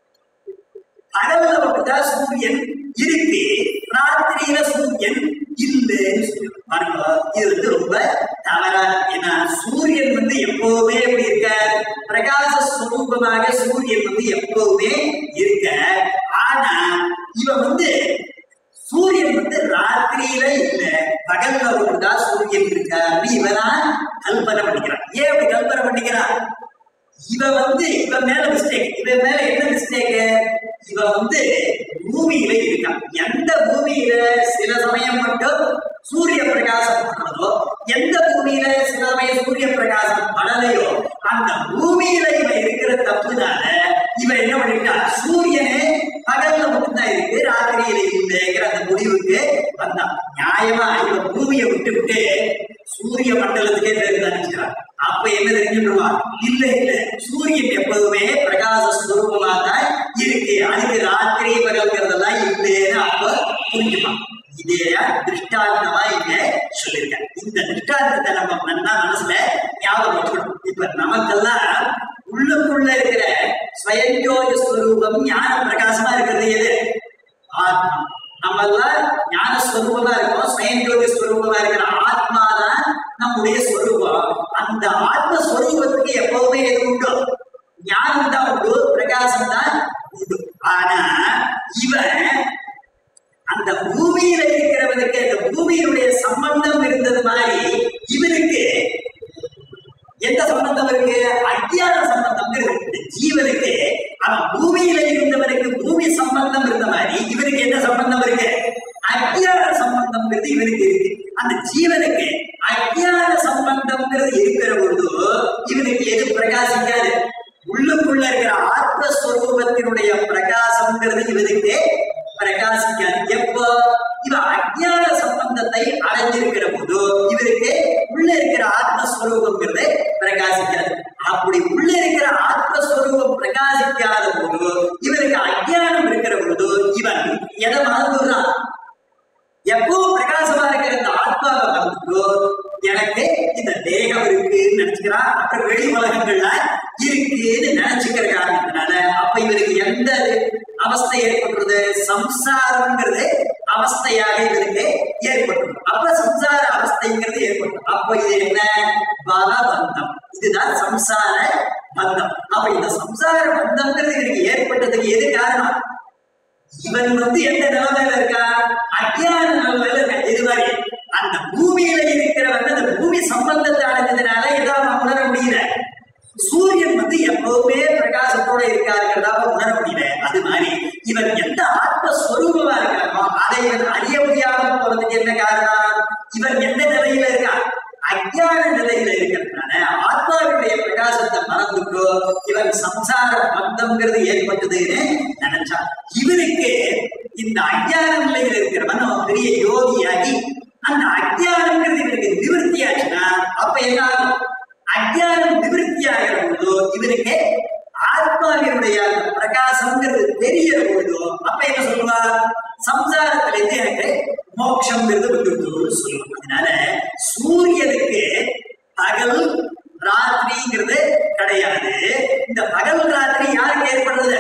A: பகல்ல மட்டும்தான் சூரியன் இருக்கு ராத்திரியில சூரியன் இல்லைன்னு சொல்லி பாருங்க இது வந்து ரொம்ப தவறா இருக்கு. ஏன்னா சூரியன் வந்து எப்பவுமே எப்படி இருக்க பிரகாச ஸ்வரூபமாக சூரியன் வந்து எப்பவுமே இருக்க ஆனா இவன் வந்து சூரியன் வந்து ராத்திரியில இல்ல பகல்ல மட்டும்தான் சூரியன் இருக்காரு இவனா கல்பனை பண்ணிக்கிறான் ஏன் அப்படி கல்பனை பண்ணிக்கிறான் இவன் வந்து இவன் மேல மிஸ்டேக் இவன் மேல என்ன மிஸ்டேக் இவன் வந்து பூமியில இருக்கான் எந்த பூமியில சில சமயம் மட்டும் சூரிய பிரகாசம் படுறதோ எந்த பூமியில சில சமயம் சூரிய பிரகாசம் படலையோ அந்த பூமியில இவன் இருக்கிற தப்புனால இவன் என்ன பண்ணிட்டான் சூரியனே பகல்ல மட்டும்தான் இருக்கு ராத்திரியில இல்லைங்கிற அந்த முடிவுக்கு வந்தான் நியாயமா இவன் பூமியை விட்டு விட்டு சூரிய மண்டலத்துக்கே பேருந்து நினைக்கிறான் அப்ப என்ன தெரிஞ்சுடுவான் இல்ல இல்ல சூரியன் எப்போதுமே பிரகாச ஸ்வரூபமா தான் இருக்கு அதுக்கு ராத்திரி பகல்கிறதெல்லாம் இல்லைன்னு அப்ப புரிஞ்சுப்பான் இதே திருஷ்டாந்தமா இங்க சொல்லியிருக்கேன் இந்த திருஷ்டாந்தத்தை நம்ம நன்னா மனசுல ஞாபகம் வச்சுக்கணும் இப்ப நமக்கெல்லாம் உள்ளுக்குள்ள இருக்கிற ஸ்வயஞ்சோதி ஸ்வரூபம் ஞான பிரகாசமா இருக்கிறது எது ஆத்மா நம்ம எல்லாம் ஞான ஸ்வரூபமா இருக்கோம் ஸ்வயஞ்சோதி ஸ்வரூபமா இருக்கிற ஆத்மா தான் நம்முடைய ஸ்வரூபம் அந்த ஆத்ம ஸ்வரூபத்துக்கு எப்பவுமே எது உண்டு ஞானம் தான் உண்டு பிரகாசம் தான் உண்டு ஆனா இவன் அந்த பூமியில இருக்கிறவனுக்கு அந்த பூமியினுடைய சம்பந்தம் இருந்தது மாதிரி இவனுக்கு எந்த சம்பந்தம் இருக்கு அத்தியான சம்பந்தம் இருக்கு இந்த ஜீவனுக்கு அவன் பூமியில இருந்தவனுக்கு பூமி சம்பந்தம் இருந்த மாதிரி இவனுக்கு என்ன சம்பந்தம் இருக்கு அத்தியான சம்பந்தம்ங்கிறது இவனுக்கு இருக்கு அந்த ஜீவனுக்கு அத்தியான சம்பந்தம்ங்கிறது இருக்கிற பொழுது இவனுக்கு எது பிரகாசிக்காது உள்ளுக்குள்ள இருக்கிற ஆத்மஸ்வரூபத்தினுடைய பிரகாசம்ங்கிறது இவனுக்கு பிரகாசிக்காது எப்போ இவன் அஜ்ஞான சம்பந்தத்தை அடைஞ்சிருக்கிற போது இவருக்கு உள்ள இருக்கிற ஆத்மஸ்வரூபங்கிறது பிரகாசிக்காது அப்படி உள்ள இருக்கிற ஆத்மஸ்வரூபம் பிரகாசிக்காத போது இவருக்கு அஜ்ஞானம் இருக்கிற போது இவன் எதை மறந்துடுறான் எப்பவும் பிரகாசமா இருக்கிற இந்த ஆத்மாவை மறந்துட்டோ எனக்கு இந்த தேகம் இருக்குன்னு நினைச்சுக்கிறான் அப்புறம் வெளி உலகங்கள்ல இருக்குன்னு நினைச்சுக்கிற காரணத்தினால அப்ப இவருக்கு எந்த அவஸ்தை ஏற்படுறது சம்சாரம்ங்கிறது அவஸ்தையாக இவருக்கு ஏற்பட்டுரும் அப்ப சம்சார அவஸ்தைங்கிறது ஏற்படும் அப்ப இது என்ன பலபந்தம் இதுதான் சம்சார பந்தம் அப்ப இந்த சம்சார பந்தம்ங்கிறது இவருக்கு ஏற்பட்டதுக்கு எது காரணம் இவன் வந்து எந்த நிலைமையில இருக்கா அஜ்ஞான நிலைமையில இருக்கா இது மாதிரி அந்த பூமியில இருக்கிறவன் அந்த பூமி சம்பந்தத்தை அடைஞ்சதுனால இதை அவன் உணர முடியல சூரியன் வந்து எப்பவுமே பிரகாசத்தோட இருக்காருங்கிறதா அவன் உணர முடியல அது மாதிரி இவன் எந்த ஆத்மஸ்வரூபமா இருக்கானோ அதை இவன் அறிய முடியாம போறதுக்கு என்ன காரணம் இவன் எந்த நிலையில இருக்கான் அஜ்ஞான நிலையில இருக்கிறதுனால ஆத்மாவுடைய பிரகாசத்தை மறந்துட்டோ இவன் சம்சார பந்தம்ங்கிறது ஏற்பட்டதுன்னு நினைச்சான் இவனுக்கு இந்த அஜ்ஞான நிலையில இருக்கிறவன் அவன் பெரிய யோகியாகி அந்த அஜ்ஞானம்ங்கிறது இவனுக்கு நிவர்த்தி ஆச்சுன்னா அப்ப என்ன ஆகும் அஜ்ஞானம் நிவர்த்தி ஆகிற பொழுதோ இவனுக்கு ஆத்மாவினுடைய அந்த பிரகாசம்ங்கிறது தெரியற பொழுதோ அப்ப என்ன சொல்லுவார் சம்சாரத்திலிருந்து எனக்கு மோட்சம்ங்கிறது வந்துருக்குன்னு சொல்லுவோம் அதனால சூரியனுக்கு பகல் ராத்திரிங்கிறது கிடையாது இந்த பகல் ராத்திரி யாருக்கு ஏற்படுறது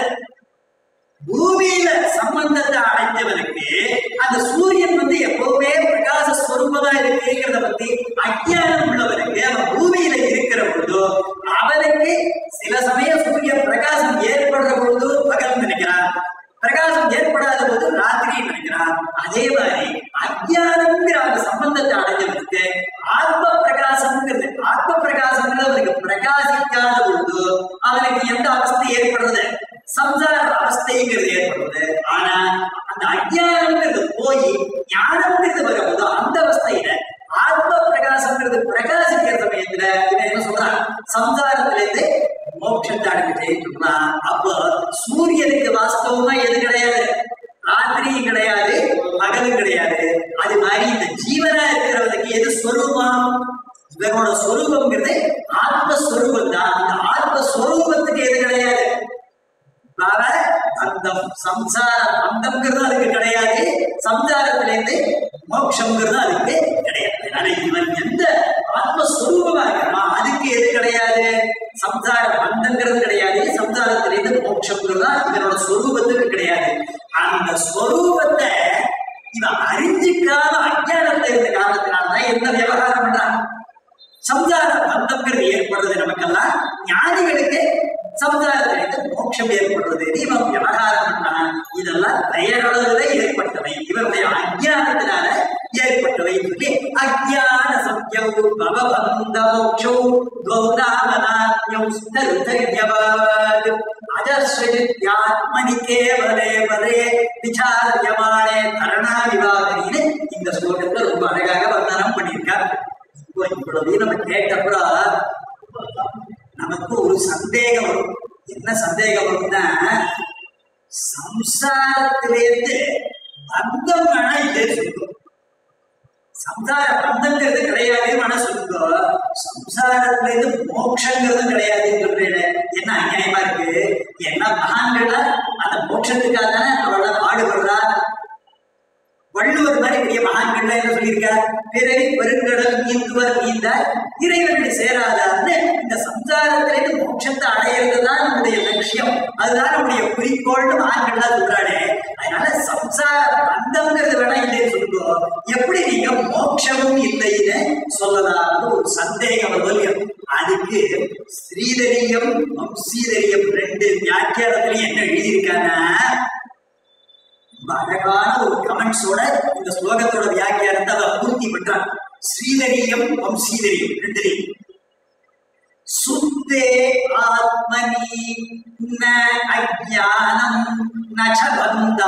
A: பூமியில சம்பந்தத்தை அடைஞ்சவனுக்கு அந்த சூரியன் வந்து எப்பவுமே பிரகாச ஸ்வரூபமா இருக்குங்கிறத பத்தி அஜ்ஞானம் உள்ளவனுக்கு அவன் பூமியில இருக்கிற பொழுதோ அவனுக்கு சில சமயம் சூரிய பிரகாசம் ஏற்படுற பொழுது பகல் நினைக்கிறான் பிரகாசம் ஏற்படாத போது ராத்திரி நினைக்கிறான் அதே மாதிரி அஜ்ஞானம்ங்கிற அந்த சம்பந்தத்தை அடைஞ்சவனுக்கு ஆத்ம பிரகாசம்ங்கிறது ஆத்ம பிரகாசம்ங்கிறது அவனுக்கு பிரகாசிக்காத பொழுது அவனுக்கு எந்த அவஸ்தை ஏற்படுறது சம்சார அவஸ்தைங்கிறது ஏற்படுறது ஆனா அந்த அஜ்ஞானம்ங்கிறது போய் இவரோட சொரூபம்ங்கிறது ஆத்மஸ்வரூபம் தான் அந்த ஆத்மஸ்வரூபத்துக்கு எது கிடையாது பவ பந்தம் சம்சார பந்தம்ங்கிறது அதுக்கு கிடையாது சம்சாரத்திலேருந்து மோட்சம்ங்கிறது அதுக்கு கிடையாது அதனால இவன் எந்த ஆத்மஸ்வரூபமா இருக்கிறான் அதுக்கு எது கிடையாது சம்சார பந்தங்கிறது கிடையாது சம்சாரத்திலேருந்து மோட்சம்ங்கிறது தான் இவனோட சொரூபத்துக்கு கிடையாது அந்த ஸ்வரூபத்தை இவன் அறிஞ்சிக்காத அஞ்ஞானத்தை இருந்த காரணத்தினால்தான் என்ன விவகாரம் பண்றான் சம்சார பந்தம்ங்கிறது ஏற்படுறது நமக்கெல்லாம் ஞானிகளுக்கு சம்சாரத்திலிருந்து மோட்சம் ஏற்படுறது இவன் விவகாரம் பண்ணான் இதெல்லாம் பெயரளவுல ஏற்பட்டவை இவருடைய அஜானத்தினால ஏற்பட்டவை சொல்லி அஜான சத்யம் பவபந்த மோட்சோ கௌதாமனாத்யம் ஸ்தருதயவாத் அஜஸ்வஜித்யாத்மனி கேவலே வரே விசாரியமானே கரணா விவாதனின்னு இந்த ஸ்லோகத்தை ரொம்ப அழகாக வர்ணனம் பண்ணியிருக்கார் இப்போ இவ்வளவு நம்ம கேட்டப்புறம் நமக்கு ஒரு சந்தேகம் வரும் என்ன சந்தேகம் வரும்னா சம்சாரத்திலேருந்து பந்தம் வேணா இல்லை சொல்லும் சம்சார பந்தங்கிறது கிடையாது வேணா சொல்லுங்க சம்சாரத்திலேருந்து மோட்சங்கிறதும் கிடையாதுன்னு சொல்றேன் என்ன அநியாயமா இருக்கு என்ன மகான்கள அந்த மோட்சத்துக்காக தானே அவள பாடுபடுறா வள்ளுவர் மாதிரி பெரிய மகான்கள் என்ன சொல்லியிருக்கார் பிறவி பெருங்கடல் நீந்துவர் நீந்த இறைவனை சேராதான்னு இந்த சம்சாரத்திலிருந்து மோட்சத்தை அடையிறது தான் நம்முடைய லட்சியம் அதுதான் நம்முடைய குறிக்கோள்னு மகான்கள்லாம் சொல்றானே அதனால சம்சார பந்தம்ங்கிறது வேணா இல்லைன்னு சொல்லுங்க எப்படி நீங்க மோட்சமும் இல்லைன்னு சொல்லலாம் ஒரு சந்தேகம் வருது அதுக்கு ஸ்ரீதரியம் வம்சீதரியம் ரெண்டு வியாக்கியானத்திலையும் என்ன எழுதியிருக்காங்கன்னா ரொம்ப அழகான ஒரு கமெண்ட்ஸோட இந்த ஸ்லோகத்தோட வியாக்கியானத்தை அவர் பூர்த்தி பண்றார் ஸ்ரீதரியம் வம்சீதரியம் ரெண்டுலையும் சுத்தே ஆத்மனி ந அஜானம் நச்சபந்தா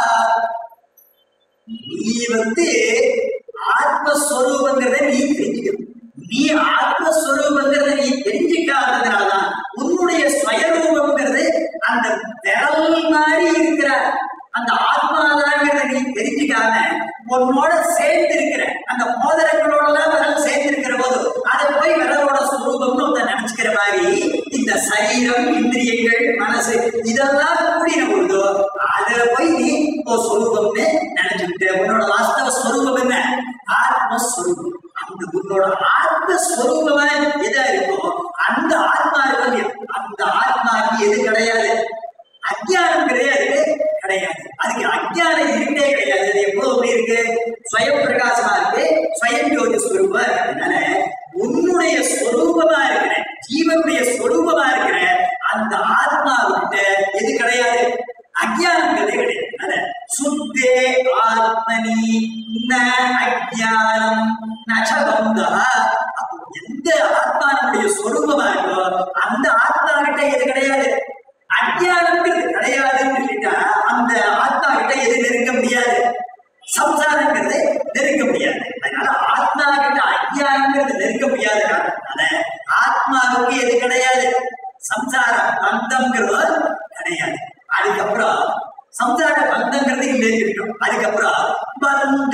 A: நீ வந்து ஆத்மஸ்வரூபங்கிறத நீ தெரிஞ்சுக்கணும் நீ ஆத்மஸ்வரூபங்கிறத நீ தெரிஞ்சுக்காததுனாலதான் உன்னுடைய ஸ்வயரூபம்ங்கிறது அந்த விரல் மாதிரி இருக்கிற அந்த ஆத்மாதாங்கிறத நீ தெரிஞ்சுக்காம உன்னோட சேர்ந்து இருக்கிற அந்த மோதிரங்களோட எல்லாம் விரல் சேர்ந்து இருக்கிற போது அதை போய் விரலோட ஸ்வரூபம்னு ஒருத்த நினைச்சுக்கிற மாதிரி இந்த சரீரம் இந்திரியங்கள் மனசு இதெல்லாம் கூடின பொழுதோ அதை போய் நீ இப்போ ஸ்வரூபம்னு நினைச்சுக்கிட்டு உன்னோட வாஸ்தவ ஸ்வரூபம் என்ன ஆத்மஸ்வரூபம் அந்த உன்னோட ஆத்மஸ்வரூபமா எதா இருக்கோ அந்த ஆத்மா இருக்கு அந்த ஆத்மாக்கு எது கிடையாது அஜ்ஞானம் கிடையாது கிடையாது அதுக்கு அஜ்ஞான இருட்டே கிடையாது அது எப்போதும் இருக்கு ஸ்வயம் பிரகாசமா இருக்கு ஸ்வயம் ஜோதி ஸ்வரூபமா இருக்கிறதுனால உன்னுடைய ஸ்வரூபமா இருக்கிற ஜீவனுடைய ஸ்வரூபமா இருக்கிற அந்த ஆத்மாவுக்கிட்ட எது கிடையாது அஜ்ஞானங்கிறதே கிடையாது அதனால சுத்தே ஆத்மனி ந அஜ்ஞானம் நச்சபந்தா அப்போ எந்த ஆத்மா நம்முடைய ஸ்வரூபமா இருக்கோ அந்த ஆத்மா கிட்ட எது கிடையாது அஜ்ஞானங்கிறது கிடையாதுன்னு சொல்லிட்டா அந்த ஆத்மா கிட்ட எது நெருங்க முடியாது சம்சாரங்கிறது நெருங்க முடியாது அதனால ஆத்மா கிட்ட அஜ்ஞானங்கிறது நெருங்க முடியாத காரணத்தினால ஆத்மாவுக்கு எது கிடையாது சம்சார பந்தம்ங்கிறது கிடையாது அதுக்கப்புறம் சம்சார பந்தங்கிறது இல்லைன்னு இருக்கணும் அதுக்கப்புறம் பந்த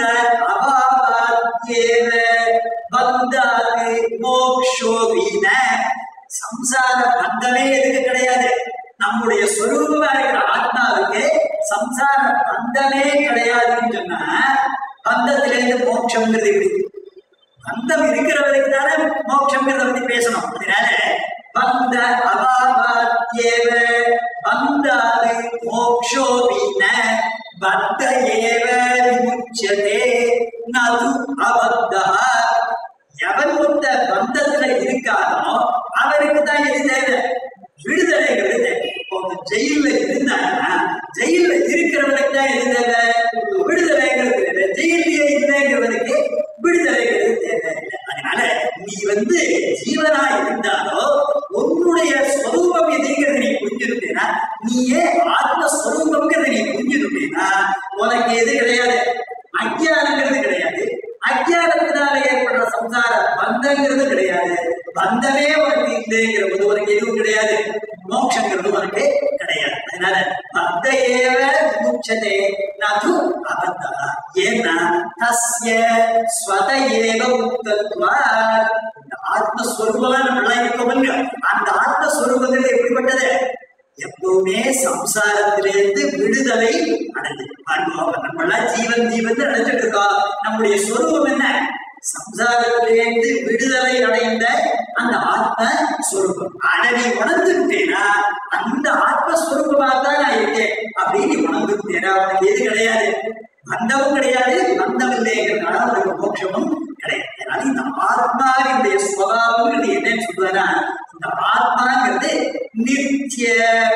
A: அபாவாத்யேவ பந்தாது மோக்ஷோபீன சம்சார பந்தமே எதுக்கு கிடையாது நம்முடைய சொரூபமா இருக்கிற ஆத்மாவுக்கு சம்சார பந்தமே கிடையாதுன்னு சொன்னா பந்தத்திலிருந்து மோட்சம்ங்கிறது எப்படி பந்தம் இருக்கிறவருக்கு தானே மோட்சம்ங்கிறத பத்தி பேசணும் அதனால பந்த அபாவாத்யேவ பந்தாது மோக்ஷோபின பத்த ஏவ விமுச்சதே நது அபத்தா எவன் ஒருத்த பந்தத்துல இருக்கானோ அவருக்கு தான் எது தேவை விடுதலைங்கிறது தேவை இப்போ ஒரு ஜெயில்ல இருந்தாங்கன்னா ஜெயில்ல இருக்கிறவனுக்கு தான் எது தேவை விடுதலைங்கிறது தேவை ஜெயிலே இல்லைங்கிறவனுக்கு விடுதலைங்கிறது தேவை அதனால நீ வந்து ஜீவனா இருந்தாலோ உன்னுடைய ஸ்வரூபம் எதுங்கிறத நீ புரிஞ்சுக்கிட்டேன்னா நீயே ஆத்மஸ்வரூபம்ங்கிறத நீ புரிஞ்சுக்கிட்டேன்னா உனக்கு எது கிடையாது அஜ்ஞானங்கிறது கிடையாது அஜ்ஞானத்தினால ஏற்படுற சம்சார பந்தங்கிறது கிடையாது பந்தமே உனக்கு இல்லைங்கிற போது உனக்கு எதுவும் கிடையாது மோட்சங்கிறது உனக்கு கிடையாது அதனால பந்த ஏவ முச்சதே நது அபந்தா ஏன்னா தஸ்ய ஸ்வத ஏவ உத்தத்வா இந்த ஆத்மஸ்வரூபமா நம்ம இருக்கோம்ங்க அந்த ஆத்மஸ்வரூபங்கள் எப்படிப்பட்டது எப்பவுமே சம்சாரத்திலிருந்து விடுதலை அடைஞ்சு நம்மளாம் ஜீவன் ஜீவன் அடைஞ்சிட்டு இருக்கோம் நம்முடைய ஸ்வரூபம் என்ன சம்சாரத்திலிருந்து விடுதலை அடைந்த அந்த ஆத்ம ஸ்வரூபம் அதை நீ உணர்ந்துட்டேனா அந்த ஆத்மஸ்வரூபமா தான் நான் இருக்கேன் அப்படின்னு உணர்ந்துட்டேனா உனக்கு எது கிடையாது பந்தமும் கிடையாது பந்தம் இல்லைங்கிறதுனால உனக்கு மோட்சமும் கிடையாது அதனால இந்த ஆத்மாவினுடைய சுவாவங்கிறது என்னன்னு சொல்றேன்னா இந்த ஆத்மாங்கிறது நித்திய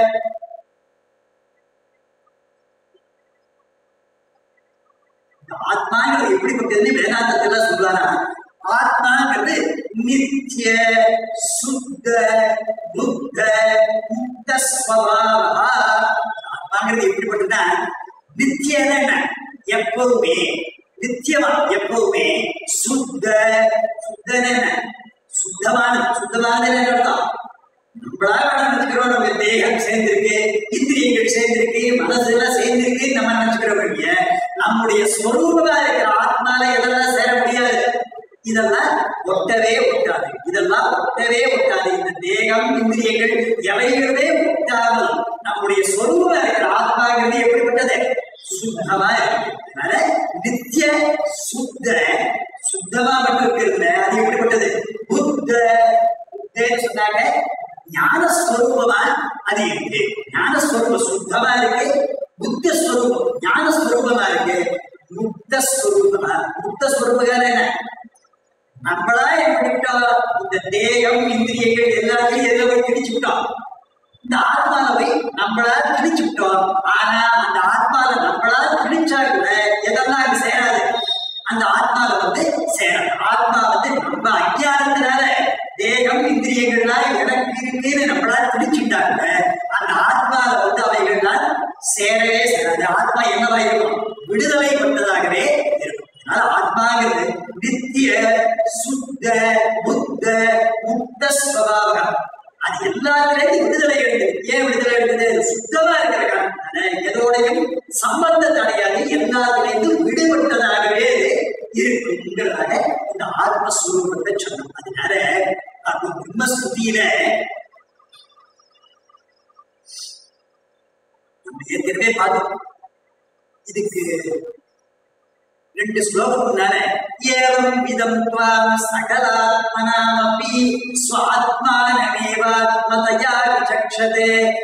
A: இந்த ஆத்மாங்கிறது எப்படிப்பட்டதுன்னு வேதாந்தத்துல சொல்றாரா ஆத்மாங்கிறது நித்திய சுத்த புத்த முக்த ஸ்வபாவா ஆத்மாங்கிறது எப்படிப்பட்டதுன்னா நித்தியன என்ன எப்பவுமே நித்தியமா எப்பவுமே சுத்த சுத்தன என்ன சுத்தமான சுத்தமான அர்த்தம் நம்மளா நினைச்சுக்கிறோம் நம்ம தேகம் சேர்ந்திருக்கு இந்திரியங்கள் சேர்ந்திருக்கு மனசு எல்லாம் சேர்ந்திருக்கு நம்ம நினைச்சுக்கிறோம் இல்லையா நம்முடைய சொரூபமா இருக்கிற ஆத்மால எதெல்லாம் சேர முடியாது இதெல்லாம் ஒட்டவே ஒட்டாது இதெல்லாம் ஒட்டவே ஒட்டாது இந்த தேகம் இந்திரியங்கள் எவைகளுமே ஒட்டாமல் நம்முடைய சொரூபமா இருக்கிற ஆத்மாங்கிறது எப்படிப்பட்டது சுத்தமா இருக்கு அதனால நித்திய சுத்த சுத்தமா மட்டும் இருக்கிறதுல அது எப்படிப்பட்டது புத்த புத்தன்னு சொன்னாங்க ஞானஸ்வரூபமா அது இருக்கு ஞானஸ்வரூபம் சுத்தமா இருக்கு புத்த ஸ்வரூபம் ஞானஸ்வரூபமா இருக்கு முக்த ஸ்வரூபமா முக்த ஸ்வரூபம் என்ன நம்மளா எப்படிட்டோம் இந்த தேகம் இந்திரியங்கள் எல்லாத்தையும் எதில் போய் திணிச்சு விட்டோம் இந்த ஆத்மாவை நம்மளா திணிச்சு விட்டோம் ஆனா அந்த ஆத்மாவை நம்மளா திணிச்சா கூட எதெல்லாம் அங்க சேராது அந்த ஆத்மாவை வந்து சேராது ஆத்மா வந்து நம்ம அஞ்ஞானத்தினால தேகம் இந்திரியங்கள்லாம் எனக்கு இருக்குன்னு நம்மளா திணிச்சுட்டாங்க அந்த ஆத்மாவை வந்து அவைகள்லாம் சேரவே சேராது ஆத்மா என்னவா இருக்கும் விடுதலை கொண்டதாகவே இருக்கும் அதனால ஆத்மாங்கிறது நித்திய சுத்த புத்த முக்த ஸ்வபாவம் அது எல்லாத்திலேருந்து விடுதலை எடுக்குது ஏன் விடுதலை எடுக்குது சுத்தமா இருக்கிற காரணத்தினால எதோடையும் சம்பந்தத்தை அடையாது எல்லாத்திலேருந்து விடுபட்டதாகவே இருக்குங்கிறதாக இந்த ஆத்மஸ்வரூபத்தை சொன்னோம் அதனால அந்த பிரம்மஸ்துதியில நம்ம ஏற்கனவே பார்த்தோம் இதுக்கு ரெண்டு ஸ்லோகத்தினால ஏவம் விதம் துவாம் சகலாத்மனாமபி ஸ்வாத்மானமேவாத்மதயா விசக்ஷதே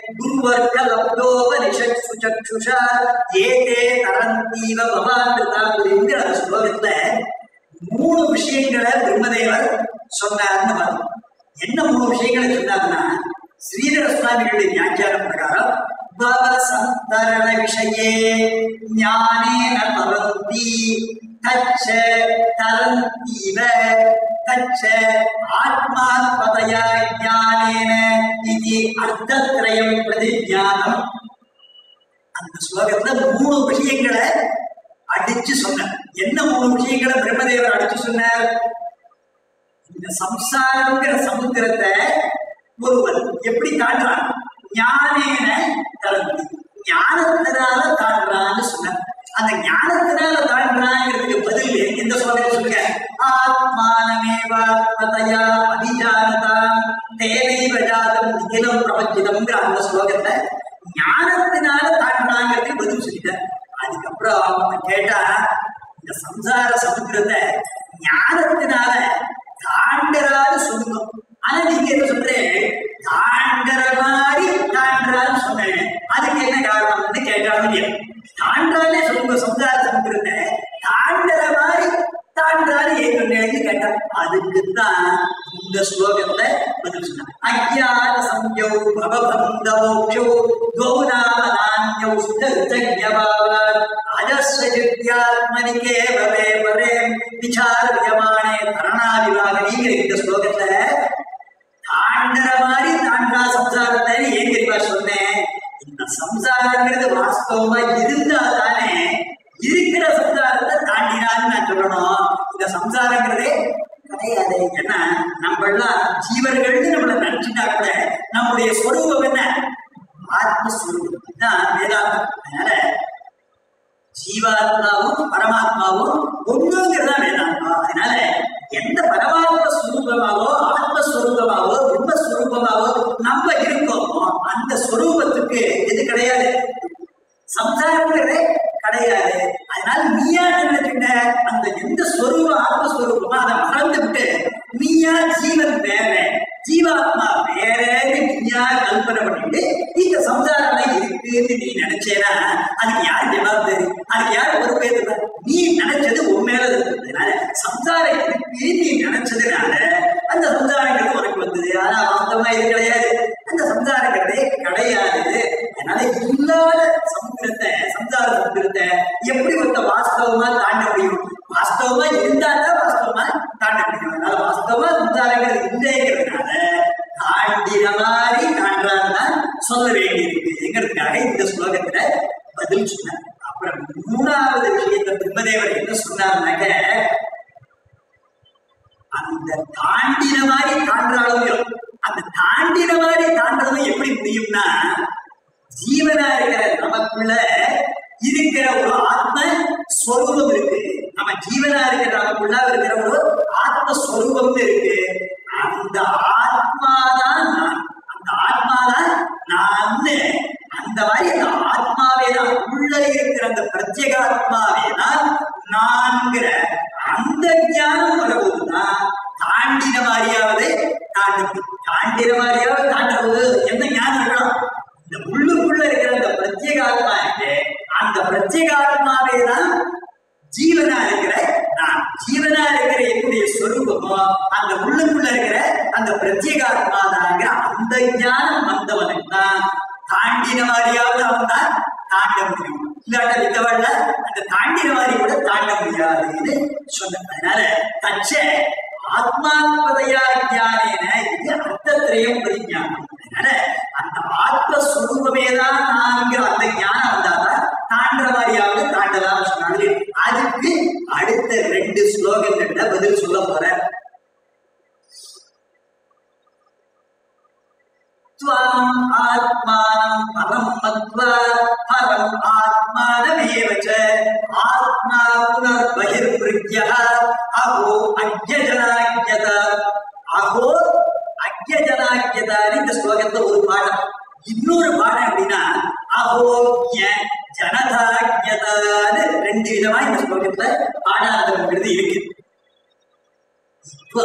A: குருவர்க்கலப்தோபனிஷத்சு சக்ஷுஷா ஏதே தரந்தீவ பவாந்திருதாங்கிற அந்த ஸ்லோகத்துல மூணு விஷயங்களை பிரம்மதேவர் சொன்னார்னு வரும் என்ன மூணு விஷயங்களை சொன்னார்னா ஸ்ரீதர சுவாமிகளுடைய வியாக்கியானம் பிரகாரம் பவ சந்தரண விஷயே ஞானேன பவந்தி தச்ச தரந்தீவ தச்ச ஆத்மாத்மதயா ஞானேன இது அர்த்தத்ரயம் பிரதிஜானம் அந்த ஸ்லோகத்துல மூணு விஷயங்களை அடிச்சு சொன்னார் என்ன மூணு விஷயங்களை பிரம்மதேவர் அடிச்சு சொன்னார் இந்த சம்சாரங்கிற சமுத்திரத்தை ஒருவன் எப்படி தாண்டான் ஞானேன தரந்தி ஞானத்தினால தாண்டான்னு சொன்னார் அந்த ஞானத்தினால தாண்டாங்கிறதுக்கு பதில் எந்த ஸ்லோகத்தை சொல்லுங்க ஆத்மானமேவாத்மதயா அபிஜானதாம் தேவைவ ஜாதம் நிகிலம் பிரபஞ்சிதம்ங்கிற அந்த ஸ்லோகத்தை ஞானத்தினால தாண்டாங்கிறதுக்கு பதில் சொல்லிட்டார் அதுக்கப்புறம் அவன் கேட்டா இந்த சம்சார சமுத்திரத்தை ஞானத்தினால தாண்டராது சொல்லணும் ஆனா நீங்க என்ன சொல்றேன் தாண்டற மாதிரி தாண்டறான்னு சொன்னேன் அதுக்கு என்ன காரணம்னு கேட்டாலும் தாண்டாலே சொல்லுங்க சமுதாய சமுத்திரத்தை தாண்டற மாதிரி தாண்டாரு ஏன் சொன்னேன்னு கேட்டா அதுக்கு தான் இந்த ஸ்லோகத்தை பதில் சொன்னார் அஜ்ஞான சம்யௌ பவபந்த மோக்ஷோ கௌனாமநான்யௌ ஸ்தஜ்ஞபாவாத் அஜஸ்வஜித்யாத்மனி கேவலே பரே விசாரியமானே தரணாதிவாகனிங்கிற இந்த ஸ்லோகத்துல தாண்டற மாதிரி தாண்டா சம்சாரத்தை ஏன் தெரியுமா சொன்னேன் இந்த சம்சாரங்கிறது வாஸ்தவமா இருந்தா தானே இருக்கிற சம்சாரத்தை தாண்டினான்னு நான் சொல்லணும் இந்த சம்சாரங்கிறதே கிடையாது ஏன்னா நம்ம எல்லாம் ஜீவர்கள்னு நம்மளை நினைச்சுட்டா கூட நம்முடைய ஸ்வரூபம் என்ன ஆத்மஸ்வரூபம் தான் வேதாந்தம் அதனால ஜீவாத்மாவும் பரமாத்மா ஜீவாத்மாவும் ஒண்ணுங்கிறதா வேதாந்தம் அதனால எந்த பரமாத்ம ஸ்வரூபமாவோ ஆத்மஸ்வரூபமாவோ பிரம்மஸ்வரூபமாவோ நம்ம இருக்கோமோ அந்த ஸ்வரூபத்துக்கு இது கிடையாது சம்சாரங்கிறதே கிடையாது அதனால நீயா நினைக்கின்ற அந்த எந்த ஸ்வரூபம் ஆத்மஸ்வரூபமோ அதை மறந்துவிட்டு நீயா ஜீவன் வேற ஜீவாத்மா வேறன்னு நீயா கல்பனை பண்ணிட்டு இந்த சம்சாரம் இருக்குன்னு நீ நினைச்சேனா அதுக்கு யார் ஜவாப்தாரி அதுக்கு யார் பொறுப்பேற்று நீ நினைச்சது உன் மேல இருக்கு அதனால சம்சாரம் இருக்கு நீ நினைச்சதுனால அந்த சம்சாரங்கிறது உனக்கு வந்தது ஆனா வாஸ்தவமா இது கிடையாது அந்த சம்சாரங்கிறதே கிடையாது அதனால இல்லாத சமுத்திரத்தை சம்சார சமுத்திரத்தை எப்படி ஒருத்த வாஸ்தவமா தாண்ட முடியும் வாஸ்தவமா இருந்தாதான் வாஸ்தவமா தாண்ட முடியும் அதனால வாஸ்தவமா சம்சாரங்கிறது இல்லைங்கிறதுனால தாண்டின மாதிரி தாண்டாதான் சொல்ல வேண்டியிருக்குங்கிறதுக்காக இந்த ஸ்லோகத்துல பதில் சொன்னார் அப்புறம் மூணாவது விஷயத்தை பிரம்மதேவர் என்ன சொன்னார்னாக்க அந்த தாண்டின மாதிரி தாண்டுற அளவு அந்த தாண்டின மாதிரி தாண்டது எப்படி முடியும்னா ஜீவனா இருக்கிற நமக்குள்ள இருக்கிற ஒரு ஆத்ம ஸ்வரூபம் இருக்கு நம்ம ஜீவனா இருக்கிற நமக்குள்ள இருக்கிற ஒரு ஆத்மஸ்வரூபம் இருக்கு அந்த ஆத்மாதான் நான் அந்த ஆத்மாதான் நான் அந்த மாதிரி அந்த ஆத்மாவே தான் உள்ள இருக்கிற அந்த பிரத்யேக ஆத்மாவே தான் நான்கிற அந்த ஞானம் வரும்போதுதான் தாண்டின மாதிரியாவது தாண்டு தாண்டின மாதிரியாவது தாண்டவது எந்த ஞானம் இருக்கணும் இந்த உள்ளுக்குள்ள இருக்கிற அந்த பிரத்யேக ஆத்மா இருக்கு அந்த பிரத்யேக ஆத்மாவே தான் ஜீவனா இருக்கிற நான் ஜீவனா இருக்கிற என்னுடைய சொரூபமோ அந்த உள்ளுக்குள்ள இருக்கிற அந்த பிரத்யேக ஆத்மா தாங்கிற அந்த ஞானம் வந்தவனுக்கு தான் தாண்டின மாதிரியாவது அவன் தான் தாண்ட முடியும் இல்லாட்ட வித்தவள்ள அந்த தாண்டின மாதிரி கூட தாண்ட முடியாதுன்னு சொன்ன அதனால தச்ச ஆத்மாத்மதையா ஞானேன இது அர்த்தத்திரயம் பரிஞானம் அதனால அந்த ஆத்மஸ்வரூபமே தான் நான்கிற அந்த ஞானம் வந்தாதான் தாண்டுற மாதிரியாவது தாண்டலாம் சொன்னாங்க அதுக்கு அடுத்த ரெண்டு ஸ்லோகங்கள்ல பதில் சொல்ல போறேன் त्वाम् आत्मानं परं मत्वा परम् आत्मानमेव च आत्मा पुनर्बहिर्वृद्यः अहो अज्ञजनाज्ञत अहो அக்யஜனாக்கியதான்னு இந்த ஸ்லோகத்துல ஒரு பாடம் இன்னொரு பாடம் எப்படின்னா அகோக்ய ஜனதாக்கியதான்னு ரெண்டு விதமா இந்த ஸ்லோகத்துல பாடாந்தரங்கிறது இருக்கு இப்போ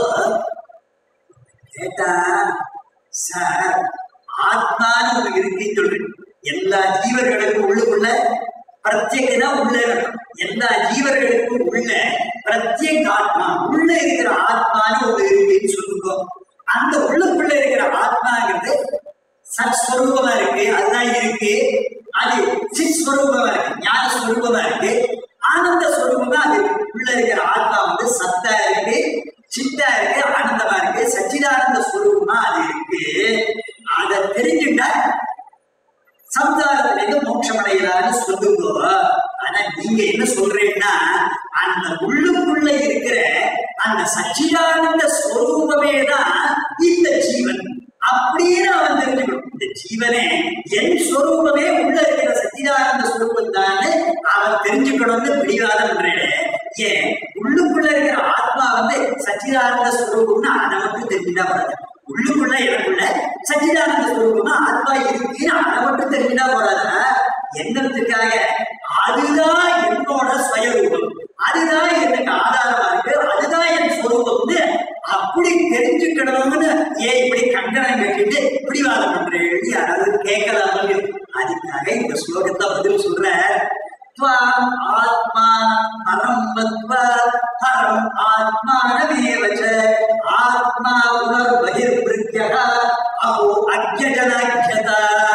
A: கேட்டா சார் ஆத்மான்னு ஒண்ணு இருக்குன்னு சொல்றேன் எல்லா ஜீவர்களுக்கும் உள்ளுக்குள்ள பிரத்யேகனா உள்ள இருக்கணும் எல்லா ஜீவர்களுக்கும் உள்ள பிரத்யேக ஆத்மா உள்ள இருக்கிற ஆத்மான்னு ஒண்ணு இருக்குன்னு சொல்லுங்க அந்த உள்ளுக்குள்ள இருக்கிற ஆத்மாங்கிறது சத்ஸ்வரூபமா இருக்கு அதுதான் இருக்கு அது சிஸ்வரூபமா இருக்கு ஞான ஸ்வரூபமா இருக்கு ஆனந்த ஸ்வரூபமா அது இருக்கு உள்ள இருக்கிற ஆத்மா வந்து சத்தா இருக்கு சித்தா இருக்கு ஆனந்தமா இருக்கு சச்சிதானந்த ஸ்வரூபமா அது இருக்கு அதை தெரிஞ்சுட்டா சம்சாரத்திலிருந்து மோட்சம் அடையலான்னு சொல்லுங்க ஆனா நீங்க என்ன சொல்றீங்கன்னா அந்த உள்ளுக்குள்ள இருக்கிற அந்த சச்சிதானந்த ஸ்வரூபமே தான் இந்த ஜீவன் அப்படின்னு அவன் தெரிஞ்சுக்கணும் இந்த ஜீவனே என் ஸ்வரூபமே உள்ள இருக்கிற சச்சிதானந்த ஸ்வரூபம் தான் அவன் தெரிஞ்சுக்கணும்னு பிடிவாதம் பண்றேன் ஏன் உள்ளுக்குள்ள இருக்கிற ஆத்மா வந்து சச்சிதானந்த ஸ்வரூபம்னு அதை மட்டும் தெரிஞ்சுட்டா போறாது உள்ளுக்குள்ள எனக்குள்ள சச்சிதானந்த ஸ்வரூபமா ஆத்மா இருக்குன்னு அதை மட்டும் தெரிஞ்சுட்டா போறாதா என்னத்துக்காக அதுதான் என்னோட சுயரூபம் அதுதான் எனக்கு ஆதாரமா இருக்கு அதுதான் என் ஸ்வரூபம்னு அப்படி தெரிஞ்சுக்கணும்னு ஏன் இப்படி கண்டனம் கட்டிட்டு பிடிவாதம் பண்றேன் யாராவது கேட்கலாம் அதுக்காக இந்த ஸ்லோகத்தை பதில் சொல்ற त्वाम् आत्मा परं मत्वा परम् आत्मानमेव च आत्मा पुनर्बहिर्वृत्यः अहो अज्ञजनाख्यता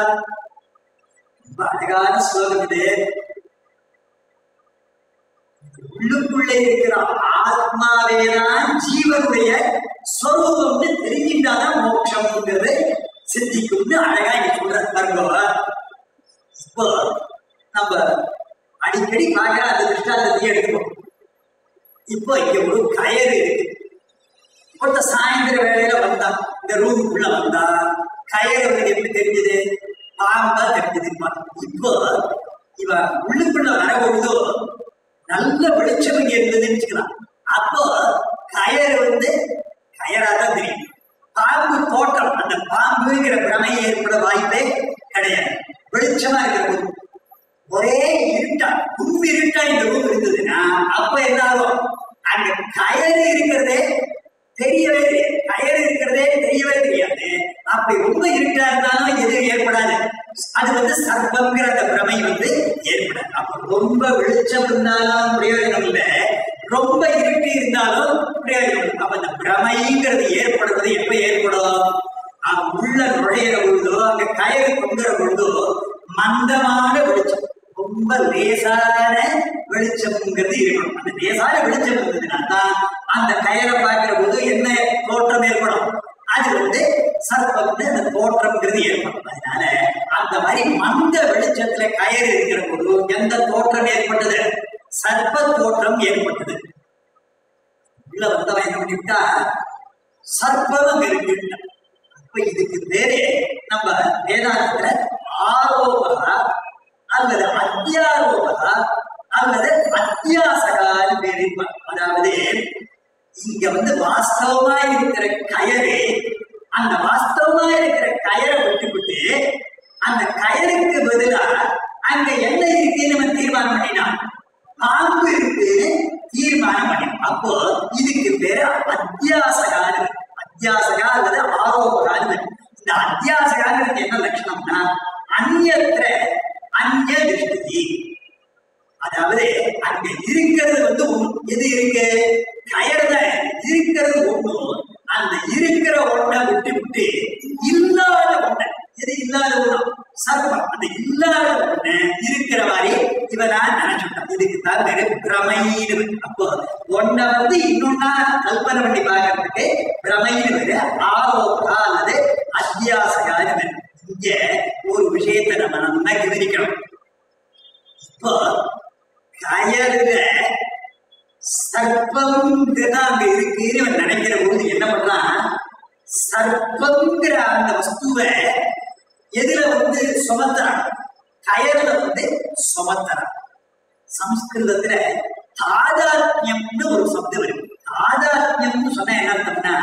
A: ரொம்ப அழகான ஸ்லோகம் இது உள்ளுக்குள்ளே இருக்கிற ஆத்மாவேதான் ஜீவனுடைய ஸ்வரூபம்னு தெரிஞ்சிட்டாதான் மோட்சம்ங்கிறது சித்திக்கும்னு அழகா இங்க சொல்ற பாருங்க இப்போ நம்ம அடிக்கடி பார்க்கிற அந்த திருஷ்டாந்தத்தையே எடுத்துக்கணும் இப்போ இங்க ஒரு கயறு இருக்கு ஒருத்த சாயந்தர வேலையில வந்தா இந்த ரூமுக்குள்ள வந்தா கயறு அவனுக்கு எப்படி தெரிஞ்சது பாம்பா தெரிஞ்சது இப்போ இவ உள்ளுக்குள்ள வரபொழுதோ நல்ல வெளிச்சம் இங்க இருந்ததுன்னு வச்சுக்கலாம் அப்போ கயறு வந்து கயரா தான் தெரியும் பாம்பு தோட்டம் அந்த பாம்புங்கிற பிரமை ஏற்பட வாய்ப்பே கிடையாது வெளிச்சமா இருக்கிற போது ஒரே இருட்டா ரூம் இருட்டா இந்த ரூம் இருந்ததுன்னா அப்ப என்ன ஆகும் அங்க கயறு இருக்கிறதே தெரியவே தெரியாது கயறு இருக்கிறதே தெரியவே தெரியாது அப்படி ரொம்ப இருட்டா இருந்தாலும் எதுவும் ஏற்படாது அது வந்து சர்ப்பங்கிற அந்த பிரமை வந்து ஏற்படாது அப்ப ரொம்ப வெளிச்சம் இருந்தாலும் பிரயோஜனம் இல்லை ரொம்ப இருட்டு இருந்தாலும் பிரயோஜனம் இல்லை. அப்ப அந்த பிரமைங்கிறது ஏற்படுவது எப்ப ஏற்படும் அங்க உள்ள நுழையிற பொழுதோ அங்க கயிறு தொங்குற பொழுதோ மந்தமான வெளிச்சம் ரொம்ப லேசான வெளிச்சம்ங்கிறது இருக்கணும் அந்த லேசான வெளிச்சம் இருந்ததுன்னா தான் அந்த கயிறை பார்க்கிற போது என்ன தோற்றம் ஏற்படும் அது வந்து சர்ப்பம்னு அந்த தோற்றம்ங்கிறது ஏற்படும் அதனால அந்த மாதிரி மந்த வெளிச்சத்துல கயிறு இருக்கிற போது எந்த தோற்றம் ஏற்பட்டது சர்ப்ப தோற்றம் ஏற்பட்டது உள்ள வந்தவன் என்ன பண்ணிவிட்டா சர்ப்பம் அங்க இருக்குன்ட்டான் அப்ப இதுக்கு பேரு நம்ம வேதாந்தத்துல ஆரோபகா அல்லது அத்தியாரோபகா அல்லது அத்தியாசகான்னு பேர் இருப்பாங்க. அதாவது இங்க வந்து வாஸ்தவமா இருக்கிற கயறு அந்த வாஸ்தவமா இருக்கிற கயரை விட்டுவிட்டு அந்த கயருக்கு பதிலா அங்க என்ன இருக்குன்னு நம்ம தீர்மானம் பண்ணினான் பாம்பு இருக்குன்னு தீர்மானம் பண்ணினான் அப்போ இதுக்கு பேரு அத்தியாசகான்னு அத்தியாசகா அல்லது ஆரோபகான்னு இந்த அத்தியாசகாங்கிறது என்ன லட்சணம்னா அந்நியத்திர அந்நிய திருஷ்டி அதாவது அங்க இருக்கிறது வந்து ஒண்ணு. எது இருக்கு கயறு தான் இருக்கிறது ஒண்ணு அந்த இருக்கிற ஒண்ணை விட்டு விட்டு இல்லாத ஒண்ணை எது இல்லாத ஒண்ணு சர்ப்பம் அந்த இல்லாத ஒண்ணு இருக்கிற மாதிரி இவனா நினைச்சுட்டான் இதுக்கு தான் பேரு பிரமைன்னு பேரு. அப்போ ஒன்ன வந்து இன்னொன்னா கல்பனை பண்ணி பார்க்கறதுக்கு பிரமைன்னு பேரு ஆரோபா அல்லது அத்தியாசகான்னு பேரு இங்க ஒரு விஷயத்தை நம்ம நல்லா கவனிக்கணும் இப்போ கயறுல சர்ப்பம்ங்கிறது அங்க இருக்குன்னு அவன் நினைக்கிற போது என்ன பண்றான் சர்ப்பங்கிற அந்த வஸ்துவை எதுல வந்து சுமத்துறான் கயறுல வந்து சுமத்துறான் சம்ஸ்கிருதத்துல தாதாத்மியம்னு ஒரு சப்தம் இருக்கு தாதாத்மியம்னு சொன்னா என்ன அர்த்தம்னா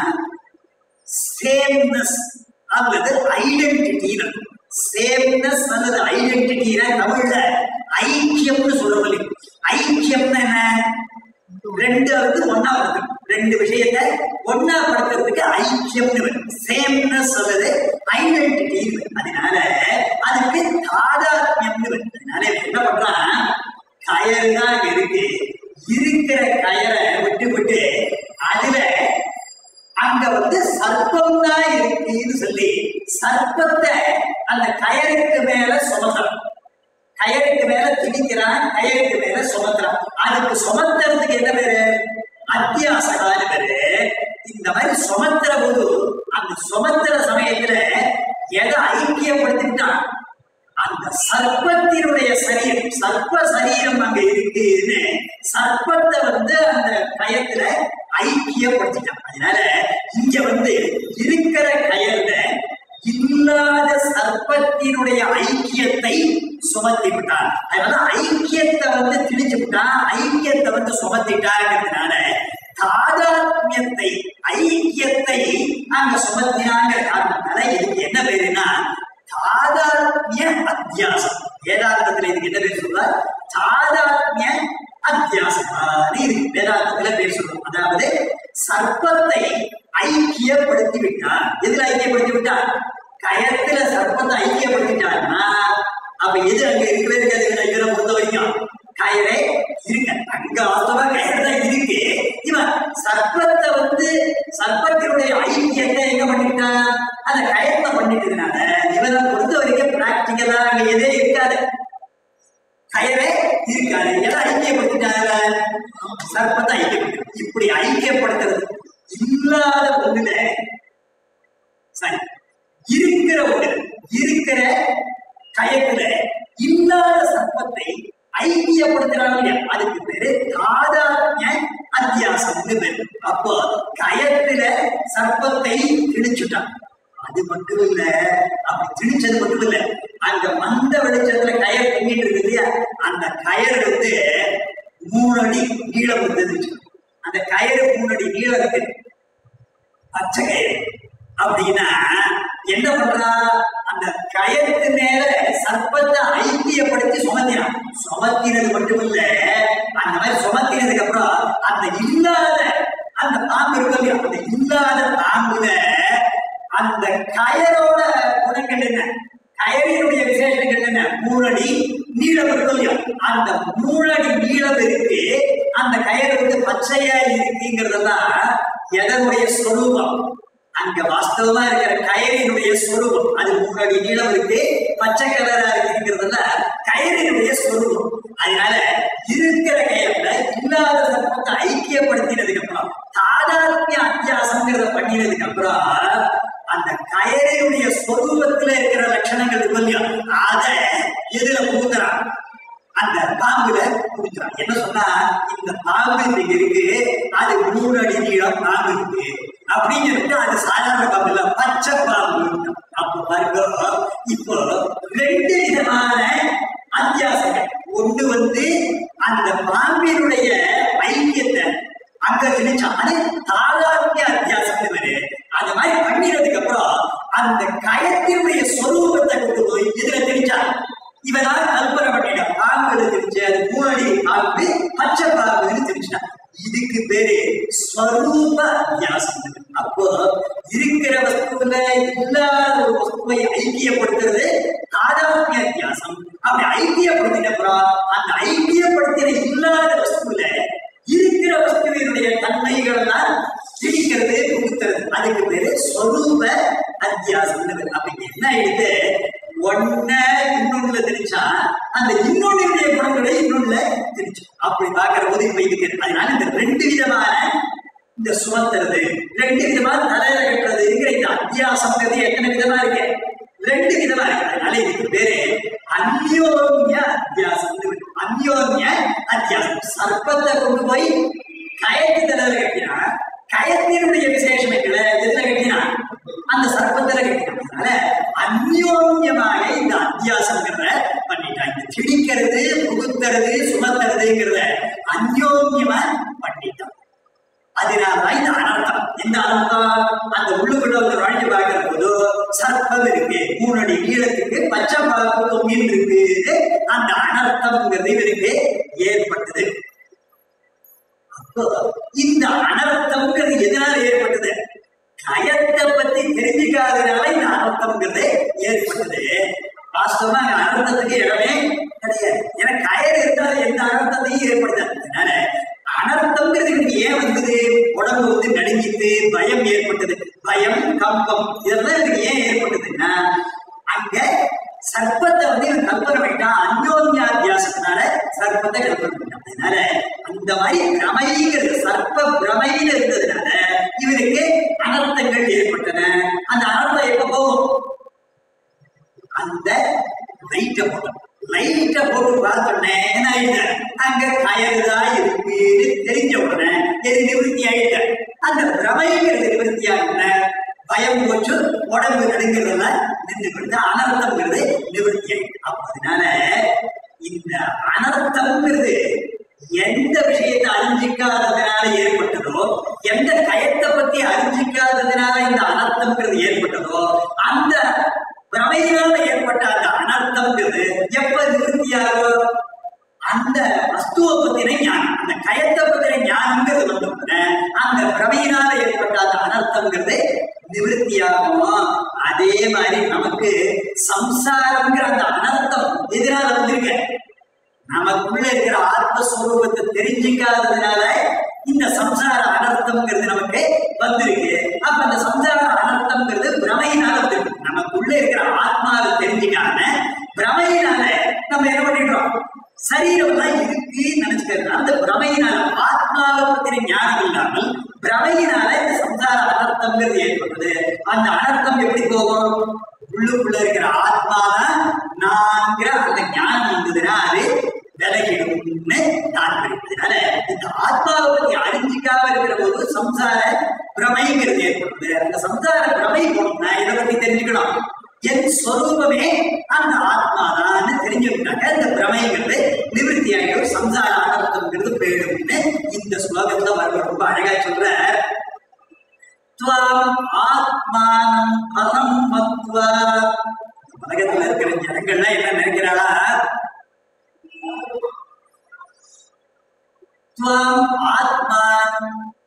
A: சேம்னஸ் அல்லது ஐடென்டிட்டின்னு சேம்னஸ் அல்லது ஐடென்டிட்டினா தமிழ்ல ஐக்கியம்னு சொல்றது ஐக்கியம்னா என்ன ரெண்டு வந்து ஒன்னா வருது ரெண்டு விஷயத்த ஒன்னா படுத்துறதுக்கு ஐக்கியம்னு சேம்னஸ் அல்லது ஐடென்டிட்டி அதனால அதுக்கு தாதாத்மியம்னு வருது. அதனால இவன் என்ன பண்றான் கயறு தான் இருக்கு இருக்கிற கயரை விட்டு விட்டு அதுல அங்க வந்து சர்ப்பம் தான் இருக்குன்னு சொல்லி சர்ப்பத்தை அந்த கயருக்கு மேல சுமத்துறான் கயருக்கு மேல திணிக்கிறான் கயருக்கு மேல சுமத்துறான் அதுக்கு சுமத்துறதுக்கு என்ன பேரு அத்தியாசகான்னு பேரு இந்த மாதிரி சுமத்துற போது அந்த சுமத்துற சமயத்துல எதை ஐக்கியப்படுத்திட்டான் அந்த சர்ப்பத்தினுடைய சரீரம் சர்ப்ப சரீரம் அங்க இருக்குன்னு சர்ப்பத்தை வந்து அந்த கயத்துல ஐக்கியப்படுத்திட்டான் அதனால இங்க வந்து இருக்கிற கயல்ல இல்லாத சர்ப்பத்தினுடைய ஐக்கியத்தை சுமத்தி விட்டார் அதனால ஐக்கியத்தை வந்து திணிச்சு விட்டான் ஐக்கியத்தை வந்து சுமத்திட்டாங்கிறதுனால தாதாத்மியத்தை ஐக்கியத்தை அங்க சுமத்தினாங்கிற காரணத்தினால இதுக்கு என்ன பேருன்னா தாதாத்மிய அத்தியாசம் வேதாந்தத்துல இதுக்கு என்ன பேர் சொல்றார் தாதாத்மிய அத்தியாசம் இருக்கு வேதாந்தத்துல பேர் சொல்றோம் அதாவது சர்ப்பத்தை ஐக்கியப்படுத்தி விட்டார் எதுல ஐக்கியப்படுத்தி விட்டார் கயத்துல சர்ப்பத்தை ஐக்கியப்படுத்திட்டார்னா அப்ப எது அங்க இருக்கவே இருக்காது இவரை பொறுத்த வரைக்கும் கயரே இருக்க அங்க வாஸ்தவா கயறு தான் இருக்கு இவன் சர்ப்பத்தை வந்து சர்ப்பத்தினுடைய ஐக்கியத்தை எங்க பண்ணிட்டான் அந்த கயத்தை பண்ணிட்டதுனால இவனை பொறுத்த வரைக்கும் பிராக்டிக்கலா அங்க எதே இருக்காது கயரே இருக்காது எதை ஐக்கியப்படுத்திட்டாங்க சர்ப்பத்தை ஐக்கியப்படுத்த இப்படி ஐக்கியப்படுத்துறது இல்லாத ஒண்ணுல சரி இருக்கிற ஒண்ணு இருக்கிற கயத்துல இல்லாத சர்ப்பத்தை ஐக்கியப்படுத்துறாங்க இல்லையா அதுக்கு பேரு தாதாத்ய அத்தியாசம்னு பேரு அப்போ கயத்துல சர்ப்பத்தை திணிச்சுட்டான் அது மட்டும் இல்ல அப்படி திணிச்சது மட்டும் இல்ல அந்த மந்த வெளிச்சத்துல கயர் தொங்கிட்டு இருக்கு இல்லையா அந்த கயர் வந்து மூணு அடி நீளம் இருந்தது அந்த கயிறு மூணு அடி நீளம் இருக்கு பச்சை கயிறு அப்படின்னா என்ன பண்றா அந்த கயத்து மேல சர்ப்பத்தை ஐக்கியப்படுத்தி சுமத்தினான் சுமத்தினது மட்டுமில்ல அந்த மாதிரி சுமத்தினதுக்கு அப்புறம் அந்த இல்லாத அந்த பாம்பு இருக்கும் இல்லையா அந்த இல்லாத பாம்புல அந்த கயரோட குணங்கள் என்ன கயரினுடைய விசேஷங்கள் என்ன மூணடி நீளம் இருக்கும் இல்லையா அந்த மூணடி நீளம் இருக்கு அந்த கயறு வந்து பச்சையா இருக்குங்கிறதெல்லாம் எதனுடைய சொரூபம் அங்க வாஸ்தவமா இருக்கிற கயரினுடைய சொரூபம் அது முன்னாடி நீளம் இருக்கு பச்சை கலரா இருக்குங்கிறதுல கயரினுடைய சொரூபம் அதனால இருக்கிற கயர்ல இல்லாத சர்ப்பத்தை ஐக்கியப்படுத்தினதுக்கு அப்புறம் தாதாத்மிய அத்தியாசம்ங்கிறத பண்ணினதுக்கு அப்புறம் அந்த கயரினுடைய சொரூபத்துல இருக்கிற லட்சணங்கள் இருக்கும் இல்லையா அத எதுல புகுத்துறான் அந்த பாம்புல குடிக்கிறான் என்ன சொன்னா இந்த பாம்பு இங்க இருக்கு அது மூணு அடி நீளம் பாம்பு இருக்கு அப்படின்னு சொல்லிட்டு அது சாதாரண பாம்பு இல்ல பச்சை பாம்பு அப்ப பாருங்க இப்போ ரெண்டு விதமான அத்தியாசங்கள் ஒண்ணு வந்து அந்த பாம்பினுடைய ஐக்கியத்தை அங்க திணிச்சான் அது தாராத்திய அத்தியாசம் இவரு அந்த மாதிரி பண்ணினதுக்கு அப்புறம் அந்த கயத்தினுடைய சொரூபத்தை கொண்டு போய் இதுல திணிச்சான் இவனால கல்பனை பண்ணிட்டான் பாம்புல தெரிஞ்சு அது மூணடி பாம்பு பச்சை பாம்புன்னு தெரிஞ்சுட்டான் இதுக்கு பேரு ஸ்வரூப அத்தியாசம் அப்போ இருக்கிற வஸ்துல இல்லாத ஒரு வஸ்துவை ஐக்கியப்படுத்துறது தாதாத்மிய அத்தியாசம் அப்படி ஐக்கியப்படுத்தினப்புறம் அந்த ஐக்கியப்படுத்தின இல்லாத வஸ்துல இருக்கிற வஸ்துவினுடைய தன்மைகள் எல்லாம் திணிக்கிறது புகுத்துறது அதுக்கு பேரு ஸ்வரூப அத்தியாசம் அப்படி என்ன ஆயிடுது ஒன்ன இன்னொன்னுல திணிச்சா அந்த இன்னொன்னுடைய குணங்களை இன்னொன்னுல திணிச்சு அப்படி பாக்குற போது இப்ப இதுக்கு அதனால இந்த ரெண்டு விதமான இந்த சுமத்துறது ரெண்டு விதமா தலையில கட்டுறதுங்கிற இந்த அத்தியாசம்ங்கிறது எத்தனை விதமா இருக்கு ரெண்டு விதமா இருக்கு அதனால இதுக்கு பேரு அந்யோன்ய அத்தியாசம் அந்யோன்ய அத்தியாசம் சர்ப்பத்தை கொண்டு போய் கயத்து தலையில கட்டினா கயத்தினுடைய விசேஷம் எதுல கட்டினா அந்த சர்ப்பத்துல கட்டினான் அதனால அந்யோன்யமாக இந்த அத்தியாசங்கிறத பண்ணிட்டான் இந்த திணிக்கிறது புகுத்துறது சுமத்துறதுங்கிறத அந்யோன்யமா பண்ணிட்டான் அதனாலதான் இந்த அனர்த்தம் இந்த அனர்த்தம் அந்த உள்ளுக்குள்ள ஒரு நுழைஞ்சு பார்க்கிற போது சர்ப்பம் இருக்கு மூணு அடி நீளத்துக்கு பச்சை பாம்பு தொங்கின்னு இருக்கு அந்த அனர்த்தம்ங்கிறது இவருக்கு ஏற்பட்டது அப்போ இந்த அனர்த்தம்ங்கிறது எதனால ஏற்பட்டது கயத்தை பத்தி தெரிஞ்சுக்காதனால இந்த அனர்த்தம்ங்கிறது ஏற்பட்டது வாஸ்தவமா அந்த அனர்த்தத்துக்கு இடமே கிடையாது ஏன்னா கயர் இருந்தால் எந்த அனர்த்தத்தையும் ஏற்படுத்தாது அதனால அனர்த்தம்ங்கிறது இவனுக்கு ஏன் வந்தது உடம்பு வந்து நடுங்கிட்டு பயம் ஏற்பட்டது பயம் கம்பம் இதெல்லாம் இவனுக்கு ஏன் ஏற்பட்டதுன்னா அங்க சர்ப்பத்தை வந்து இவன் கல்பனை பண்ணிட்டான் அந்யோன்யாத்தியாசத்தினால சர்ப்பத்தை கல்பனை பண்ணிட்டான் அதனால அந்த மாதிரி பிரமைங்கிறது சர்ப்ப பிரமைன்னு இருந்ததுனால இவனுக்கு அனர்த்தங்கள் ஏற்பட்டன அந்த அனர்த்தம் எப்ப போகும் அந்த லைட்டை போட்டோம் லைட்டை போட்டு பார்த்தோன்னே என்ன ஆயிட்ட அங்க கயறுதான் இருக்குன்னு தெரிஞ்ச உடனே எது நிவர்த்தி ஆயிட்ட அந்த பிரமைங்கிறது நிவர்த்தி ஆகின பயம் போச்சு உடம்பு நடுங்கிறதெல்லாம் நின்று கொடுத்து அனர்த்தம்ங்கிறது நிவர்த்தி ஆயிட்டு அப்ப அதனால இந்த அனர்த்தம்ங்கிறது எந்த விஷயத்தை அறிஞ்சிக்காததுனால ஏற்பட்டதோ எந்த கயத்தை பத்தி அறிஞ்சிக்காததுனால இந்த அனர்த்தம்ங்கிறது ஏற்பட்டதோ அந்த பிரமையினால ஏற்பட்ட அந்த அனர்த்தம்ங்கிறது எப்ப நிவர்த்தியாகும் அந்த வஸ்துவை பத்தின ஞானம் அந்த கயத்தை பத்தின ஞானம்ங்கிறது வந்த உடனே அந்த பிரமையினால ஏற்பட்ட அந்த அனர்த்தம்ங்கிறது நிவர்த்தியாகும் அதே மாதிரி நமக்கு சம்சாரம்ங்கிற அந்த அனர்த்தம் எதிரால வந்திருக்க நமக்குள்ள இருக்கிற ஆத்மஸ்வரூபத்தை தெரிஞ்சுக்காததுனால இந்த சம்சார அனர்த்தம்ங்கிறது நமக்கு வந்திருக்கு அப்ப அந்த சம்சார அனர்த்தம்ங்கிறது பிரமையினால வந்திருக்கு நமக்குள்ள இருக்கிற ஆத்மாவை தெரிஞ்சுக்காம பிரமையினால நம்ம என்ன பண்ணிடுறோம் சரீரம் தான் இருக்குன்னு நினைச்சுக்கிறது அந்த பிரமையினால ஆத்மாவை பத்தின ஞானம் இல்லாமல் பிரமையினால இந்த சம்சார அனர்த்தம்ங்கிறது ஏற்படுது அந்த அனர்த்தம் எப்படி போகும் உள்ளுக்குள்ள இருக்கிற ஆத்மாதான் நான்கிற அந்த ஞானம் வந்ததுன்னா அது விலகிடும்னு தாற்பயம் அதனால இந்த ஆத்மாவை பத்தி அறிஞ்சிக்காம இருக்கிற போது சம்சார பிரமைங்கிறது ஏற்படுது அந்த சம்சார பிரமை போனோம்னா இதை பத்தி தெரிஞ்சுக்கணும் என் ஸ்வரூபமே அந்த ஆத்மாதான்னு தெரிஞ்சுக்கிட்டாக்க இந்த பிரமைங்கிறது நிவர்த்தி ஆகிடும் சம்சார அனர்த்தம்ங்கிறது ஸ்லோகத்துல வரும் ரொம்ப அழகா சொல்ற துவாம் ஆத்மானம் அகம் மத்வா உலகத்துல இருக்கிற ஜனங்கள்லாம் என்ன நினைக்கிறாளா துவாம் ஆத்மானம்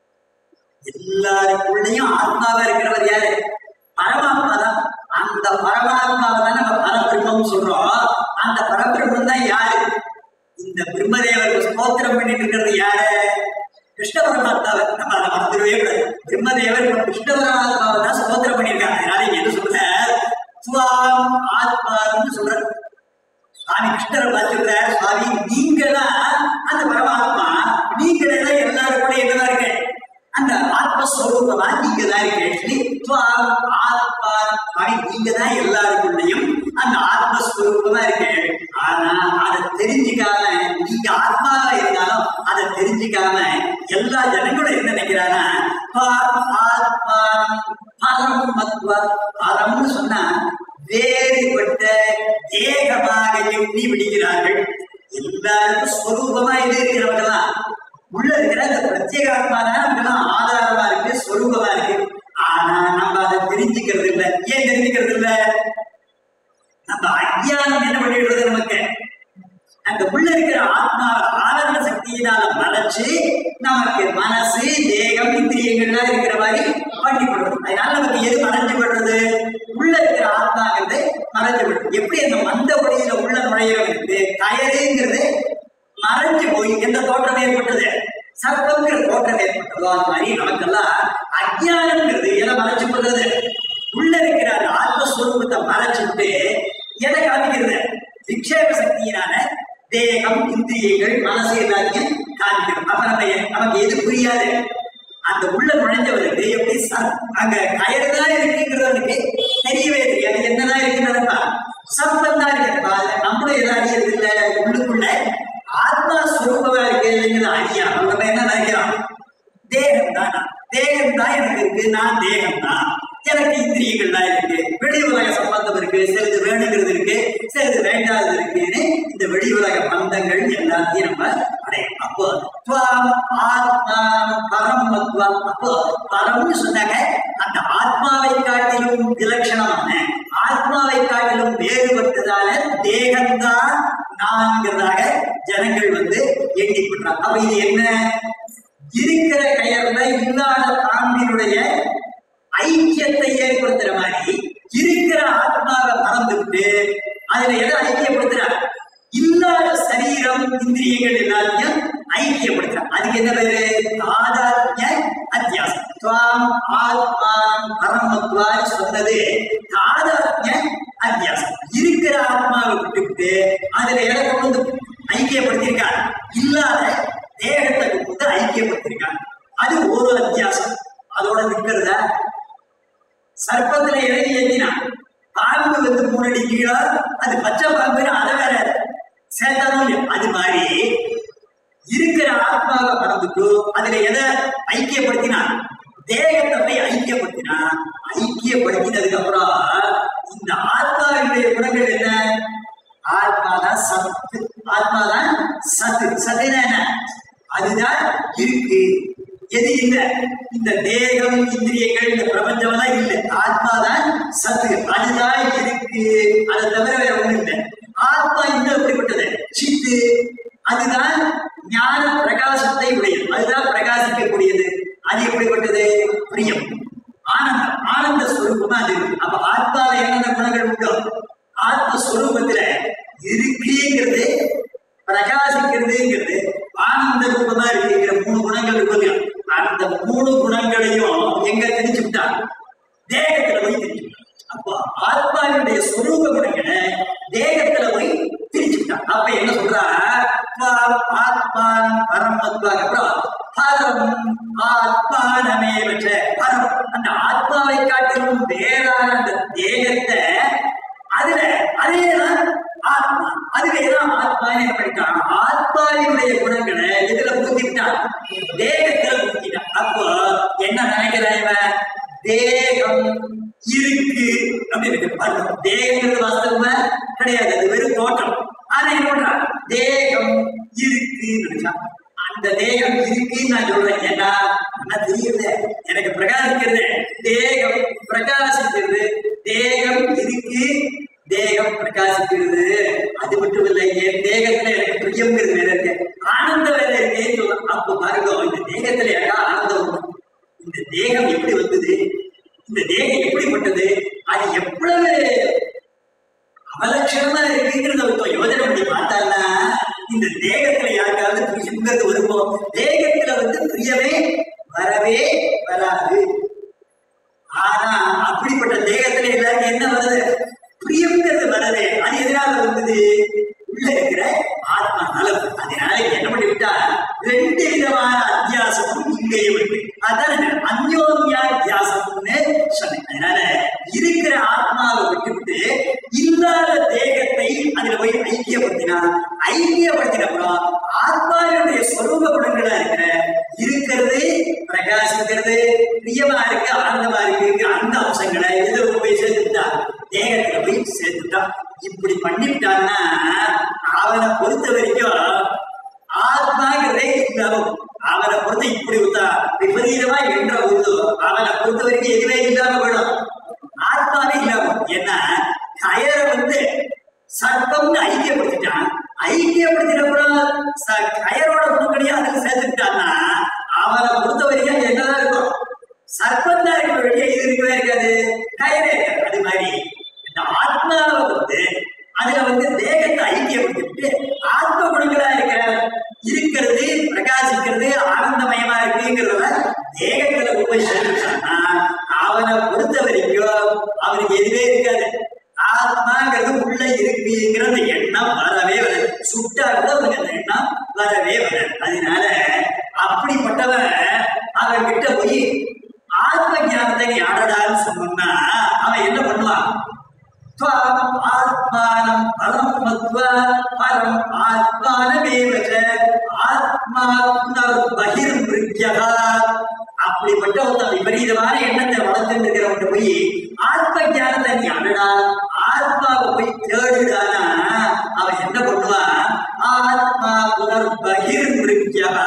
A: எல்லாருக்குள்ளயும் ஆத்மாவா இருக்கிறவர் யாரு பரமாத்மா தான் அந்த பரமாத்மாவை தான் நம்ம பரபிரம்மம் சொல்றோம் அந்த பரபிரம்மம் தான் யாரு இந்த பிரம்மதேவர் ஸ்தோத்திரம் பண்ணிட்டு இருக்கிறது யாரு கிருஷ்ண பரமாத்மாவை நம்ம அதை மறந்துடவே கூடாது பிரம்மதேவர் இப்ப கிருஷ்ண பரமாத்மாவை தான் ஸ்தோத்திரம் பண்ணியிருக்காங்க அதனால இங்க என்ன சொல்ற துவாம் ஆத்மான்னு சொல்ற சுவாமி கிருஷ்ணரை பார்த்து சொல்றார் சுவாமி நீங்களா அந்த பரமாத்மா நீங்களே தான் எல்லாரும் கூட என்னதான் இருக்கு அந்த ஆத்மஸ்வரூபமா நீங்க தான் இருக்கீங்க துவாம் ஆத்மா சுவாமி நீங்க தான் எல்லாருக்குள்ளயும் அந்த ஆத்மஸ்வரூபமா இருக்கு ஆனா அதை தெரிஞ்சுக்காம நீங்க ஆத்மாவா இருந்தாலும் அதை தெரிஞ்சுக்காம எல்லா ஜனங்களும் என்ன நினைக்கிறாங்கன்னா பா- ஆத்மா பரம் மத்வ பரம்னு சொன்னா வேறுபட்ட ஏகமாக எண்ணி விடுகிறார்கள் எல்லாருக்கும் ஸ்வரூபமா இது இருக்கிறவங்கலாம் உள்ள இருக்கிற அந்த பிரத்யேக ஆத்மா தான் நமக்கெல்லாம் ஆதாரமா இருக்கு ஸ்வரூபமா இருக்கு ஆனா நம்ம அதை தெரிஞ்சுக்கிறது இல்ல ஏன் தெரிஞ்சுக்கிறது இல்ல நம்ம அஜ்ஞானம் என்ன பண்ணிடுறது நமக்கு அந்த உள்ள இருக்கிற ஆத்மா ஆனந்த சக்தியினால மறைச்சு நமக்கு மனசு தேகம் இந்திரியங்கள்லாம் இருக்கிற மாதிரி பண்ணி கொடுக்கும் அதனால நமக்கு எது மறைஞ்சு விடுறது உள்ள இருக்கிற ஆத்மாங்கிறது மறைஞ்சு விடுறது எப்படி அந்த மந்த ஒளியில உள்ள நுழையிறது கயறுங்கிறது மறைஞ்சு போய் எந்த தோற்றம் ஏற்பட்டது சர்ப்பங்கிற தோற்றம் ஏற்பட்டதோ அந்த மாதிரி நமக்கெல்லாம் அஜ்ஞானம்ங்கிறது எதை மறைச்சு போடுறது உள்ள இருக்கிற அந்த ஆத்மஸ்வரூபத்தை மறைச்சு விட்டு எதை காமிக்கிறது விக்ஷேப சக்தியினால தேகம் இந்திரியங்கள் மனசு எல்லாத்தையும் காமிக்கிறோம் அப்ப நம்ம எ- நமக்கு எது புரியாது அந்த உள்ள நுழைஞ்சவருக்கு எப்படி ச- அங்க கயறுதான் இருக்குங்கிறவனுக்கு தெரியவே தெரியாது என்னதான் இருக்குன்னு சர்ப்பம் தான் இருக்குப்பா அதுல நம்மளும் எதை அறியறது இல்ல உள்ளுக்குள்ள ஆத்மா ஸ்வரூபமா இருக்குங்கிறது அறியாம நம்ம என்ன நினைக்கிறோம் தேகம் தான் நான். தேகம் தான் எனக்கு இருக்கு நான் தேகம் தான் எனக்கு இந்திரியங்கள் தான் இருக்கு வெளி உலக சம்பந்தம் இருக்கு சிறிது வேணுங்கிறது இருக்கு சிறிது வேண்டாதது இருக்குன்னு இந்த வெளி உலக பந்தங்கள் எல்லாத்தையும் நம்ம அடையும் அப்போ துவாம் ஆத்மா பரம் மத்வம் அப்போ பரம்னு சொன்னாங்க அந்த ஆத்மாவை காட்டிலும் விலட்சணமான ஆத்மாவை காட்டிலும் வேறுபட்டதான தேகம்தான் நான்கிறதாக ஜனங்கள் வந்து எண்ணி பண்றாங்க அப்ப இது என்ன இருக்கிற கயர்ல இல்லாத பாம்பினுடைய ஐக்கியத்தை ஏற்படுத்துற மாதிரி இருக்கிற ஆத்மாவை மறந்துவிட்டு அதுல எதை ஐக்கியப்படுத்துறார் இல்லாத சரீரம் இந்திரியங்கள் எல்லாத்தையும் ஐக்கியப்படுத்துறார் அதுக்கு என்ன பேரு தாதாத்ய அத்தியாசம் துவாம் ஆத்மா பரமத்வான்னு சொன்னது தாதாத்ய அத்தியாசம் இருக்கிற ஆத்மாவை விட்டுவிட்டு அதுல எதை கொண்டு வந்து ஐக்கியப்படுத்தியிருக்கார் இல்லாத தேகத்தை கொண்டு வந்து ஐக்கியப்படுத்தியிருக்கார் அது ஒரு அத்தியாசம் அதோட நிற்கிறதா சர்ப்பத்துல இறங்கி ஏத்தினா பாம்பு வந்து மூணடி கீழே அது பச்சை பாம்பு அதை வேற சேர்த்தாலும் இல்லையா? அது மாதிரி இருக்கிற ஆத்மாவை மறந்துட்டு அதுல எதை ஐக்கியப்படுத்தினா தேகத்தை போய் ஐக்கியப்படுத்தினா ஐக்கியப்படுத்தினதுக்கு அப்புறம் இந்த ஆத்மாவினுடைய குணங்கள் என்ன ஆத்மாதான் சத்து ஆத்மாதான் சத்து சத்துனா என்ன அதுதான் இருக்கு எது இல்ல இந்த தேகம் இந்திரியங்கள் இந்த பிரபஞ்சம் எல்லாம் இல்லை ஆத்மாதான் சத்து அதுதான் இருக்கு அதை தவிர வேற ஒண்ணும் இல்லை ஆத்மா இன்னும் எப்படிப்பட்டது சித்து அதுதான் ஞான பிரகாசத்தை உடையது அதுதான் பிரகாசிக்கக்கூடியது அது எப்படிப்பட்டது பிரியம் ஆனந்தம் ஆனந்த ஸ்வரூபமா அது இருக்கு. அப்ப ஆத்மால என்னென்ன குணங்கள் உண்டோ ஆத்மஸ்வரூபத்துல இருக்குங்கிறது பிரகாசிக்கிறதுங்கிறது ஆனந்த ரூபமா இருக்குங்கிற மூணு குணங்கள் இருக்குது அந்த மூணு குணங்களையும் எங்க திணிச்சு விட்டா தேகத்துல போய் திணிச்சு விட்டா. அப்போ ஆத்மாவினுடைய ஸ்வரூப குணங்களை தேகத்துல போய் திரிச்சு விட்டா அப்ப என்ன சொல்றா ஆத்மான் பரமத்வாக அப்புறம் பரம் ஆத்மானமே வச்ச பரம் அந்த ஆத்மாவை காட்டிலும் வேறான அந்த தேகத்தை அதுல அதேதான் ஆத்மா அதுவேதான் ஆத்மா என்ன பண்ணிட்டான் ஆத்மாவினுடைய குணங்களை எதுல பூத்திட்டான் தேகத்துல பூத்திட்டான் அப்போ என்ன நினைக்கிறான் இவன் தேகம் இருக்கு அப்படின்னு இருக்கு பாருங்க தேகங்கிறது வாஸ்தவமா கிடையாது அது வெறும் தோற்றம் ஆனா என்ன பண்றான் தேகம் இருக்கு நினைச்சான் இந்த தேகம் இருக்குன்னு நான் சொல்றேன் ஏன்னா என்ன தெரியுது எனக்கு பிரகாசிக்கிறது தேகம் பிரகாசிக்கிறது தேகம் இருக்கு தேகம் பிரகாசிக்கிறது அது மட்டும் இல்லை என் தேகத்துல எனக்கு பிரியம்ங்கிறது வேற இருக்கு ஆனந்தம் வேற இருக்கேன்னு சொல்லலாம் அப்ப பாருங்க இந்த தேகத்துல எனக்கு ஆனந்தம் வரும். இந்த தேகம் எப்படி வந்தது இந்த தேகம் எப்படிப்பட்டது அது எவ்வளவு அவலட்சணமா இருக்குங்கிறத ஒருத்தன் யோஜனை பண்ணி பார்த்தான்னா இந்த தேகத்துல யாருக்காவது பிரியங்கிறது வருமோ தேகத்துல வந்து பிரியமே வரவே வராது ஆனா அப்படிப்பட்ட தேகத்துல எல்லாருக்கும் என்ன வருது பிரியங்கிறது வரது அது எதனால வந்தது உள்ள இருக்கிற ஆத்மா நலம் அதனால என்ன பண்ணி விட்டா ரெண்டு விதமான அத்தியாசமும் இங்கேயும் இருக்கு அதான் அந்யோன்யாத்தியாசம்னு சொன்னேன் அதனால இருக்கிற ஆத்மாவை விட்டுவிட்டு இல்லாத தேகத்தை அதுல போய் ஐக்கியப்படுத்தினா ஐக்கியப்படுத்தினப்புறம் ஆத்மாவினுடைய ஸ்வரூப குணங்களா இருக்கிற இருக்கிறது பிரகாசிக்கிறது பிரியமா இருக்கு ஆனந்தமா இருக்கு அந்த அம்சங்களை இதுல போய் சேர்த்துட்டா தேகத்துல போய் சேர்த்துட்டா இப்படி பண்ணிவிட்டான்னா அவனை பொறுத்த வரைக்கும் ஆத்மாங்கிறதே இல்லாம அவனை பொறுத்த இப்படி விட்டா விபரீதமா என்ற போது அவனை பொறுத்த வரைக்கும் எதுவே இல்லாம போயிடும் ஆத்மாவே இல்லாம ஏன்னா கயரை வந்து சர்ப்பம்னு ஐக்கியப்படுத்திட்டான் ஐக்கியப்படுத்தினப்புறம் ச- கயரோட குணங்களையும் அதுல சேர்த்துக்கிட்டான்னா அவனை பொறுத்த வரைக்கும் என்னதான் இருக்கும் சர்ப்பம் தான் இருக்க வெளியே இது இருக்கவே இருக்காது கயரே இருக்காது அது மாதிரி இந்த ஆத்மாவை வந்து அதுல வந்து தேகத்தை ஐக்கியப்படுத்திட்டு ஆத்ம குணங்களா இருக்கிற இருக்கிறது பிரகாசிக்கிறது ஆனந்தமயமா இருக்குங்கிறத தேகத்துல போய் சேர்ந்துட்டான்னா அவனை பொறுத்த வரைக்கும் அவனுக்கு எதுவே இருக்காது ஆத்மாங்கிறது உள்ள இருக்குங்கிற அந்த எண்ணம் வரவே வராது சுட்டா கூட அவனுக்கு அந்த எண்ணம் வரவே வராது அதனால அப்படிப்பட்டவன் அவன் கிட்ட போய் ஆத்ம ஞானத்தை நீ ஆடடான்னு சொன்னோம்னா அவன் என்ன பண்ணுவான் त्वाम् आत्मानं परं मत्वा परम् आत्मानमेव च ஆத்மா பகிர்மிருத்தியக அப்படிப்பட்ட ஒரு விபரீதமான எண்ணத்தை வளர்த்துட்டு இருக்கிறவங்க போய் ஆத்ம ஞானத்தை நீ அடடா ஆத்மாவை போய் தேடுடானா அவன் என்ன பண்ணுவான் ஆத்மா புனர் பகிர்மிருத்தியக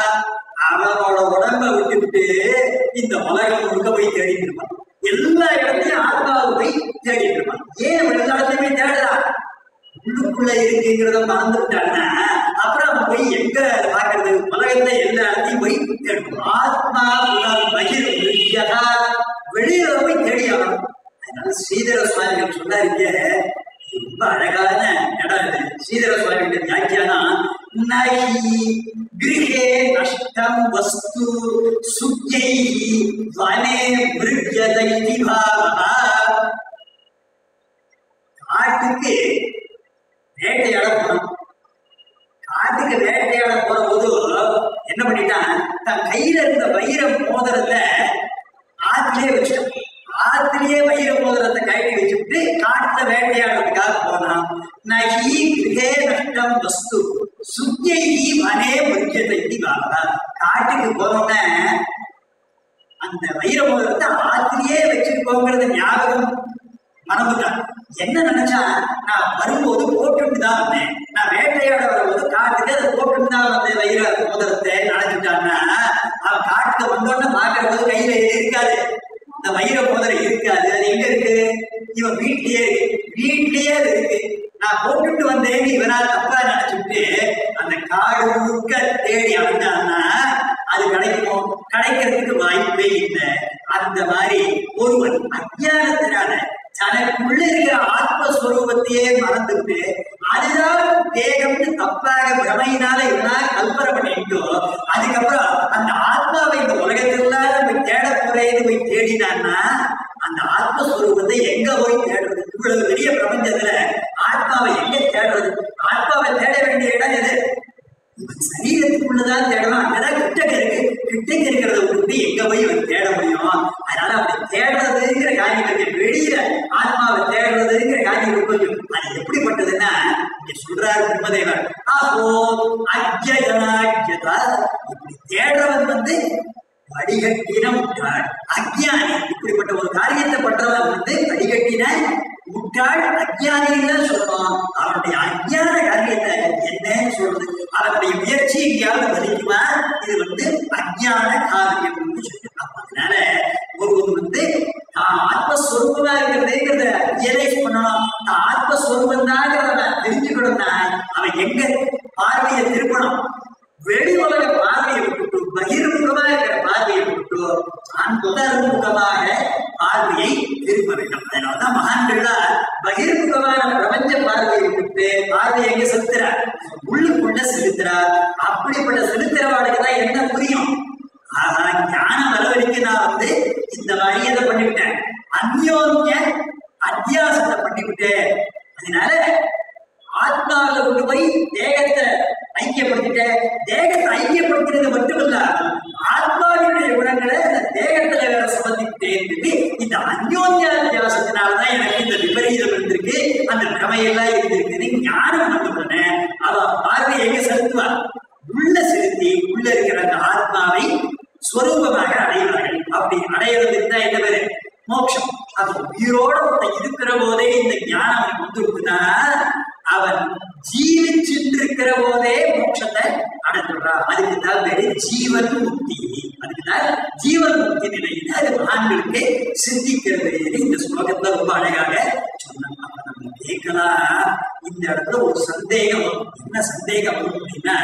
A: அவனோட உடம்ப விட்டுவிட்டு இந்த உலகம் முழுக்க போய் தேடிட்டு இருப்பான் எல்லா இடத்தையும் ஆத்மாவை போய் தேடிட்டு இருப்பான் ஏன் அவன் எல்லா இடத்தையுமே தேடலாம் உள்ளுக்குள்ள இருக்குங்கிறத மறந்துட்டாங்கன்னா அப்புறம் அவன் போய் எங்க பாக்குறது உலகத்தை எல்லா இடத்தையும் போய் தேடும் ஆத்மா புனர் பகிர் விருத்தியகா வெளியில போய் தேடி ஆகணும் அதனால ஸ்ரீதர சுவாமிகள் சொன்னாருங்க ரொம்ப அழகான இடம் இது ஸ்ரீதர சுவாமிகள் வியாக்கியானம் நஹி கிரகே நஷ்டம் வஸ்து சுஜ்யை வனே மிருக்யதை பாவா காட்டுக்கு வேட்டையாட போனோம் காட்டுக்கு வேட்டையாட போற போது என்ன பண்ணிட்டான் தன் கையில இருந்த வைர மோதிரத்தை ஆத்திலேயே வச்சுட்டான் ஆத்திலேயே வைர மோதிரத்தை கழட்டி வச்சுட்டு காட்டுல வேட்டையாடுறதுக்காக போனான் நகி கிரகே நஷ்டம் வஸ்து சுத்தியை வனே முக்கியத்தை காட்டுக்கு போனோடனே அந்த வைர மோதிரத்தை ஆத்திலேயே வச்சிருக்கோங்கிறத ஞாபகம் மறந்துட்டான் என்ன நினைச்சா நான் வரும்போது போட்டுட்டு தான் வந்தேன் நான் வேட்டையாட வரும்போது காட்டுக்கு அதை போட்டுட்டு தான் வந்தேன் வைர மோதிரத்தை நினைச்சிட்டான்னா அவன் காட்டுக்கு வந்தோடனே பாக்குற போது கையில இது இருக்காது இந்த வைர மோதிரம் இருக்காது அது எங்க இருக்கு இவன் வீட்லயே இருக்கு வீட்லயே அது இருக்கு நான் போட்டுட்டு வந்தேன்னு இவனா தப்பா நினைச்சுட்டு அந்த காடு முழுக்க தேடி அடைஞ்சான்னா அது கிடைக்குமோ கிடைக்கிறதுக்கு வாய்ப்பே இல்லை அந்த மாதிரி ஒருவன் அஜானத்தினால தனக்குள்ள இருக்கிற ஆத்மஸ்வரூபத்தையே மறந்துட்டு அதுதான் தேகம்னு தப்பாக பிரமையினால இவனா கல்பனை பண்ணிட்டோ அதுக்கப்புறம் அந்த ஆத்மாவை இந்த உலகத்திலாம் போய் தேட போறேன்னு போய் தேடினான்னா அந்த ஆத்மஸ்வரூபத்தை எங்க போய் தேடுறது இவ்வளவு பெரிய பிரபஞ்சத்துல ஆத்மாவை எங்க தேடுறது ஆத்மாவை தேட வேண்டிய இடம் எது இவன் சரீரத்துக்குள்ளதான் தேடலாம் அங்கதான் கிட்டக்க இருக்கு கிட்டக்க இருக்கிறத விட்டு எங்க போய் இவன் தேட முடியும் அதனால அப்படி தேடுறதுங்கிற காரியம் இருக்கு வெளியில ஆத்மாவை தேடுறதுங்கிற காரியம் இருக்கு அது எப்படிப்பட்டதுன்னா இங்க சொல்றாரு பிரம்மதேவர் அஹோ அஜயனாஜதா இப்படி தேடுறவன் வந்து வடிகட்டின முட்டாள் அஜ்ஞானி இப்படிப்பட்ட ஒரு காரியத்தை பண்றவன் வந்து வடிகட்டின முட்டாள் முட்டாள் அஜ்ஞானின்னு தான் சொல்லணும் அவனுடைய அஜ்ஞான காரியத்தை என்னன்னு சொல்றது அவனுடைய முயற்சி எங்கேயாவது பலிக்குமா இது வந்து அஜ்ஞான காரியம்னு சொல்லிட்டு அதனால ஒருவன் வந்து தான் ஆத்மஸ்வரூபமா இருக்கிறதுங்கிறத ரியலைஸ் பண்ணணும் தான் ஆத்மஸ்வரூபம் தாங்கிறத தெரிஞ்சுக்கணும்னா அவன் எங்க பார்வையை திருப்பணும் வெளி உலக பார்வையை விட்டுட்டு பகிர்முகமா இருக்கிற பார்வையை விட்டுட்டு அந்தர்முகமாக பார்வையை திருப்ப வேண்டும் அதனாலதான் மகான்கள்லாம் பகிர்முகமான பிரபஞ்ச பார்வையை விட்டுட்டு பார்வையை எங்க செலுத்துறார் உள்ளுக்குள்ள செலுத்துறார் அப்படிப்பட்ட செலுத்துறவாளுக்கு தான் என்ன புரியும் ஆனா ஞானம் வரவழைக்கு நான் வந்து இந்த மாதிரி எதை பண்ணிவிட்டேன் அந்யோன்ய அத்தியாசத்தை பண்ணிவிட்டேன் அதனால ஆத்மாவில கொண்டு போய் தேகத்தை ஐக்கியப்படுத்திட்ட தேகத்தை ஐக்கியப்படுத்துறது மட்டுமல்ல ஆத்மாவினுடைய குணங்களை அந்த தேகத்துல வேற சம்பந்திக்கிட்டேன் இந்த அந்யோன்ய அத்தியாசத்தினாலதான் எனக்கு இந்த விபரீதம் இருந்திருக்கு அந்த பிரமையெல்லாம் இருந்திருக்குன்னு ஞானம் வந்த உடனே அவ பார்வை எங்க செலுத்துவார் உள்ள செலுத்தி உள்ள இருக்கிற அந்த ஆத்மாவை ஸ்வரூபமாக அடைவார்கள் அப்படி அடையிறதுக்கு தான் என்ன பேரு மோட்சம் அது உயிரோட ஒருத்தன் இருக்கிற போதே இந்த ஞானம் அவனுக்கு வந்துருக்குன்னா அவன் ஜீவிச்சுட்டு இருக்கிற போதே மோட்சத்தை அடைஞ்சிடுறான் அதுக்கு தான் பேரு ஜீவன் முக்தி அதுக்கு தான் ஜீவன் முக்தி நிலையில அது மகான்களுக்கு சிந்திக்கிறது இந்த ஸ்லோகத்துல ரொம்ப அழகாக சொன்னாங்க அப்ப நம்ம கேட்கலாம் இந்த இடத்துல ஒரு சந்தேகம் வரும். என்ன சந்தேகம் வரும் அப்படின்னா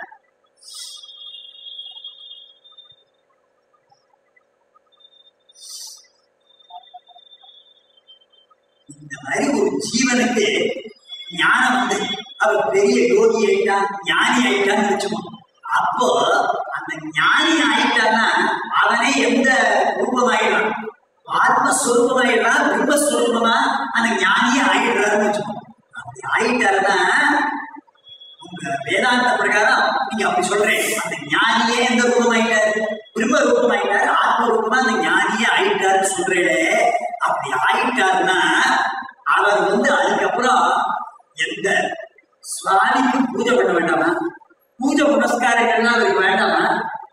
A: இந்த மாதிரி ஒரு ஜீவனுக்கு ஞானம் வந்து அவர் பெரிய யோகி ஆயிட்டான் ஞானி ஆயிட்டான்னு வச்சுக்கோ அப்போ அந்த ஞானி ஆயிட்டான்னா அவனே எந்த ரூபமாயிடுறான் ஆத்மஸ்வரூபமாயிடுறான் பிரம்மஸ்வரூபமா அந்த ஞானியே ஆயிடுறாருன்னு வச்சுக்கோ அப்படி ஆயிட்டாருன்னா உங்க வேதாந்த பிரகாரம் நீங்க அப்படி சொல்றேன் அந்த ஞானியே எந்த ரூபமாயிட்டாரு பிரம்ம ரூபமாயிட்டாரு ஆத்ம ரூபமா அந்த ஞானியே ஆயிட்டாருன்னு சொல்றேன் அப்படி ஆயிட்டாருன்னா அவர் வந்து அதுக்கப்புறம் எந்த சுவாமிக்கு பூஜை பண்ண வேண்டாமா பூஜை புனஸ்காரங்கள்லாம் அவருக்கு வேண்டாமா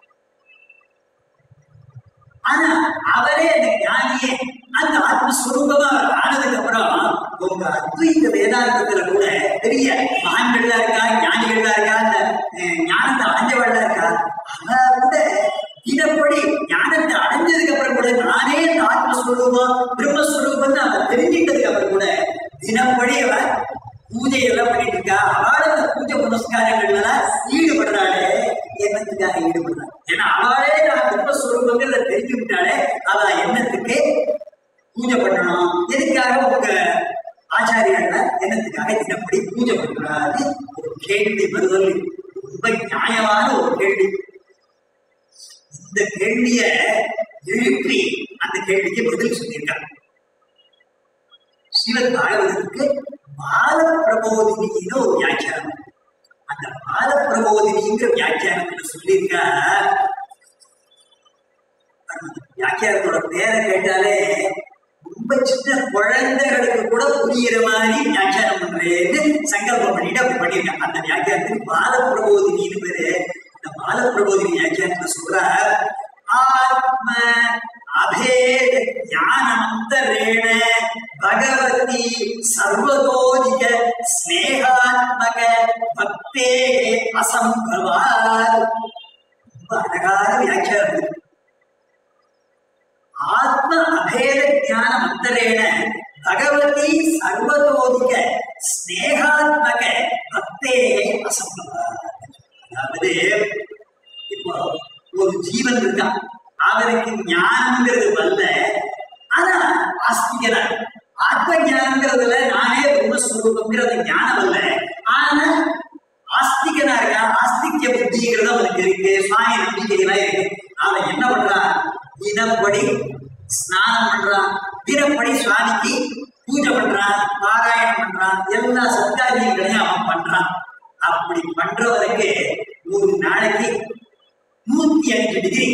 A: ஆனா அவரே அந்த ஞானியே அந்த ஆத்மஸ்வரூபமா அவர் ஆனதுக்கு அப்புறம் உங்க அத்வைத வேதாந்தத்துல கூட பெரிய மகான்கள்லாம் இருக்கா ஞானிகள்லாம் இருக்கா அந்த அஹ், ஞானத்தை அடைஞ்சவள்லாம் இருக்கா அவ கூட இதப்படி ஞானத்தை அடைஞ்சதுக்கு அப்புறம் கூட நானே அந்த ஆத்மஸ்வரூபம் பிரம்மஸ்வரூபம் அவன் தெரிஞ்சுக்கிட்டதுக்கு அப்புறம் கூட தினப்படி அவன் பூஜை எல்லாம் பண்ணிட்டு இருக்கா அவள அந்த பூஜை புனஸ்காரங்கள்ல எல்லாம் ஈடுபடுறாளே என்னத்துக்காக ஈடுபடுறாள் ஏன்னா அவளே நான் பிரம்மஸ்வரூபங்கிறத தெரிஞ்சு விட்டாலே அவ என்னத்துக்கு பூஜை பண்ணணும் எதுக்காக உங்க ஆச்சாரியர்கள என்னத்துக்காக தினப்படி பூஜை பண்றாரு ஒரு கேள்வி வருதல் ரொம்ப நியாயமான ஒரு கேள்வி இந்த கேள்விய எழுப்பி அந்த கேள்விக்கு பதில் சொல்லியிருக்காங்க ஸ்ரீமத் பாகவதத்துக்கு பால பிரபோதினின்னு ஒரு வியாக்கியானம் அந்த பால பிரபோதினிங்கிற வியாக்கியானத்துல சொல்லியிருக்கா அந்த வியாக்கியானத்தோட பேரை கேட்டாலே ரொம்ப சின்ன குழந்தைகளுக்கு கூட புரியிற மாதிரி வியாக்கியானம் பண்றேன்னு சங்கல்பம் பண்ணிட்டு அப்படி பண்ணியிருக்காங்க அந்த வியாக்கியானத்துக்கு பால பிரபோதினின்னு பேரு அந்த பால பிரபோதினி வியாக்கியானத்துல சொல்ற ஆத்ம அபேத ஞானமந்தரேண பகவதி சர்வதோதிக ஸ்நேகாத்மக பக்தே அசம்பவாத் ரொம்ப அழகான வியாக்கியானம் இது. ஆத்ம அபேத ஞான மந்தரேன பகவதி சர்வதோதிக ஸ்நேகாத்மக பக்தே அசம்பவாத் அதாவது இப்போ ஒரு ஜீவன் இருக்கான் அவருக்கு ஞானம்ங்கிறது வரல ஆனா ஆஸ்திகனா ஆத்ம ஞானங்கிறதுல நானே பிரம்மஸ்வரூபங்கிறது ஞானம் அல்ல ஆனா ஆஸ்திகனா இருக்கான் ஆஸ்திக்ய புத்திங்கிறது அவனுக்கு இருக்கு சுவாமி நம்பிக்கைலாம் இருக்கு அவன் என்ன பண்றான் தினப்படி ஸ்நானம் பண்றான் தினப்படி சுவாமிக்கு பூஜை பண்றான் பாராயணம் பண்றான் எல்லா சத்காரியங்களையும் அவன் பண்றான் அப்படி பண்றவருக்கு ஒரு நாளைக்கு நூத்தி அஞ்சு டிகிரி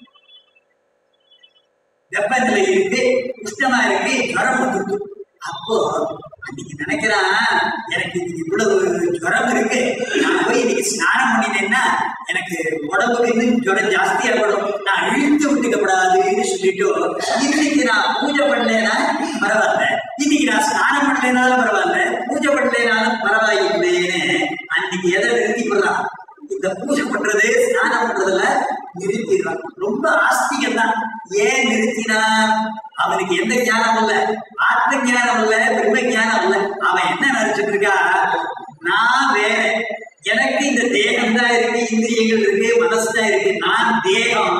A: வெப்பநிலை இருக்கு உஷ்ணமா இருக்கு ஜுரம் வந்துருக்கு அப்போ அன்னைக்கு நினைக்கிறான் எனக்கு இன்னைக்கு இவ்வளவு ஜுரம் இருக்கு நான் போய் இன்னைக்கு ஸ்நானம் பண்ணினேன்னா எனக்கு உடம்புக்கு இன்னும் ஜுரம் ஜாஸ்தியா படும் நான் இழுத்து விட்டுக்கப்படாதுன்னு சொல்லிட்டு இன்னைக்கு நான் பூஜை பண்ணலைன்னா பரவாயில்ல இன்னைக்கு நான் ஸ்நானம் பண்ணலைனாலும் பரவாயில்ல பூஜை பண்ணலைனாலும் பரவாயில்லைன்னு அன்னைக்கு எதை நிறுத்தி போடுறான் இந்த பூஜை பண்றது ஸ்நானம் பண்றதுல நிறுத்திடுறான் ரொம்ப ஆஸ்திகம் தான் ஏன் நிறுத்தினா அவனுக்கு எந்த ஞானம் இல்ல ஆத்ம ஞானம் இல்ல பிரம்ம ஞானம் இல்ல அவன் என்ன நினைச்சிட்டு இருக்கா நான் வேற எனக்கு இந்த தேகம் தான் இருக்கு இந்திரியங்கள் இருக்கு மனசு தான் இருக்கு நான் தேகம்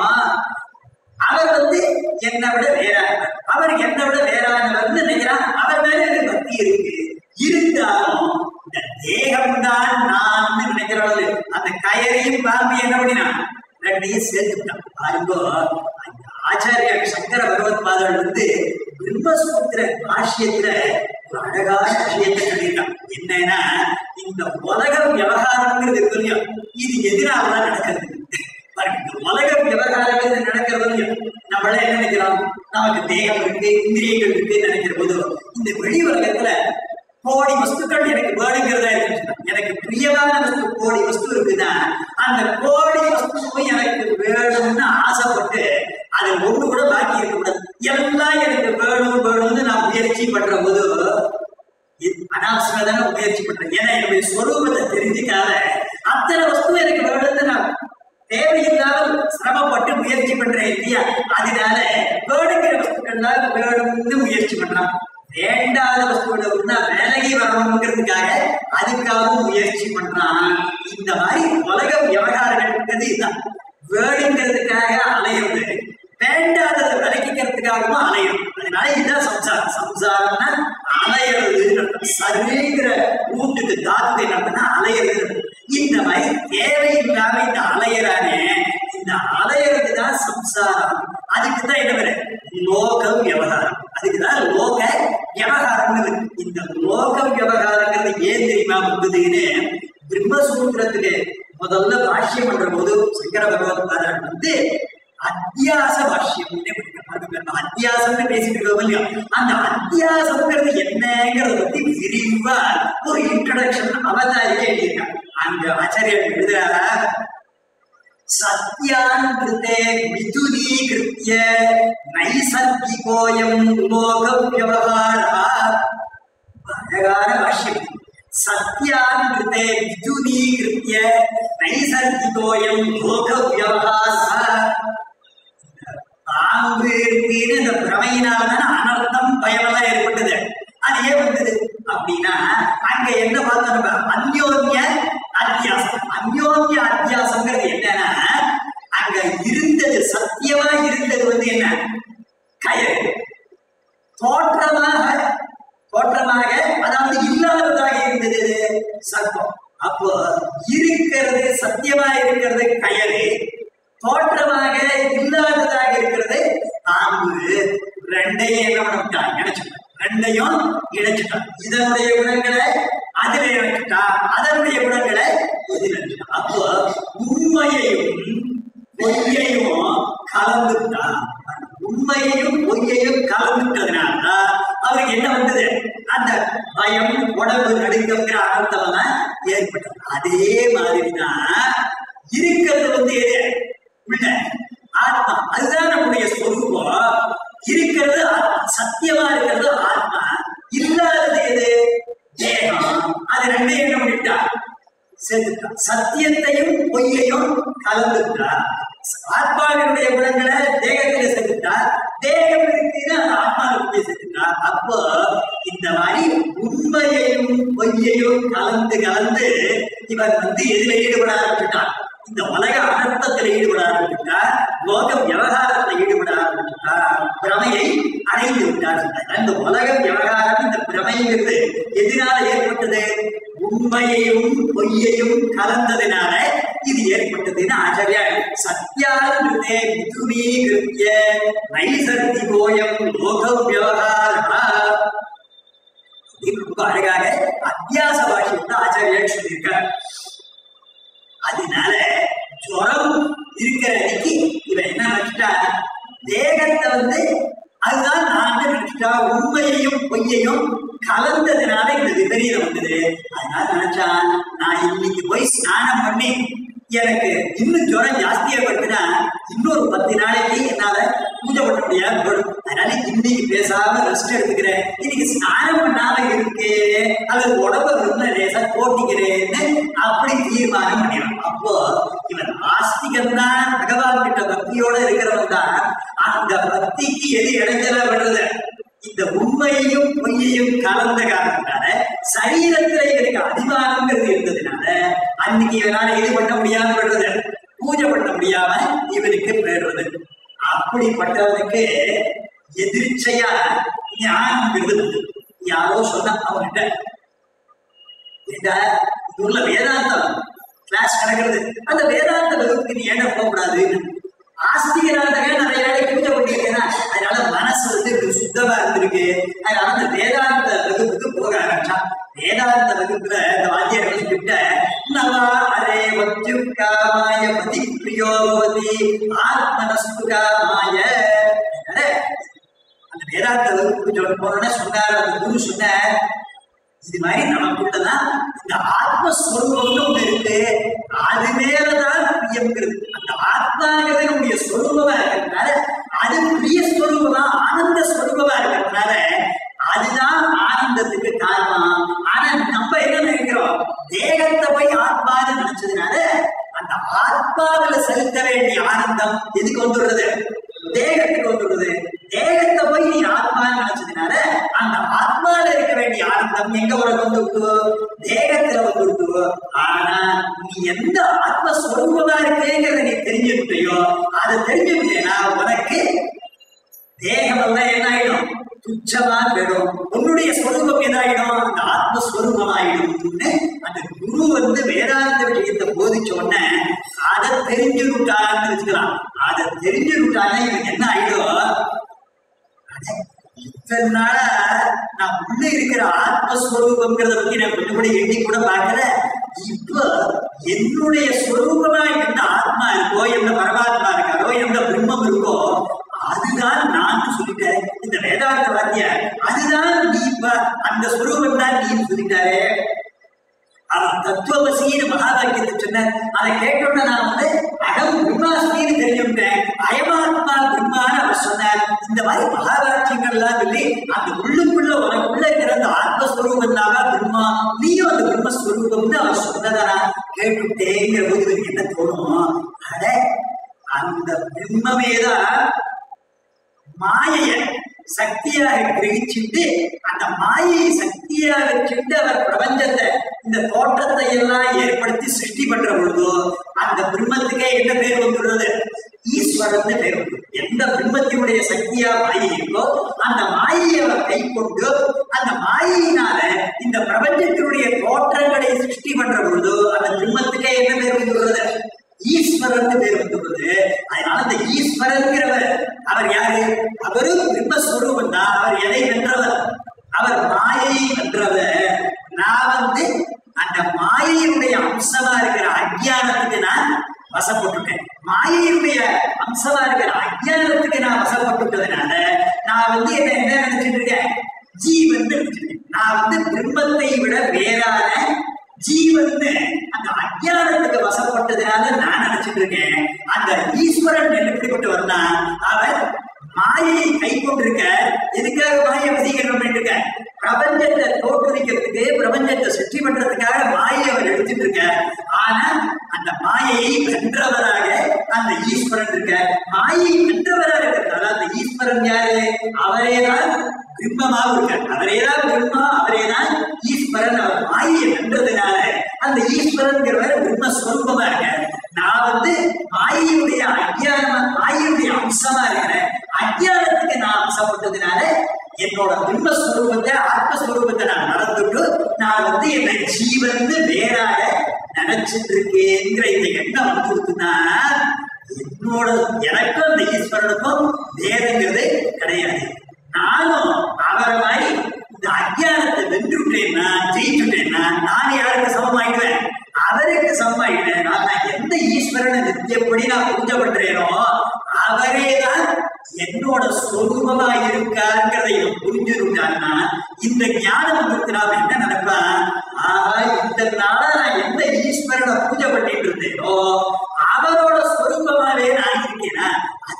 A: அவர் வந்து என்னை விட வேறானவர் அவருக்கு என்னை விட வேறானவர் நினைக்கிறான் அவர் மேல எனக்கு பக்தி இருக்கு இருந்தாலும் இந்த தேகம் தான் நான் நினைக்கிறவர்கள் அந்த கயரையும் பாம்பு என்ன பண்ணினா ரெண்டையும் சேர்த்துட்டான் பாருங்கோ அந்த ஆச்சாரிய சங்கர பகவத் பாதர் வந்து பிரம்மசூத்திர பாஷ்யத்துல ஒரு அழகான விஷயத்தை சொல்லியிருக்கான் என்னன்னா இந்த உலக விவகாரங்கிறது இருக்கு இல்லையா இது எதிராக தான் நடக்கிறது பாருங்க, இந்த உலக விவகாரங்கள் நடக்கிறது இல்லையா நம்மள என்ன நினைக்கிறோம் நமக்கு தேகம் இருக்கு இந்திரியங்கள் இருக்குன்னு நினைக்கிற போது இந்த வெளி உலகத்துல கோடி வஸ்துக்கள் எனக்கு வேணுங்கிறதா இருக்கு எனக்கு பிரியமான வஸ்து கோடி வஸ்து இருக்குன்னா அந்த கோடி வஸ்துவும் எனக்கு வேணும்னு ஆசைப்பட்டு அது ஒண்ணு கூட பாக்கி இருக்கக்கூடாது எல்லாம் எனக்கு வேணும் வேணும்னு நான் முயற்சி பண்ற போது அனாவசியமா தானே முயற்சி பண்றேன் ஏன்னா என்னுடைய ஸ்வரூபத்தை தெரிஞ்சுக்காத அத்தனை வஸ்து எனக்கு வேணும்னு நான் தேவையில்லாமல் சிரமப்பட்டு முயற்சி பண்றேன் இல்லையா அதனால வேணுங்கிற வஸ்துக்கள்லாம் வேணும்னு முயற்சி பண்றான் வேண்டாத வஸ்துவோட ஒண்ணா விலகி வரணுங்கிறதுக்காக அதுக்காகவும் முயற்சி பண்றான் இந்த மாதிரி உலக விவகாரங்கிறது இதுதான் வேணுங்கிறதுக்காக அலையுறது வேண்டாததை விலக்கிக்கிறதுக்காகவும் அலையும் அதனால இதுதான் சம்சாரம் சம்சாரம்னா அலையிறது சரிங்கிற கூட்டுக்கு தாத்துக்கு என்னன்னா அலையிறது இந்த மாதிரி தேவையில்லாம இந்த அலையறானே இந்த அலையிறது தான் சம்சாரம் அதுக்கு தான் என்ன பேரு லோக விவகாரம் அதுக்கு தான் லோக விவகாரம்னு இந்த லோக விவகாரங்கிறது ஏன் தெரியுமா வந்ததுன்னு பிரம்மசூத்திரத்துக்கு முதல்ல பாஷ்யம் பண்ற போது சங்கர பகவத் பாதர் வந்து அத்தியாச பாஷ்யம் அத்தியாசம்னு பேசிட்டு இருக்கோம் இல்லையா அந்த அத்தியாசம்ங்கிறது என்னங்கிறத பத்தி விரிவா ஒரு இன்ட்ரடக்ஷன் அவதாரிக்கே எழுதியிருக்காங்க அங்க ஆச்சாரியர் எழுதுறாரா சத்யான்கிருத்தே விதுனீகிருத்திய நைசர்கிகோயம் லோக விவகாரா அழகான பாஷ்யம் சத்யான்கிருத்தே விதுனீகிருத்திய நைசர்கிகோயம் லோக விவகாரா பாம்பு இருக்குன்னு இந்த பிரமையினால்தான் அனர்த்தம் பயமெல்லாம் ஏற்பட்டது அது ஏன் வந்தது அப்படின்னா அங்க என்ன பார்த்தோம் நம்ம அந்யோன்ய அத்தியாசம் அந்யோன்ய அத்தியாசம்ங்கிறது என்னன்னா அங்க இருந்தது சத்தியமா இருந்தது வந்து என்ன கயறு தோற்றமாக தோற்றமாக அதாவது இல்லாததாக இருந்தது எது? சர்ப்பம் அப்போ இருக்கிறது சத்தியமா இருக்கிறது கயறு தோற்றமாக இல்லாததாக இருக்கிறது பாம்பு ரெண்டையும் என்ன பண்ணிட்டான் இணைச்சுட்டான் ரெண்டையும் இணைச்சுட்டான் இதனுடைய குணங்களை அதில் இணைச்சுட்டான் அதனுடைய குணங்களை இதில் இணைச்சுட்டான் அப்போ உண்மையையும் பொய்யையும் கலந்துட்டான் உண்மையையும் பொய்யையும் கலந்துட்டதுனால அவருக்கு என்ன வந்தது அந்த பயம் உடம்பு நடுக்கங்கிற அர்த்தம் எல்லாம் ஏற்பட்டது அதே மாதிரிதான் இருக்கிறது வந்து எது உள்ள ஆத்மா அதுதான் நம்முடைய சொரூபம் இருக்கிறது ஆத்மா சத்தியமா இருக்கிறது ஆத்மா இல்லாதது எது தேகம் அது ரெண்டையும் என்ன பண்ணிட்டா சேர்த்துட்டான் சத்தியத்தையும் பொய்யையும் கலந்துட்டா ஆத்மாவினுடைய குணங்களை தேகத்தில சேர்த்துட்டா தேகம் இருக்குன்னு அந்த ஆத்மாவுக்கு சேர்த்துட்டா அப்போ இந்த மாதிரி உண்மையையும் பொய்யையும் கலந்து கலந்து இவன் வந்து எதுல ஈடுபட ஆரம்பிச்சுட்டான் இந்த உலக அனர்த்தத்தில் ஈடுபட ஆரம்பிச்சுட்டார் லோக விவகாரத்தில் ஈடுபட ஆரம்பிச்சுட்டார் பிரமையை அடைந்து விட்டார் அந்த உலக விவகாரம் இந்த பிரமைங்கிறது எதனால ஏற்பட்டது உண்மையையும் பொய்யையும் கலந்ததினால இது ஏற்பட்டதுன்னு ஆச்சாரியா சத்யாருதே விதுமீகிருத்திய நைசர்கிகோயம் லோக விவகாரா ரொம்ப அழகாக அத்தியாச பாஷையில் ஆச்சாரியார் சொல்லியிருக்கார் அதனால ஜுரம் இருக்கிற அன்னைக்கு இவன் என்ன நினைச்சிட்டா தேகத்தை வந்து அதுதான் நான் நினைச்சிட்டா உண்மையையும் பொய்யையும் கலந்ததுனால இந்த விபரீதம் வந்தது அதனால நினைச்சான் நான் இன்னைக்கு போய் ஸ்நானம் பண்ணி எனக்கு பத்து நாளைக்கு என்னால பூஜை பண்ண முடியாது போயிடும் அதனால இன்னைக்கு பேசாம ரெஸ்ட் எடுத்துக்கிறேன் இன்னைக்கு ஸ்நானம் பண்ணாம இருக்கே அல்லது உடம்ப விரும்ப லேசா போட்டிக்கிறேன்னு அப்படி தீர்மானம் பண்ணிடும் அப்போ இவன் ஆஸ்திகன் தான் பகவான் கிட்ட பக்தியோட இருக்கிறவன் தான் அந்த பக்திக்கு எது இடைஞ்சல விடுறது இந்த உண்மையையும் பொய்யையும் கலந்த காரணத்தினால சரீரத்துல இவருக்கு அபிமானம்ங்கிறது இருந்ததுனால அன்னைக்கு இவனால இது பண்ண முடியாம விடுறது பூஜை பண்ண முடியாம இவனுக்கு போயிடுறது அப்படிப்பட்டவனுக்கு எதிர்ச்சையா ஞானம்ங்கிறது உண்டு. யாரோ சொன்னா அவன்கிட்ட இந்த ஊர்ல வேதாந்தம் கிளாஸ் நடக்கிறது அந்த வேதாந்த வகுப்புக்கு நீ ஏன்டா போகக்கூடாது ஆஸ்திகராக நிறைய நாளைக்கு பூஜை பண்ணிருக்கேன்னா அதனால மனசு வந்து இப்படி சுத்தமா இருந்திருக்கு அதனால அந்த வேதாந்த வகுப்புக்கு போக ஆரம்பிச்சான் வேதாந்த வகுப்புல இந்த வாத்தியார் சொல்லிவிட்ட நவா அரே வத்யுக்காமாய பதி பிரியோபதி ஆத்மனஸ்து காமாய அதனால அந்த வேதாந்த வகுப்புக்கு சொல்ல போனோட சொன்னார் அந்த குரு சொன்னார் இது மாதிரி நமக்குள்ளதான் இந்த ஆத்மஸ்வரூபம்னு ஒண்ணு இருக்கு அது மேலதான் பிரியம்ங்கிறது அந்த ஆத்மாங்கிறது நம்முடைய ஸ்வரூபமா இருக்கிறதுனால அது பிரிய ஸ்வரூபமா ஆனந்த ஸ்வரூபமா இருக்கிறதுனால அதுதான் ஆனந்தத்துக்கு காரணம் ஆனா நம்ம என்ன நினைக்கிறோம் தேகத்தை போய் ஆத்மான்னு நினைச்சதுனால அந்த ஆத்மாவில செலுத்த வேண்டிய ஆனந்தம் எதுக்கு வந்துடுறது தேகத்துக்கு வந்துடுது தேகத்தை போய் நீ ஆத்மான்னு நினைச்சதுனால அந்த ஆத்மால இருக்க வேண்டிய ஆனந்தம் எங்க உனக்கு வந்துவிட்டு தேகத்துல வந்துவிட்டு ஆனா நீ எந்த ஆத்மஸ்வரூபமா இருக்கேங்கிறத நீ தெரிஞ்சுக்கிட்டியோ அதை தெரிஞ்சுக்கிட்டேன்னா உனக்கு தேகம் எல்லாம் என்ன ஆயிடும் துச்சமா போயிடும் உன்னுடைய ஸ்வரூபம் எதாயிடும் அந்த ஆத்மஸ்வரூபமாயிடும்னு அந்த குரு வந்து வேதாந்த விஷயத்தை போதிச்ச உடனே அதை தெரிஞ்சுக்கிட்டான்னு வச்சுக்கலாம் அதை தெரிஞ்சுக்கிட்டானே இவன் என்ன ஆயிடும் அட, இத்தனை நாளா நான் உள்ள இருக்கிற ஆத்மஸ்வரூபங்கிறத பத்தி நான் கொஞ்சம் கூட எண்ணி கூட பார்க்கல இப்போ என்னுடைய ஸ்வரூபமா எந்த ஆத்மா இருக்கோ எந்த பரமாத்மா இருக்காரோ எந்த பிரம்மம் இருக்கோ அதுதான் நான் சொல்லிட்டேன் இந்த வேதாந்த வாத்திய அதுதான் நீ இப்ப அந்த ஸ்வரூபம் தான் நீ சொல்லிட்டாரே அவன் தத்துவவசின்னு மகாவாக்கியத்தை சொன்னார் அதை கேட்டோட நான் வந்து அகம் பிரம்மாஸ்மின்னு தெரிஞ்சுட்டேன் அயமாத்மா பிரம்மான்னு அவர் சொன்னார் இந்த மாதிரி மகாவாக்கியங்கள்லாம் சொல்லி அந்த உள்ளுக்குள்ள உனக்குள்ள இருக்கிற அந்த ஆத்மஸ்வரூபம் தான் பிரம்மா நீயும் அந்த பிரம்மஸ்வரூபம்னு அவர் சொன்னதை நான் கேட்டுட்டேங்கிற போது இவருக்கு என்ன தோணும் அட அந்த பிரம்மமேதான் மாயைய சக்தியாக கிரகிச்சுட்டு அந்த மாயை சக்தியா வச்சுட்டு அவர் பிரபஞ்சத்தை இந்த தோற்றத்தை எல்லாம் ஏற்படுத்தி சிருஷ்டி பண்ற பொழுது அந்த பிரம்மத்துக்கே என்ன பேர் வந்துடுறது ஈஸ்வரன் பேர் வந்து எந்த பிரம்மத்தினுடைய சக்தியா மாயை இருக்கோ அந்த மாயையை அவர் கை கொண்டு அந்த மாயையினால இந்த பிரபஞ்சத்தினுடைய தோற்றங்களை சிருஷ்டி பண்ற பொழுது அந்த பிரம்மத்துக்கே என்ன பேர் வந்துடுறது ஈஸ்வரன் பேர் வந்துள்ளது அதனால அந்த ஈஸ்வரன்கிறவர் அவர் யாரு அவரும் பிரம்மஸ்வரூபம் தான் அவர் எதை வென்றவர் அவர் மாயை வென்றவர் நான் வந்து அந்த மாயையுடைய அம்சமா இருக்கிற அஜ்ஞானத்துக்கு நான் வசப்பட்டுட்டேன் மாயையுடைய அம்சமா இருக்கிற அஜ்ஞானத்துக்கு நான் வசப்பட்டுட்டதுனால நான் வந்து என்ன என்ன நினைச்சிட்டு இருக்கேன் ஜீவன் நினைச்சிருக்கேன் நான் வந்து பிரம்மத்தை விட வேறான ஜீவன் அந்த அஜ்ஞானத்துக்கு வசப்பட்டதுனால நான் நினைச்சிட்டு இருக்கேன் அந்த ஈஸ்வரன் எப்படிப்பட்டு வந்தான் அவர் மாயையை கை கொண்டிருக்க எதுக்காக மாயை வசீகரணம் பண்ணிட்டு இருக்க பிரபஞ்சத்தை தோற்றுவிக்கிறதுக்கு பிரபஞ்சத்தை சுற்றி பண்றதுக்காக மாயை அவர் எடுத்துட்டு இருக்க ஆனா அந்த மாயையை வென்றவராக அந்த ஈஸ்வரன் இருக்க மாயை வென்றவராக இருக்கிறதால அந்த ஈஸ்வரன் யாரு அவரேதான் பிரம்மமாக இருக்கார் அவரேதான் பிரம்மா அவரேதான் ஈஸ்வரன் அவர் மாயை வென்றதுனால அந்த ஈஸ்வரன்கிறவர் பிரம்மஸ்வரூபமா இருக்கார் நான் வந்து மாயையுடைய அஜ்ஞானம் மாயையுடைய அம்சமா இருக்கிறேன் அஜ்ஞானத்துக்கு நான் அம்சப்பட்டதுனால என்னோட பிரம்மஸ்வரூபத்தை ஆத்மஸ்வரூபத்தை நான் நடந்துட்டு நான் வந்து என்னை ஜீவன் வேறாக நினைச்சிட்டு இருக்கேங்கிற இந்த எண்ணம் வந்து கொடுத்துனா என்னோட எனக்கும் அந்த ஈஸ்வரனுக்கும் வேதங்கிறது கிடையாது நானும் அவரை மாதிரி இந்த அஜ்ஞானத்தை வென்றுட்டேன்னா ஜெயிச்சுட்டேன்னா நான் யாருக்கு சமமாயிடுவேன் அவருக்கு சமமாயிடுவேன் நான் நான் எந்த ஈஸ்வரனை நித்தியப்படி நான் பூஜை பண்றேனோ அவரே தான் என்னோட சொரூபமா இருக்காருங்கிறத இவன் புரிஞ்சுருக்கான்னா இந்த ஞானம் வந்துட்டு நாம என்ன நினைப்பான் ஆஹா இந்த நாளா நான் எந்த ஈஸ்வரனை பூஜை பண்ணிட்டு இருந்தேனோ அவரோட சொரூபமாவே நான் இருக்கேனா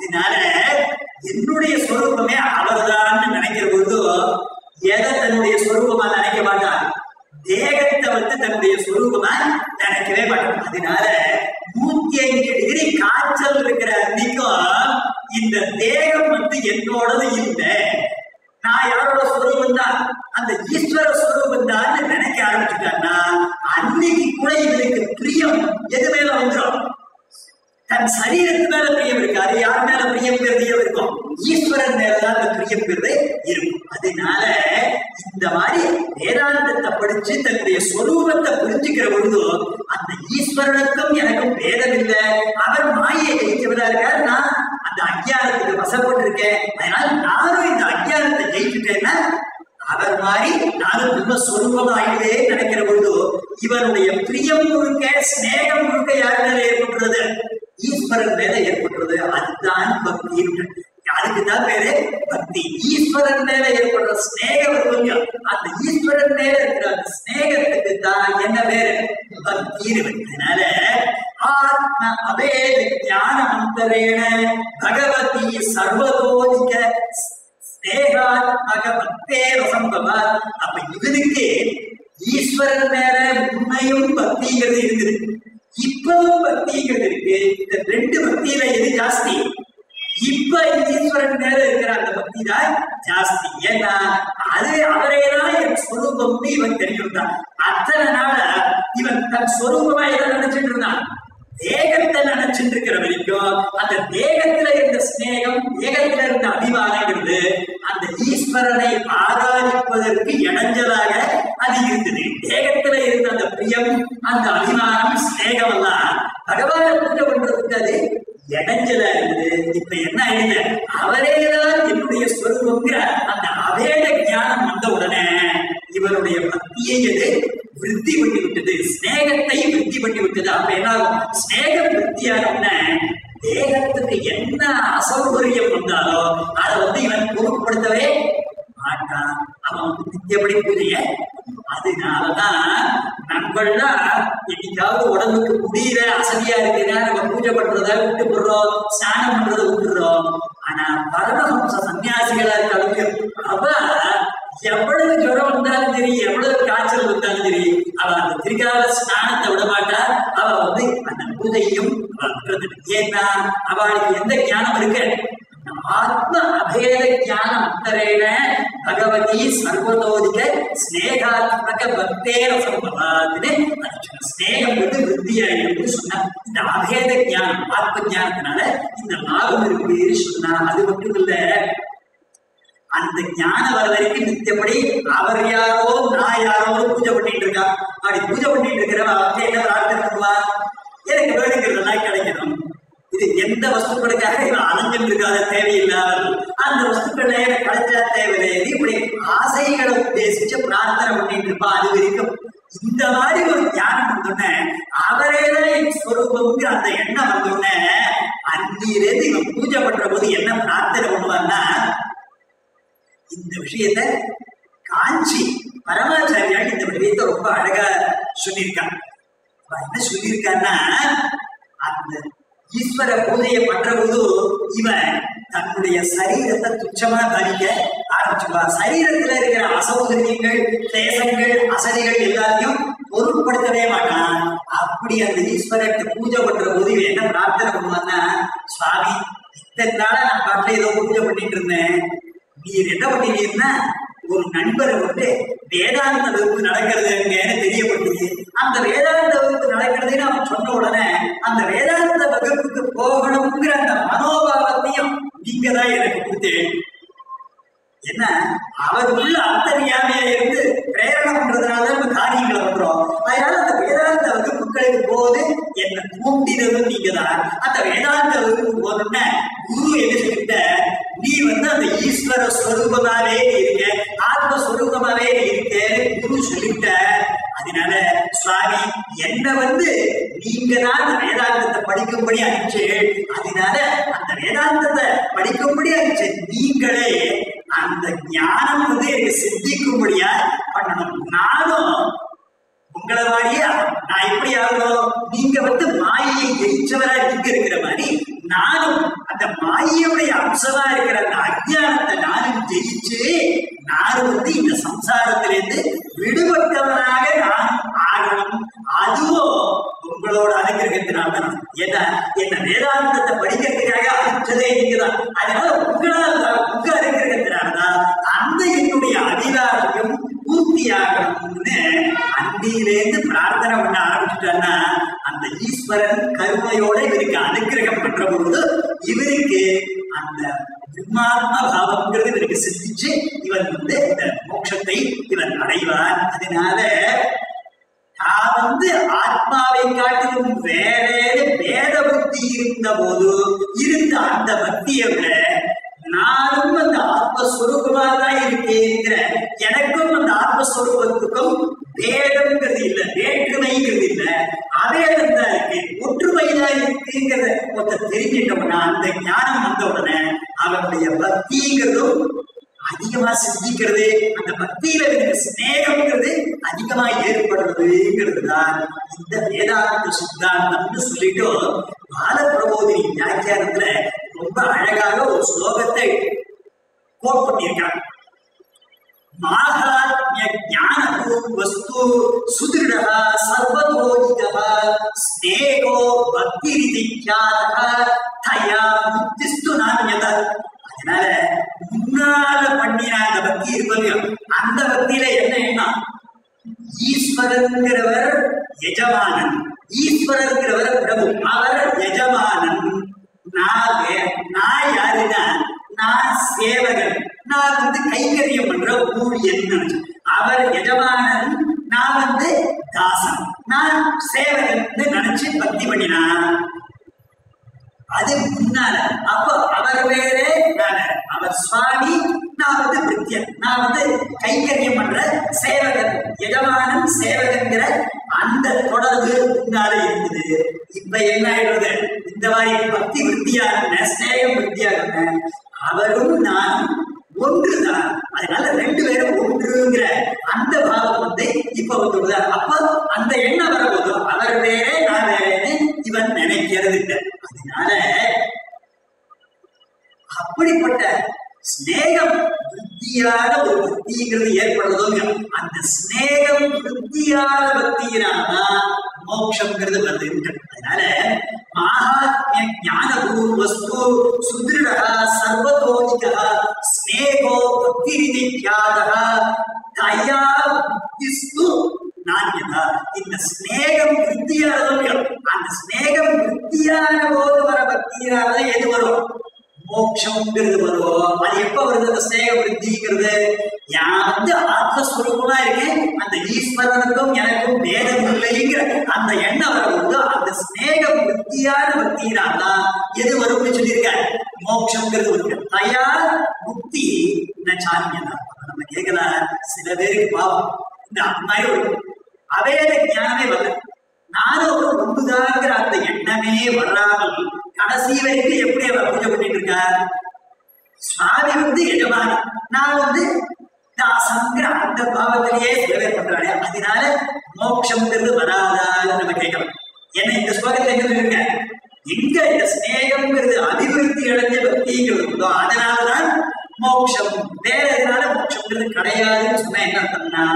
A: இந்த தேகம் வந்து என்னோடது இல்லை நான் யாரோட ஸ்வரூபம் தான் அந்த ஈஸ்வர ஸ்வரூபம் தான் நினைக்க ஆரம்பிச்சுட்டான்னா அன்னைக்கு கூட இவருக்கு பிரியம் எது மேல வந்துடும் தன் சரீரத்து மேல பிரியம் இருக்காது யார் மேல பிரியம்ங்கிறது இருக்கும் ஈஸ்வரன் மேலதான் அந்த பிரியம்ங்கிறது இருக்கும் அதனால இந்த மாதிரி வேதாந்தத்தை படிச்சு தன்னுடைய சொரூபத்தை புரிஞ்சுக்கிற பொழுது அந்த ஈஸ்வரனுக்கும் எனக்கும் பேதம் இல்லை அவர் மாயை ஜெயிச்சவரா இருக்கார் நான் அந்த அஞ்ஞானத்துக்கு வசப்பட்டிருக்கேன் அதனால நானும் இந்த அஞ்ஞானத்தை ஜெயிச்சுட்டேன்னா அவர் மாதிரி நானும் பிரம்மஸ்வரூபமாயிடுவே நினைக்கிற பொழுது இவருடைய பிரியம் முழுக்க ஸ்நேகம் முழுக்க யார் மேல ஏற்பட்டுறது ஈஸ்வரன் மேல ஏற்பட்டுறது அதுதான் பக்தி அதுக்கு தான் பேரு பக்தி ஈஸ்வரன் மேல ஏற்படுற ஸ்நேகம் இருக்கும் அந்த ஈஸ்வரன் மேல இருக்கிற அந்த ஸ்நேகத்துக்கு தான் என்ன பேரு பக்தி அதனால ஆத்ம அபேத ஞானமந்தரேன பகவதி சர்வதோதிக ஸ்நேகாத்மக பக்தே ரசம்பவ அப்ப இவனுக்கு ஈஸ்வரன் மேல உண்மையும் பக்திங்கிறது இருக்குது இப்பவும் பக்திங்கிறது இருக்கு இந்த ரெண்டு பக்தியில எது ஜாஸ்தி இப்ப இந்த ஈஸ்வரன் மேல இருக்கிற அந்த பக்தி தான் ஜாஸ்தி ஏன்னா அது அவரே தான் என் ஸ்வரூபம்னு இவன் தெரிஞ்சுட்டான் அத்தனை நாள இவன் தன் ஸ்வரூபமா எதை நினைச்சிட்டு இருந்தான் தேகத்தை நினைச்சிட்டு இருக்கிற வரைக்கும் அந்த தேகத்துல இருந்த ஸ்நேகம் தேகத்துல இருந்த அபிமானங்கிறது அந்த ஈஸ்வரனை ஆராதிப்பதற்கு இடைஞ்சலாக அது இருந்தது தேகத்துல இருந்த அந்த பிரியம் அந்த அபிமானம் ஸ்நேகம் எல்லாம் பகவான பூஜை பண்றதுக்கு அது இடைஞ்சலா இருந்தது இப்ப என்ன ஆயிடுது அவரேதான் என்னுடைய ஸ்வரூபங்கிற அந்த அவேத ஞானம் வந்த உடனே இவருடைய பக்தியை எது விருத்தி பண்ணி விட்டது ஸ்நேகத்தை விருத்தி பண்ணி விட்டது அப்ப என்ன ஆகும் ஸ்நேகம் விருத்தியான உடனே தேகத்துக்கு என்ன அசௌகரியம் வந்தாலும் அதை வந்து இவன் பொருட்படுத்தவே மாட்டான் அவன் வந்து நித்தியப்படி பூஜைய அதனாலதான் நம்மளாம் என்னைக்காவது உடம்புக்கு முடியல அசதியா இருக்குன்னா நம்ம பூஜை பண்றத விட்டு போடுறோம் ஸ்நானம் பண்றத விட்டுடுறோம் ஆனா பரமஹம்ச சன்னியாசிகளா இருக்க அவ எவ்வளவு ஜுரம் வந்தாலும் சரி எவ்வளவு காய்ச்சல் வந்தாலும் சரி அவ அந்த திருக்கால ஸ்நானத்தை விட மாட்டா அவ வந்து அந்த பூஜையும் அவ விடுறது. ஏன்னா அவளுக்கு எந்த ஞானம் இருக்கு ஆத்ம அபேத ஞானம் அந்தரேன பகவதி சர்வதோதிக ஸ்நேகாத்மக பக்தேர சம்பவாதுன்னு ஸ்நேகம் வந்து விருத்தியாயிருந்து சொன்னா இந்த அபேத ஞானம் ஆத்ம ஞானத்தினால இந்த லாபம் இருக்குன்னு சொன்னா அது மட்டும் இல்ல அந்த ஞானம் வர வரைக்கும் நித்தியப்படி அவர் யாரோ நான் யாரோ பூஜை பண்ணிட்டு இருக்கா அப்படி பூஜை பண்ணிட்டு இருக்கிறவன் அவர்கிட்ட என்ன பிரார்த்தனை பண்ணுவா எனக்கு வேணுங்கிறதெல்லாம் கிடைக்கணும் இது எந்த வஸ்துக்களுக்காக இவன் அலைஞ்சிட்டு இருக்காத தேவையில்லாமல் அந்த வஸ்துக்களை எனக்கு கிடைச்சா தேவையில்லை இப்படி ஆசைகளை உத்தேசிச்சு பிரார்த்தனை பண்ணிட்டு இருப்பா அது வரைக்கும் இந்த மாதிரி ஒரு ஞானம் வந்தோடனே அவரே தான் என் ஸ்வரூபம்ங்கிற அந்த எண்ணம் வந்தோடனே அன்னிலிருந்து இவன் பூஜை பண்ற போது என்ன பிரார்த்தனை பண்ணுவான்னா இந்த விஷயத்த காஞ்சி பரமாச்சாரியால் இந்த விஷயத்தை ரொம்ப அழகா சொல்லியிருக்காங்க அவ என்ன சொல்லியிருக்கான்னா அந்த ஈஸ்வர பூஜையை பண்ற போது இவன் தன்னுடைய சரீரத்தை துச்சமா தனிக்க ஆரம்பிச்சுடுவான் சரீரத்துல இருக்கிற அசௌகரியங்கள் தேசங்கள் அசதிகள் எல்லாத்தையும் பொருட்படுத்தவே மாட்டான் அப்படி அந்த ஈஸ்வரத்தை பூஜை பண்ற போது இவன் என்ன பிரார்த்தனை பண்ணுவான்னா சுவாமி இத்தனை நாளா நான் பாட்டுல ஏதோ பூஜை பண்ணிட்டு இருந்தேன் நீர் என்ன பண்ணீங்கன்னா ஒரு நண்பரை விட்டு வேதாந்த வகுப்பு நடக்கிறது எங்கன்னு தெரியப்பட்டது அந்த வேதாந்த வகுப்பு நடக்கிறதுன்னு அவன் சொன்ன உடனே அந்த வேதாந்த வகுப்புக்கு போகணுங்கிற அந்த மனோபாவத்தையும் நீங்க தான் எனக்கு கொடுத்தேன் என்ன அவர் உள்ள அந்தரியாமையா இருந்து பிரேரணை பண்றதுனால நம்ம காரியங்களை பண்றோம் அதனால அந்த வேதாந்த வகுப்புகளுக்கு போது என்ன தூண்டினதும் நீங்க தான் அந்த வேதாந்த வகுப்புக்கு போனோம்னா குரு என்ன சொல்லிட்ட நீ வந்து அந்த ஈஸ்வர ஸ்வரூபமாவே நீ இருக்க ஆத்மஸ்வரூபமாவே நீ இருக்கேன்னு குரு சொல்லிட்ட அதனால சுவாமி என்ன வந்து நீங்க தான் அந்த வேதாந்தத்தை படிக்கும்படி அனுப்பிச்சு அதனால அந்த வேதாந்தத்தை படிக்கும்படி அனுப்பிச்ச நீங்களே அந்த ஞானம் வந்து எனக்கு சித்திக்கும்படியா பண்ணணும் நானும் உங்களை மாதிரியே நான் எப்படி ஆகணும் நீங்க வந்து மாயையை ஜெயிச்சவரா நீங்க இருக்கிற மாதிரி நானும் அந்த மாயையுடைய அம்சமா இருக்கிற அந்த அஜ்ஞானத்தை நானும் ஜெயிச்சு நானும் வந்து இந்த சம்சாரத்திலிருந்து விடுபட்டவனாக நான் ஆகணும் அதுவும் உங்களோட அனுகிரகத்தினால தான் ஏன்னா என்ன வேதாந்தத்தை படிக்கிறதுக்காக அனுப்பிச்சதே நீங்க நீங்கதான் அதனால உங்களால் தான் உங்க அனுகிரகத்தினால்தான் அந்த என்னுடைய அபிலாஷையும் பூர்த்தியாகணும்னு அன்பியிலேருந்து பிரார்த்தனை பண்ண ஆரம்பிச்சுட்டான்னா அந்த ஈஸ்வரன் கருணையோட இவருக்கு அனுகிரகம் பண்ற பொழுது இவருக்கு அந்த பிரம்மாத்ம பாவம்ங்கிறது இவருக்கு சித்திச்சு இவன் வந்து இந்த மோட்சத்தை இவன் அடைவான் அதனால நான் வந்து ஆத்மாவை காட்டிலும் வேற வேத புத்தி இருந்த போது இருந்த அந்த பக்தியை விட நானும் அந்த ஆத்மஸ்வரூபமா தான் இருக்கேங்கிற எனக்கும் அந்த ஆத்மஸ்வரூபத்துக்கும் வேதம்ங்கிறது இல்ல வேற்றுமைங்கிறது இல்ல அவேதம் தான் இருக்கு ஒற்றுமை தான் இருக்குங்கிறத ஒருத்தர் தெரிஞ்சிட்டோம்னா அந்த ஞானம் வந்த உடனே அவனுடைய பக்திங்கிறதும் அதிகமா சிந்திக்கிறது அந்த பக்தியில எனக்கு சிநேகம்ங்கிறது அதிகமா ஏற்படுறதுங்கிறது தான் இந்த வேதாந்த சித்தாந்தம்னு சொல்லிட்டு பாலப்பிரபோதினி வியாக்கியானத்துல ரொம்ப அழகாக ஒரு ஸ்லோகத்தை கோட் பண்ணியிருக்காங்க மாகாத்மிய ஞானபூ வஸ்து சுதிருடः சர்வதோதிதः ஸ்நேகோ பக்திரிதிக்யாதः தயா முக்திஸ்து நான்யத அதனால முன்னால பண்ணின அந்த பக்தி இருப்பதையும் அந்த பக்தியில என்ன எண்ணம் ஈஸ்வரங்கிறவர் எஜமானன் ஈஸ்வரங்கிறவர் பிரபு அவர் எஜமானன் நான் வே- நான் யாருன்னா நான் சேவகன் நான் வந்து கைங்கரியம் பண்ற ஊழியன் நினைச்சேன். அவர் எஜமானன் நான் வந்து தாசன் நான் சேவகன் நினைச்சு பக்தி பண்ணினான் அது முன்னால அப்போ அவர் வேறே நான் வேற. அவர் சுவாமி நான் வந்து பிரித்தியன் நான் வந்து கைங்கரியம் பண்ற சேவகன் எஜமானன் சேவகன்கிற அந்த தொடர்பு முன்னால இருக்குது இப்ப என்ன ஆயிடுறது இந்த மாதிரி பக்தி விருத்தியாக ஸ்நேகம் விருத்தியாக அவரும் நானும் ஒன்றுதான் அதனால ரெண்டு பேரும் ஒன்றுங்கிற அந்த பாவம் வந்து இப்ப வந்து விடுதா. அப்ப அந்த எண்ணம் வரும்போது அவர் வேற நான் வேறேன்னு இவன் நினைக்கிறது இல்லை அதனால அப்படிப்பட்ட ஸ்நேகம் புத்தியான ஒரு பக்திங்கிறது ஏற்படுறதோ இல்லையோ, அந்த ஸ்நேகம் புத்தியான பக்தியினால்தான் மோட்சம்ங்கிறது வருது அதனால மகாத்மிய ஞானபூர் வஸ்து சுதிருடா சர்வதோதிகா ஸ்நேகோ பக்திரிதிக்யாதா தயா புத்திஸ்து நான்யதா இந்த ஸ்நேகம் விருத்தியானதோ இல்லையோ, அந்த ஸ்நேகம் விருத்தியான போது வர பக்தியினால எது வரும் மோட்சம்ங்கிறது வரும் அது எப்ப வருது அந்த ஸ்நேக விருத்திங்கிறது நான் வந்து ஆத்மஸ்வரூபமா இருக்கேன் அந்த ஈஸ்வரனுக்கும் எனக்கும் வேதம் இல்லைங்கிற அந்த எண்ணம் வரும்போது அந்த ஸ்நேக விருத்தியான பக்தியினால் தான் எது வரும்னு சொல்லியிருக்காரு மோட்சம்ங்கிறது வருது தயா முக்தி சாமியதான் நம்ம கேட்கலாம் சில பேருக்கு பாவம் இந்த மாதிரி ஒரு அவேத ஞானமே வரல நானும் ஒரு ஒன்றுதாங்கிற அந்த எண்ணமே வராமல் கடைசி வரைக்கும் எப்படி அவர் பூஜை பண்ணிட்டு இருக்கார் சுவாமி வந்து எஜமானி நான் வந்து தாசங்கிற அந்த பாவத்திலேயே சேவை பண்றாரு அதனால மோட்சம்ங்கிறது வராதான்னு நம்ம கேட்கலாம் ஏன்னா இந்த ஸ்லோகத்தை எங்க சொல்லிருக்க எங்க இந்த ஸ்நேகம்ங்கிறது அபிவிருத்தி அடைஞ்ச பக்திங்கிறது உண்டோ அதனாலதான் மோட்சம் வேற எதனால மோட்சம்ங்கிறது கிடையாதுன்னு சொன்னா என்ன அர்த்தம்னா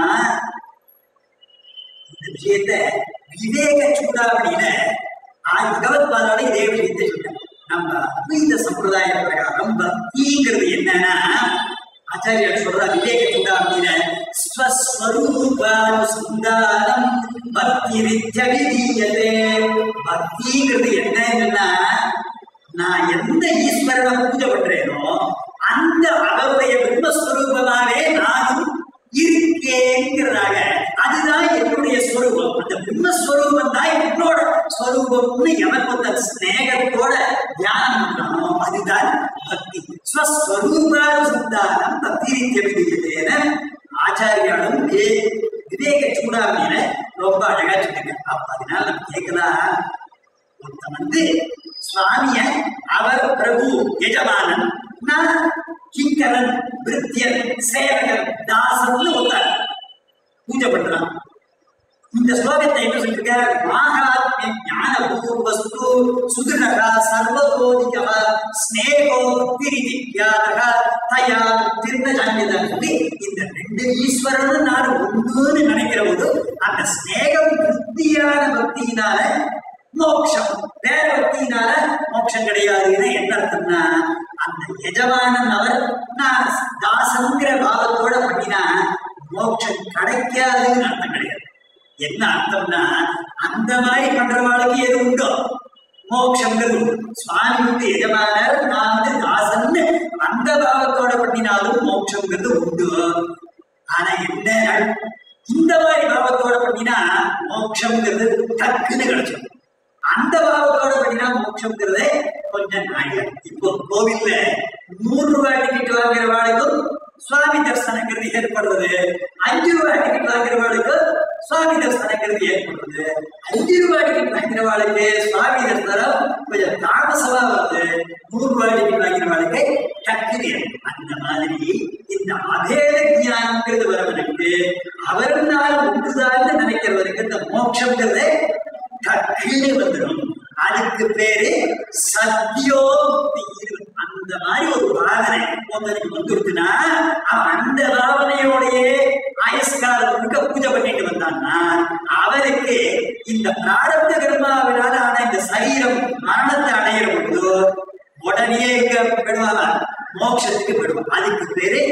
A: இந்த விஷயத்த விவேக சூடாவணியில ஆய் பகவத்பாதால இதே விஷயத்தை சொல்றேன் நம்ம அத்வைத சம்பிரதாய பிரகாரம் பக்திங்கிறது என்னன்னா ஆச்சாரியர் சொல்ற விவேக சூடாவணியில ஸ்வஸ்வரூபானுசந்தானம் பக்தி வித்யவிதீயதே பக்திங்கிறது என்னன்னா நான் எந்த ஈஸ்வரனை பூஜை பண்றேனோ அந்த அவருடைய பிரம்மஸ்வரூபமாவே நானும் இருக்கேங்கிறதாக அதுதான் என்னுடைய ஸ்வரூபம் அந்த பிரம்மஸ்வரூபம் தான் என்னோட ஸ்வரூபம்னு எனக்கு அந்த ஸ்நேகத்தோட தியானம் பண்றானோ அதுதான் பக்தி ஸ்வஸ்வரூபானுசந்தானம் பக்தி வித்யவிதீயதேன ஆச்சாரியாலும் வே- விவேக சூடாமணியில ரொம்ப அழகா சொல்லிருக்க அப்ப அதனால நம்ம கேட்கலாம் ஒருத்தன் வந்து சுவாமிய அவர் பிரபு எஜமானன் நான் கிங்கரன் பிரித்தியன் சேவகன் தாசன் ஒருத்தர் பூஜை பண்றான் இந்த ஸ்லோகத்தை என்ன சொல்லிருக்க மாகாத்மிய ஞான பூர்வஸ்து சுதிரக சர்வதோதிக ஸ்நேகோ பக்திரிதிக்யாதக தயா திருந்த ஜான்யதான் சொல்லி இந்த ரெண்டு ஈஸ்வரனும் நான் ஒன்றுன்னு நினைக்கிற போது அந்த ஸ்நேகம் புத்தியான பக்தியினால மோட்சம் வேற பக்தியினால மோட்சம் கிடையாதுன்னு என்ன அர்த்தம்னா எஜமானன் அவர் நான் தாசங்கிற பாவத்தோட பண்ணினா மோட்சம் கிடைக்காதுன்னு அர்த்தம் கிடையாது என்ன அர்த்தம்னா அந்த மாதிரி பண்றவாளுக்கு எது உண்டோ மோட்சங்கிறது உண்டு. சுவாமி வந்து எஜமானர் நான் வந்து தாசன்னு அந்த பாவத்தோட பண்ணினாலும் மோட்சங்கிறது உண்டு ஆனா என்ன இந்த மாதிரி பாவத்தோட பண்ணினா மோட்சம்ங்கிறது டக்குன்னு கிடைச்சிடும் அந்த பாவத்தோட பண்ணினா மோட்சம்ங்கிறதே கொஞ்சம் நாயம் இப்போ கோவில்ல நூறு ரூபாய் டிக்கெட் வாங்குறவாளுக்கும் சுவாமி தரிசனங்கிறது ஏற்படுறது அஞ்சு ரூபாய் டிக்கெட் வாங்குறவாளுக்கு சுவாமி தரிசனங்கிறது ஏற்படுறது அஞ்சு ரூபாய் டிக்கெட் வாங்குறவாளுக்கு சுவாமி தரிசனம் கொஞ்சம் தாமசமா வருது நூறு ரூபாய் டிக்கெட் வாங்குறவாளுக்கு டக்குனு அந்த மாதிரி இந்த அபேத ஞானங்கிறது வரவனுக்கு அவர்னால உண்டுதான்னு நினைக்கிறவருக்கு இந்த மோட்சங்கிறது டக்குன்னு வந்துடும் அதுக்கு பேரு சத்தியோக்தி அந்த மாதிரி ஒரு பாவனை ஒருத்தனுக்கு வந்துருச்சுன்னா அவன் அந்த பாவனையோடயே ஆயஸ்காலம் முழுக்க பூஜை பண்ணிட்டு வந்தான்னா அவனுக்கு இந்த பிராரப்த கர்மாவினால ஆன இந்த சரீரம் மரணத்தை அடையிற பொழுது உடனே எங்க பெடுவாங்க மோட்சத்துக்கு பெடுவான் அதுக்கு பேரு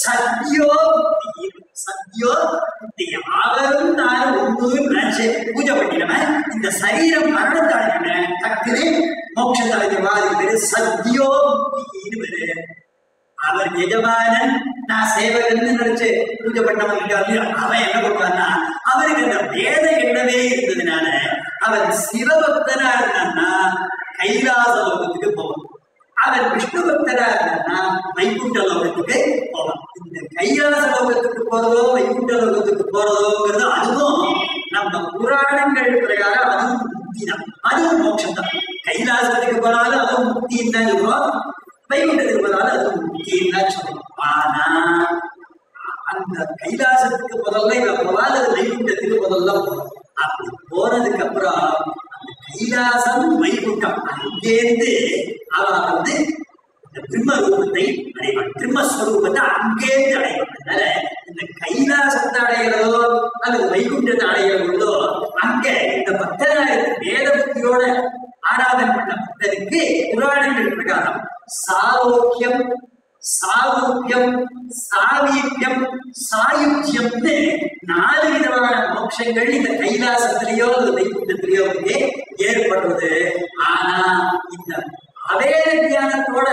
A: சத்தியோக்தி சத்தியோக்தி அவரும் நானும் ஒன்று நினைச்சு பூஜை பண்ணினவன் இந்த சரீரம் மரணத்தை அடைஞ்சவன் டக்குனு மோட்சத்தை அடைஞ்சவா அதுக்கு பேரு சத்தியோக்தின்னு பேரு அவர் எஜமானன் நான் சேவகன் நினைச்சு பூஜை பண்ணவன் இருக்காரு அவன் என்ன பண்ணுவான்னா அவருக்கு அந்த வேத எண்ணமே இருந்ததுனால அவன் சிவபக்தனா இருந்தான்னா கைலாச லோகத்துக்கு போவான் அவன் விஷ்ணு பக்தரா இருந்தான்னா வைகுண்ட லோகத்துக்கு போவான் இந்த கைலாச லோகத்துக்கு போறதோ வைகுண்ட லோகத்துக்கு போறதோங்கிறது அதுவும் நம்ம புராணங்கள் பிரகாரம் அதுவும் முக்தி தான் அதுவும் மோட்சம் தான் கைலாசத்துக்கு போனாலும் அதுவும் முக்தின்னு தான் சொல்லுவோம் வைகுண்டத்துக்கு போனாலும் அதுவும் முக்தின்னு தான் சொல்லுவோம் ஆனா அந்த கைலாசத்துக்கு முதல்ல இவ போவாது அது வைகுண்டத்துக்கு முதல்ல போகும் அப்படி போனதுக்கு அப்புறம் அந்த கைலாசம் வைகுண்டம் அங்கேருந்து அவ வந்து இந்த பிரம்ம ரூபத்தை அடைவான் பிரம்மஸ்வரூபத்தை அங்கேருந்து அடைவான் அதனால இந்த கைலாசத்தை அடைகிறதோ அல்லது வைகுண்டத்தை அடைகிறதோ அங்க இந்த பக்தனாக வேத புத்தியோட ஆராதனை பண்ண பக்தருக்கு புராணங்கள் பிரகாரம் சாரோக்கியம் சாரூபியம் சாமீபியம் சாயுஜ்யம்னு நாலு விதமான மோட்சங்கள் இந்த கைலாசத்திலேயோ அல்லது வைகுண்டத்திலேயோ வந்து ஏற்படுறது ஆனா இந்த அவேத தியானத்தோட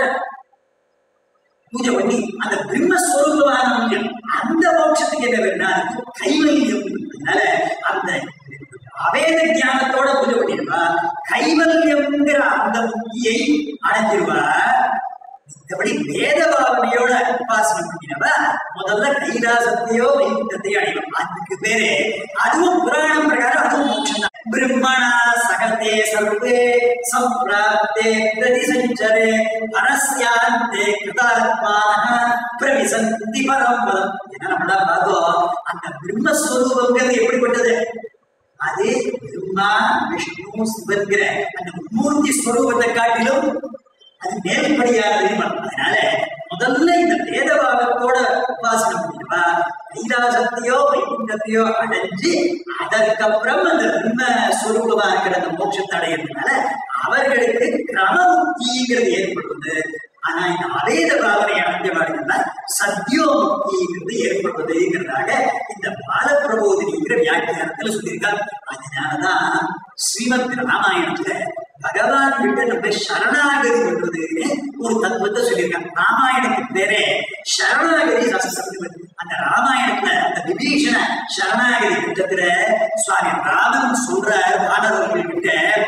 A: பூஜை பண்ணி அந்த பிரம்மஸ்வரூபமான முக்கியம் அந்த மோட்சத்துக்கு என்ன வேணா கைவல்யம் அதனால அந்த அவேத ஞானத்தோட பூஜை பண்ணிடுவா கைவல்யம்ங்கிற அந்த முக்தியை அடைஞ்சிருவா மற்றபடி வேத பாவனையோட உபாசனம் பண்ணினவ முதல்ல கைலாசத்தையோ வைகுண்டத்தையோ அடையும் அதுக்கு பேரு அதுவும் புராணம் பிரகாரம் அதுவும் மோட்சம் தான் பிரம்மணா சகத்தே சர்வே சம்பிராப்தே பிரதி சஞ்சரே பரஸ்யாந்தே கிருதாத்மான பிரவிசந்தி பரம் பதம் என்ன நம்மளா பார்த்தோம் அந்த பிரம்மஸ்வரூபங்கிறது எப்படிப்பட்டது அது பிரம்மா விஷ்ணு சிவன்கிற அந்த மூர்த்தி ஸ்வரூபத்தை காட்டிலும் அது மேல்படியானது அதனால முதல்ல இந்த வேதபாவத்தோட உபாசனை பண்ணிடுவா கைலாசத்தையோ வைகுண்டத்தையோ அடைஞ்சு அதற்கப்புறம் அந்த பிரம்ம ஸ்வரூபமா இருக்கிற அந்த மோட்சத்தை அடையிறதுனால அவர்களுக்கு கிரமமுக்திங்கிறது ஏற்படுவது ஆனா இந்த அவேத பாவனை அடைஞ்சவாடுகள்னா சத்தியோ முக்திங்கிறது ஏற்படுவதுங்கிறதாக இந்த பாலப்பிரபோதினிங்கிற வியாக்கியானத்துல சொல்லியிருக்காங்க அதனாலதான் ஸ்ரீமத் ராமாயணத்துல பகவான் கிட்ட நம்ம சரணாகதி பண்றதுன்னு ஒரு தத்துவத்தை சொல்லியிருக்காங்க ராமாயணத்துக்கு பேரே சரணாகதி ரசசப்தம் அந்த ராமாயணத்துல அந்த விபீஷண சரணாகதி திட்டத்துல சுவாமி ராமன் சொல்றார் மாணவர்கள் கிட்ட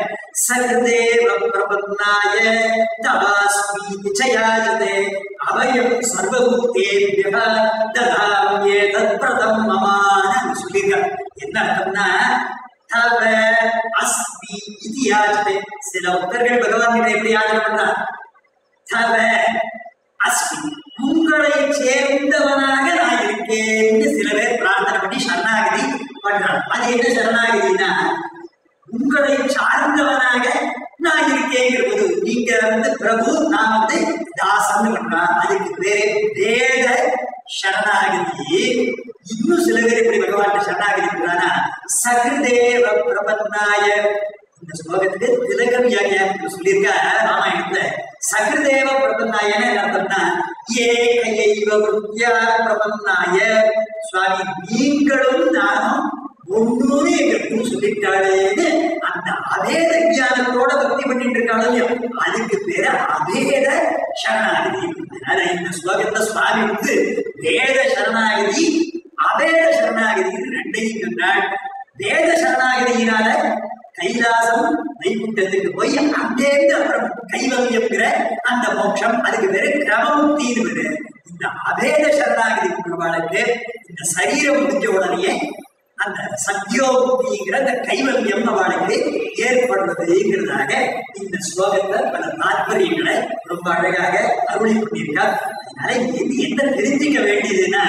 A: சகதேவ பிரபன்னாய தவாஸ்மி நிச்சயாஜதே அபயம் சர்வபூத்தேபிய ததாமியே தத்பிரதம் மமான சொல்லியிருக்கார் என்ன அர்த்தம்னா தவ அஸ்மி இது யாச்சதே சில பக்தர்கள் பகவான் கிட்ட எப்படி யாச்சனை பண்றார் தவ அஸ்மி உங்களை சேர்ந்தவனாக நான் இருக்கேன்னு சில பேர் பிரார்த்தனை பண்ணி சரணாகதி பண்றான் அது என்ன சரணாகதினா உங்களை சார்ந்தவனாக நான் இருக்கேங்கிற போது நீங்க வந்து பிரபு நான் வந்து தாசன் பண்றான் அதுக்கு பேரு வேத சரணாகதி இன்னும் சில பேர் எப்படி பகவான் சரணாகதி பண்றானா சகிருதேவ பிரபன்னாய இந்த ஸ்லோகத்துக்கு திலக வியாக்கியானத்தில் சொல்லியிருக்க ராமாயணத்துல சகிருதேவ பிரபன்னாயன என்ன அர்த்தம்னா ஏ கையைவ விருத்தியா பிரபன்னாய சுவாமி நீங்களும் நானும் ஒன்னூறு எங்களுக்கு சொல்லிட்டாளேன்னு அந்த அபேத ஞானத்தோட பக்தி பண்ணிட்டு இருக்காளோ இல்லையோ அதுக்கு பேரு அபேத சரணாகதி அதனால இந்த ஸ்லோகத்துல சுவாமி வந்து வேத சரணாகதி அபேத சரணாகதி ரெண்டையும் சொன்னாள் வேத சரணாகதியினால கைலாசம் வைகுண்டத்துக்கு போய் அங்கேருந்து அப்புறம் கைவல்யம்ங்கிற அந்த மோட்சம் அதுக்கு பேரு கிரமமுக்தின்னு பேரு இந்த அபேத சரணாகதி பெருமாளுக்கு இந்த சரீரம் முடிஞ்ச உடனே அந்த சத்யோமுக்திங்கிற அந்த கைவல்யம் அவளுக்கு ஏற்படுறதுங்கிறதாக இந்த ஸ்லோகத்துல பல தாற்பயங்களை ரொம்ப அழகாக அருளி பண்ணியிருக்கார் அதனால இது என்ன தெரிஞ்சுக்க வேண்டியதுன்னா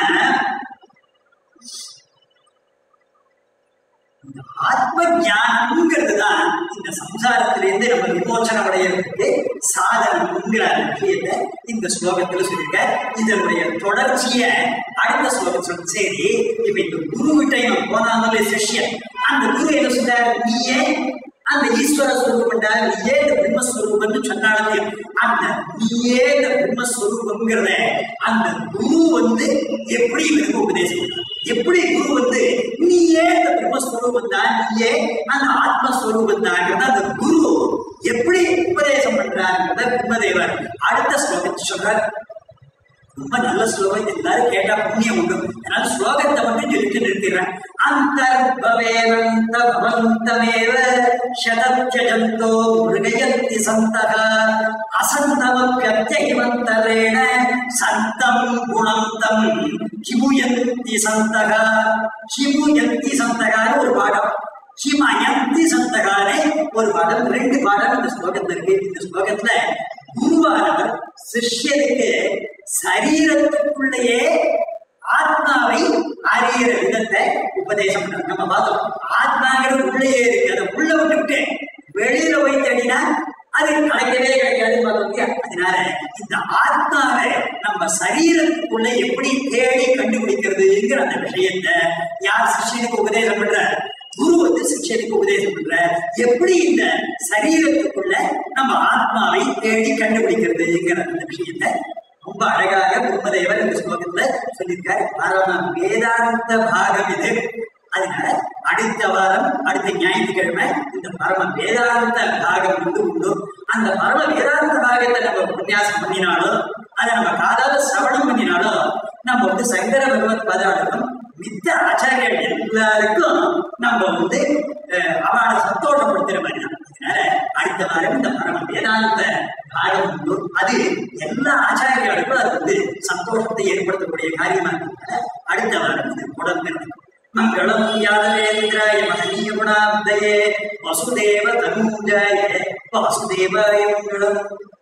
A: இந்த ஆத்ம ஞானம்ங்கிறது தான் இந்த சம்சாரத்திலிருந்து நம்ம விமோச்சனம் அடையிறதுக்கு சாதனம்ங்கிற அந்த விஷயத்தை இந்த ஸ்லோகத்துல சொல்லிருக்க இதனுடைய தொடர்ச்சிய அடுத்த ஸ்லோகம் சொல்லி சரி இப்ப இந்த குரு கிட்ட இவன் போனாமலே சிஷ்யன் அந்த குரு என்ன சொல்றாரு நீயே அந்த ஈஸ்வர ஸ்வரூபம்டா நீயே இந்த பிரம்மஸ்வரூபம்னு சொன்னாலும் அந்த நீயே இந்த பிரம்மஸ்வரூபம்ங்கிறத அந்த குரு வந்து எப்படி இவனுக்கு உபதேசம் பண்றான்? எப்படி குரு வந்து நீயே இந்த பிரம்மஸ்வரூபம் தான் நீயே அந்த ஆத்மஸ்வரூபம் தான் அந்த குரு எப்படி உபதேசம் பண்றாங்கிறத பிரம்மதேவர் அடுத்த ஸ்லோகத்தை சொல்றார் ரொம்ப நல்ல ஸ்லோகம் இது எல்லாரும் கேட்டா புண்ணியம் உண்டு அதனால ஸ்லோகத்தை மட்டும் சொல்லிட்டு நிறுத்திடுறேன் அந்தர்பவேவந்த பவந்தமேவ சதத்யஜந்தோ மிருகயந்தி சந்தக அசந்தமப்யத்யகிமந்தரேண சந்தம் குணந்தம் கிமுயந்தி சந்தக கிமுயந்தி சந்தகான்னு ஒரு பாடம் ஹிமயந்தி சந்தகானே ஒரு பாடம் ரெண்டு பாடம் இந்த ஸ்லோகத்துல இருக்கு இந்த ஸ்லோகத்துல குருவானவர் சிஷ்யனுக்கு சரீரத்துக்குள்ளேயே ஆத்மாவை அறியிற விதத்தை உபதேசம் பண்றார். நம்ம பார்த்தோம் ஆத்மாங்கிறது உள்ளேயே இருக்கு அதை உள்ள விட்டுவிட்டு வெளியில போய் தேடினா அது கிடைக்கவே கிடைக்காது பார்த்தோம் இல்லையா அதனால இந்த ஆத்மாவை நம்ம சரீரத்துக்குள்ள எப்படி தேடி கண்டுபிடிக்கிறதுங்கிற அந்த விஷயத்தை யார் சிஷ்யனுக்கு உபதேசம் பண்ற குரு வந்து சிஷ்யனுக்கு உபதேசம் பண்ற எப்படி இந்த சரீரத்துக்குள்ள நம்ம ஆத்மாவை தேடி கண்டுபிடிக்கிறதுங்கிற அந்த விஷயத்தை ரொம்ப அழகாக பிரம்மதேவர் இந்த ஸ்லோகத்துல சொல்லியிருக்காரு பரம வேதாந்த பாகம் இது அதனால அடுத்த வாரம் அடுத்த ஞாயிற்றுக்கிழமை இந்த பரம வேதாந்த பாகம் வந்து உண்டு அந்த பரம வேதாந்த பாகத்தை நம்ம உபன்யாசம் பண்ணினாலும் அதை நம்ம காதால சிரவணம் பண்ணினாலும் நம்ம வந்து சங்கர பகவத் பதார்த்தம் மித்த ஆச்சாரியர்கள் எல்லாருக்கும் நம்ம வந்து அஹ், அவளை சந்தோஷப்படுத்துற மாதிரி தான் அதனால அடுத்த வாரம் இந்த பரம வேதாந்த பாகம் உண்டு அது எல்லா ஆச்சாரியர்களுக்கும் அது வந்து சந்தோஷத்தை ஏற்படுத்தக்கூடிய காரியமா இருக்கிறதுனால அடுத்த வாரம் இது தொடர்ந்து மங்களம் யாதவேந்திராய மகனீய குணாப்தயே வசுதேவ தனூஜாய வாசுதேவாய மங்களம்